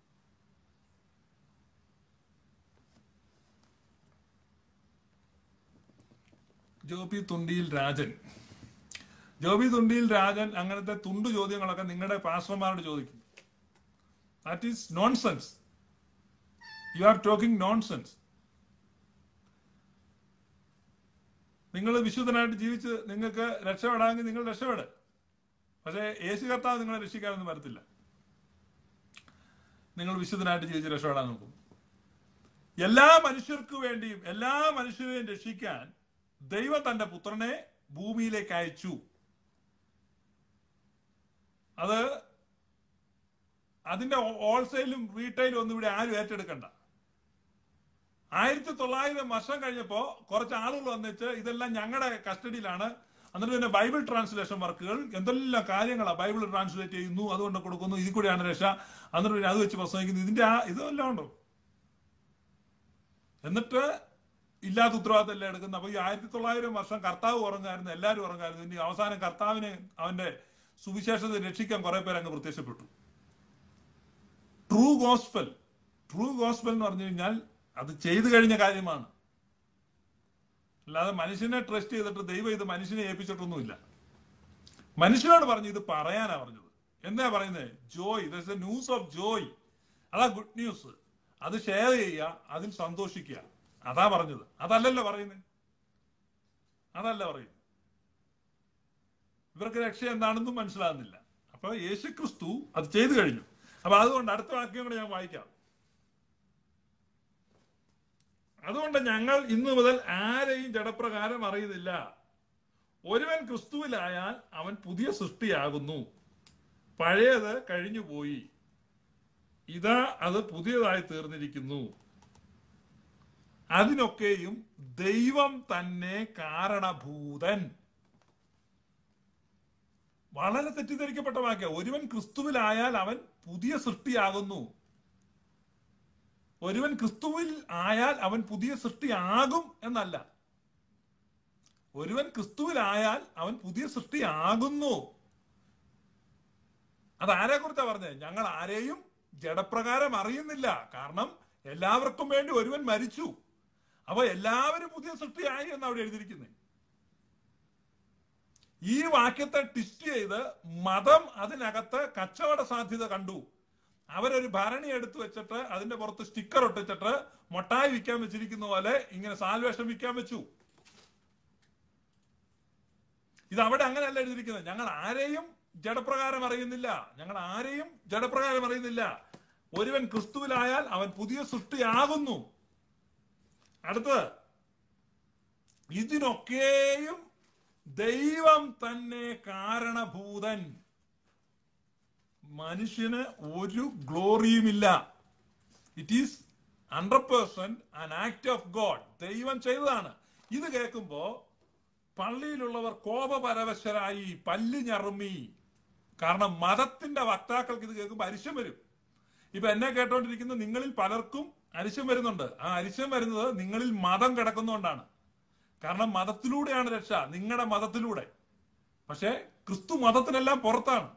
ജോബി തുണ്ടിയിൽ രാജൻ ജോബി തുണ്ടിയിൽ രാജൻ അങ്ങനത്തെ തുണ്ടു ചോദ്യങ്ങളൊക്കെ നിങ്ങളുടെ പാസ്റ്റർമാരോട് ചോദിക്കും that is nonsense you are talking nonsense നിങ്ങൾ വിശുദ്ധനായിട്ട് ജീവിച്ച് നിങ്ങൾക്ക് രക്ഷപ്പെടാമെങ്കിൽ നിങ്ങൾ രക്ഷപ്പെട് പക്ഷേ യേശു കർത്താവ് നിങ്ങളെ രക്ഷിക്കാനൊന്നും വരത്തില്ല നിങ്ങൾ വിശുദ്ധനായിട്ട് ജീവിച്ച് രക്ഷപ്പെടാൻ നോക്കും എല്ലാ മനുഷ്യർക്കു വേണ്ടിയും എല്ലാ മനുഷ്യരെയും രക്ഷിക്കാൻ ദൈവം തന്റെ പുത്രനെ ഭൂമിയിലേക്ക് അയച്ചു അത് അതിന്റെ ഹോൾസെയിലും റീറ്റെയിലും ഒന്നും ഇവിടെ ആരും ഏറ്റെടുക്കണ്ട ആയിരത്തി തൊള്ളായിരം വർഷം കഴിഞ്ഞപ്പോ കുറച്ച് ആളുകൾ വന്നിട്ട് ഇതെല്ലാം ഞങ്ങളുടെ കസ്റ്റഡിയിലാണ് എന്നിട്ട് പിന്നെ ബൈബിൾ ട്രാൻസ്ലേഷൻ വർക്കുകൾ എന്തെല്ലാം കാര്യങ്ങളാണ് ബൈബിൾ ട്രാൻസ്ലേറ്റ് ചെയ്യുന്നു അതുകൊണ്ട് കൊടുക്കുന്നു ഇതിൽ കൂടിയാണ് രക്ഷ എന്നിട്ട് പിന്നെ അത് വെച്ച് പ്രസംഗിക്കുന്നു ഇതിന്റെ ആ ഇതെല്ലാം ഉണ്ടോ എന്നിട്ട് ഇല്ലാത്ത ഉത്തരവാദിത്തം എല്ലാം എടുക്കുന്ന അപ്പൊ ഈ ആയിരത്തി തൊള്ളായിരം വർഷം കർത്താവ് ഉറങ്ങായിരുന്നു എല്ലാവരും ഉറങ്ങായിരുന്നു ഇനി അവസാനം കർത്താവിനെ അവന്റെ സുവിശേഷത്തെ രക്ഷിക്കാൻ കുറെ പേര് അങ്ങ് പ്രത്യക്ഷപ്പെട്ടു ട്രൂ ഗോസ്പൽ ട്രൂ ഗോസ്പൽ എന്ന് പറഞ്ഞു കഴിഞ്ഞാൽ അത് ചെയ്തു കഴിഞ്ഞ കാര്യമാണ് അല്ലാതെ മനുഷ്യനെ ട്രസ്റ്റ് ചെയ്തിട്ട് ദൈവം ഇത് മനുഷ്യനെ ഏൽപ്പിച്ചിട്ടൊന്നുമില്ല മനുഷ്യനോട് പറഞ്ഞു ഇത് പറയാനാ പറഞ്ഞത് എന്താ പറയുന്നത് joy the news of joy അതാ ഗുഡ് ന്യൂസ് അത് ഷെയർ ചെയ്യുക അതിൽ സന്തോഷിക്കുക അതാ പറഞ്ഞത് അതല്ലല്ലോ പറയുന്നത് അതല്ല പറയുന്നത് ഇവർക്ക് രക്ഷ എന്താണെന്നും മനസ്സിലാകുന്നില്ല അപ്പൊ യേശു ക്രിസ്തു അത് ചെയ്തു കഴിഞ്ഞു അപ്പൊ അതുകൊണ്ട് അടുത്ത വാക്യം കൂടെ ഞാൻ വായിക്കാം അതുകൊണ്ട് ഞങ്ങൾ ഇന്നു മുതൽ ആരെയും ജഡപ്രകാരം അറിയുന്നില്ല ഒരുവൻ ക്രിസ്തുവിലായാൽ അവൻ പുതിയ സൃഷ്ടിയാകുന്നു പഴയത് കഴിഞ്ഞുപോയി ഇതാ അത് പുതിയതായി തീർന്നിരിക്കുന്നു അതിനൊക്കെയും ദൈവം തന്നെ കാരണഭൂതൻ വളരെ തെറ്റിദ്ധരിക്കപ്പെട്ട വാക്യ ഒരുവൻ ക്രിസ്തുവിലായാൽ അവൻ പുതിയ സൃഷ്ടിയാകുന്നു ഒരുവൻ ക്രിസ്തുവിൽ ആയാൽ അവൻ പുതിയ സൃഷ്ടിയാകും എന്നല്ല ഒരുവൻ ക്രിസ്തുവിലായാൽ അവൻ പുതിയ സൃഷ്ടിയാകുന്നു അത് ആരെ കുറിച്ചാ പറഞ്ഞത് ഞങ്ങൾ ആരെയും ജഡപ്രകാരം അറിയുന്നില്ല കാരണം എല്ലാവർക്കും വേണ്ടി ഒരുവൻ മരിച്ചു അപ്പൊ എല്ലാവരും പുതിയ സൃഷ്ടിയായി എന്ന് അവിടെ എഴുതിയിരിക്കുന്നത് ഈ വാക്യത്തെ ട്വിസ്റ്റ് ചെയ്ത് മതം അതിനകത്ത് കച്ചവട സാധ്യത കണ്ടു അവരൊരു ഭരണി എടുത്തു വെച്ചിട്ട് അതിന്റെ പുറത്ത് സ്റ്റിക്കർ ഒട്ടിച്ചിട്ട് മൊട്ടായി വിൽക്കാൻ വെച്ചിരിക്കുന്ന പോലെ ഇങ്ങനെ സാൽവേഷം വിൽക്കാൻ വെച്ചു ഇത് അവിടെ അങ്ങനെയല്ല എഴുതിയിരിക്കുന്നത് ഞങ്ങൾ ആരെയും ജഡപ്രകാരം അറിയുന്നില്ല ഞങ്ങൾ ആരെയും ജഡപ്രകാരം അറിയുന്നില്ല ഒരുവൻ ക്രിസ്തുവിലായാൽ അവൻ പുതിയ സൃഷ്ടിയാകുന്നു അടുത്ത് ഇതിനൊക്കെയും ദൈവം തന്നെ കാരണഭൂതൻ മനുഷ്യന് ഒരു ഗ്ലോറിയുമില്ല it is hundred percent an act of God ദൈവം ചെയ്തതാണ് ഇത് കേൾക്കുമ്പോ പള്ളിയിലുള്ളവർ കോപപരവശരായി പല്ല് ഞറുമി കാരണം മതത്തിന്റെ വക്താക്കൾക്ക് ഇത് കേൾക്കുമ്പോൾ അരിശം വരും ഇപ്പൊ എന്നെ കേട്ടോണ്ടിരിക്കുന്ന നിങ്ങളിൽ പലർക്കും അരിശം വരുന്നുണ്ട് ആ അരിശം വരുന്നത് നിങ്ങളിൽ മതം കിടക്കുന്നതുകൊണ്ടാണ് കാരണം മതത്തിലൂടെയാണ് രക്ഷ നിങ്ങളുടെ മതത്തിലൂടെ പക്ഷെ ക്രിസ്തു മതത്തിനെല്ലാം പുറത്താണ്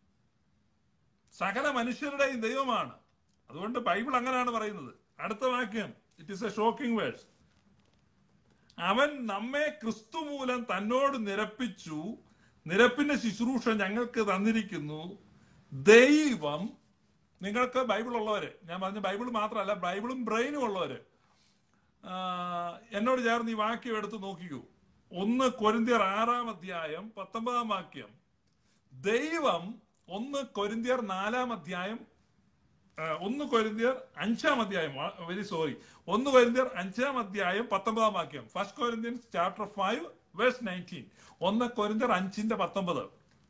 സകല മനുഷ്യരുടെയും ദൈവമാണ് അതുകൊണ്ട് ബൈബിൾ അങ്ങനെയാണ് പറയുന്നത് അടുത്ത വാക്യം it is a shocking verse അവൻ നമ്മെ ക്രിസ്തു മൂലം തന്നോട് നിരപ്പിച്ചു നിരപ്പിന്റെ ശുശ്രൂഷ ഞങ്ങൾക്ക് തന്നിരിക്കുന്നു ദൈവം നിങ്ങൾക്ക് ബൈബിൾ ഉള്ളവര് ഞാൻ പറഞ്ഞ ബൈബിൾ മാത്രമല്ല ബൈബിളും ബ്രെയിനും ഉള്ളവര് ആ, എന്നോട് ചേർന്ന് ഈ വാക്യം എടുത്ത് നോക്കിക്കൂ ഒന്ന് കൊരിന്തിയർ ആറാം അധ്യായം പത്തൊമ്പതാം വാക്യം ദൈവം ഒന്ന് കൊരിന്തിയർ നാലാം അധ്യായം ആ, ഒന്ന് കൊരിന്തിയർ അഞ്ചാം അധ്യായം വെരി സോറി ഒന്ന് കൊരിന്തിയർ അഞ്ചാം അധ്യായം പത്തൊമ്പതാം വാക്യം First Corinthians chapter five verse nineteen ഒന്ന് കൊരിന്തിയർ അഞ്ചിന്റെ പത്തൊമ്പത്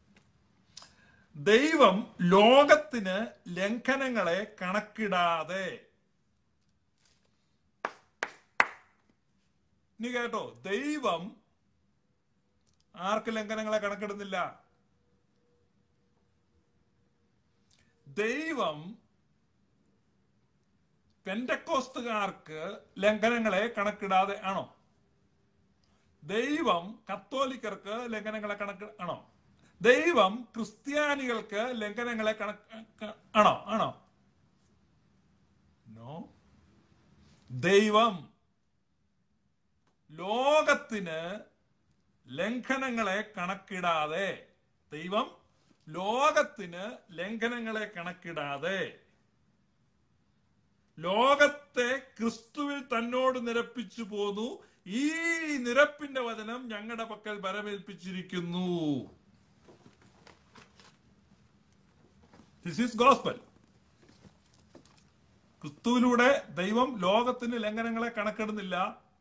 ദൈവം ലോകത്തിന് ലംഘനങ്ങളെ കണക്കിടാതെ നീ കേട്ടോ ദൈവം ആർക്ക് ലംഘനങ്ങളെ കണക്കിടുന്നില്ല ദൈവം പെൻഡക്കോസ്തുകാർക്ക് ലംഘനങ്ങളെ കണക്കിടാതെ ആണോ ദൈവം കത്തോലിക്കർക്ക് ലംഘനങ്ങളെ കണക്ക് ആണോ ദൈവം ക്രിസ്ത്യാനികൾക്ക് ലംഘനങ്ങളെ കണക്ക് ക- ആണോ ആണോ നോ ദൈവം ലോകത്തിന് ലംഘനങ്ങളെ കണക്കിടാതെ ദൈവം ലോകത്തിന് ലംഘനങ്ങളെ കണക്കിടാതെ ലോകത്തെ ക്രിസ്തുവിൽ തന്നോട് നിരപ്പിച്ചു പോന്നു ഈ നിരപ്പിന്റെ വചനം ഞങ്ങളുടെ പക്കൽ വരമേൽപ്പിച്ചിരിക്കുന്നു ദിസ് ഈസ് ഗോസ്പൽ ക്രിസ്തുവിലൂടെ ദൈവം ലോകത്തിന് ലംഘനങ്ങളെ കണക്കിടുന്നില്ല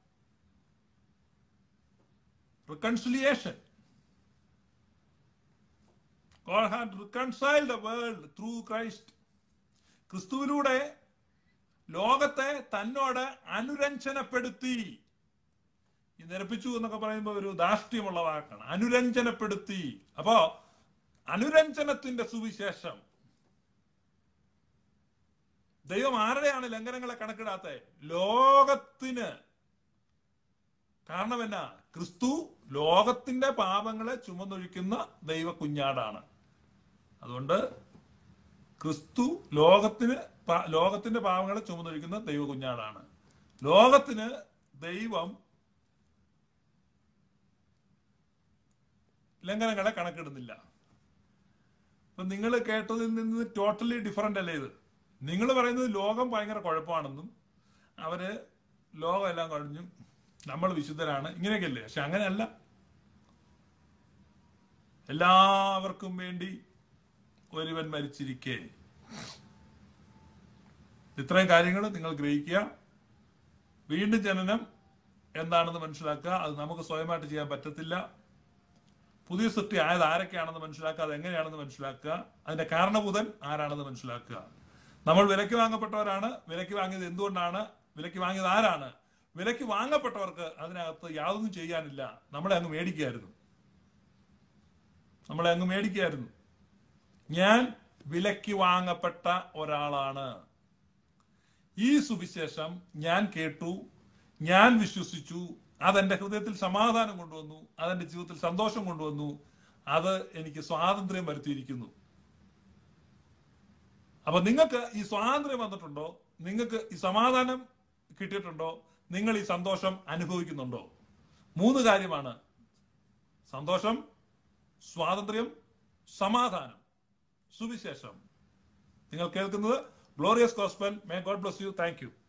reconciliation God had reconciled the world through Christ. ക്രിസ്തുവിലൂടെ ലോകത്തെ തന്നോട് അനുരഞ്ജനപ്പെടുത്തി ഈ നിരപ്പിച്ചു എന്നൊക്കെ പറയുമ്പോൾ ഒരു ധാർഷ്ട്യമുള്ള വാക്കാണ് അനുരഞ്ജനപ്പെടുത്തി അപ്പോ അനുരഞ്ജനത്തിന്റെ സുവിശേഷം ദൈവം ആരുടെയാണ് ലംഘനങ്ങളെ കണക്കിടാത്ത ലോകത്തിന് കാരണം എന്നാ ക്രിസ്തു ലോകത്തിന്റെ പാപങ്ങളെ ചുമന്നൊഴിക്കുന്ന ദൈവ കുഞ്ഞാടാണ് അതുകൊണ്ട് ക്രിസ്തു ലോകത്തിന് പ- ലോകത്തിന്റെ പാപങ്ങളെ ചുമന്നൊഴിക്കുന്ന ദൈവ കുഞ്ഞാടാണ് ലോകത്തിന് ദൈവം ലംഘനങ്ങളെ കണക്കിടുന്നില്ല അപ്പൊ നിങ്ങൾ കേട്ടതിൽ നിന്ന് ടോട്ടലി ഡിഫറെന്റ് അല്ലേ ഇത് നിങ്ങൾ പറയുന്നത് ലോകം ഭയങ്കര കുഴപ്പമാണെന്നും അവര് ലോകം എല്ലാം കഴിഞ്ഞു നമ്മൾ വിശുദ്ധരാണ് ഇങ്ങനെയൊക്കെയല്ലേ പക്ഷെ അങ്ങനെയല്ല എല്ലാവർക്കും വേണ്ടി ഒരുവൻ മരിച്ചിരിക്കെ ഇത്രയും കാര്യങ്ങൾ നിങ്ങൾ ഗ്രഹിക്കുക വീണ്ടും ജനനം എന്താണെന്ന് മനസ്സിലാക്കുക അത് നമുക്ക് സ്വയമായിട്ട് ചെയ്യാൻ പറ്റത്തില്ല പുതിയ സൃഷ്ടി ആയത് ആരൊക്കെയാണെന്ന് മനസ്സിലാക്കുക അത് എങ്ങനെയാണെന്ന് മനസ്സിലാക്കുക അതിന്റെ കാരണഭൂതൻ ആരാണെന്ന് മനസ്സിലാക്കുക നമ്മൾ വിലയ്ക്ക് വാങ്ങപ്പെട്ടവരാണ് വിലയ്ക്ക് വാങ്ങിയത് എന്തുകൊണ്ടാണ് വിലയ്ക്ക് വാങ്ങിയത് ആരാണ് വിലയ്ക്ക് വാങ്ങപ്പെട്ടവർക്ക് അതിനകത്ത് യാതൊന്നും ചെയ്യാനില്ല നമ്മളെ അങ്ങ് മേടിക്കുകയായിരുന്നു നമ്മളെ അങ്ങ് മേടിക്കുകയായിരുന്നു ഞാൻ വിലയ്ക്ക് വാങ്ങപ്പെട്ട ഒരാളാണ് ഈ സുവിശേഷം ഞാൻ കേട്ടു ഞാൻ വിശ്വസിച്ചു അതെന്റെ ഹൃദയത്തിൽ സമാധാനം കൊണ്ടുവന്നു അതെന്റെ ജീവിതത്തിൽ സന്തോഷം കൊണ്ടുവന്നു അത് എനിക്ക് സ്വാതന്ത്ര്യം വരുത്തിയിരിക്കുന്നു അപ്പൊ നിങ്ങൾക്ക് ഈ സ്വാതന്ത്ര്യം വന്നിട്ടുണ്ടോ നിങ്ങൾക്ക് ഈ സമാധാനം കിട്ടിയിട്ടുണ്ടോ നിങ്ങൾ ഈ സന്തോഷം അനുഭവിക്കുന്നുണ്ടോ മൂന്ന് കാര്യമാണ് സന്തോഷം സ്വാതന്ത്ര്യം സമാധാനം സുവിശേഷം നിങ്ങൾ കേൾക്കുന്നത് glorious gospel may God bless you thank U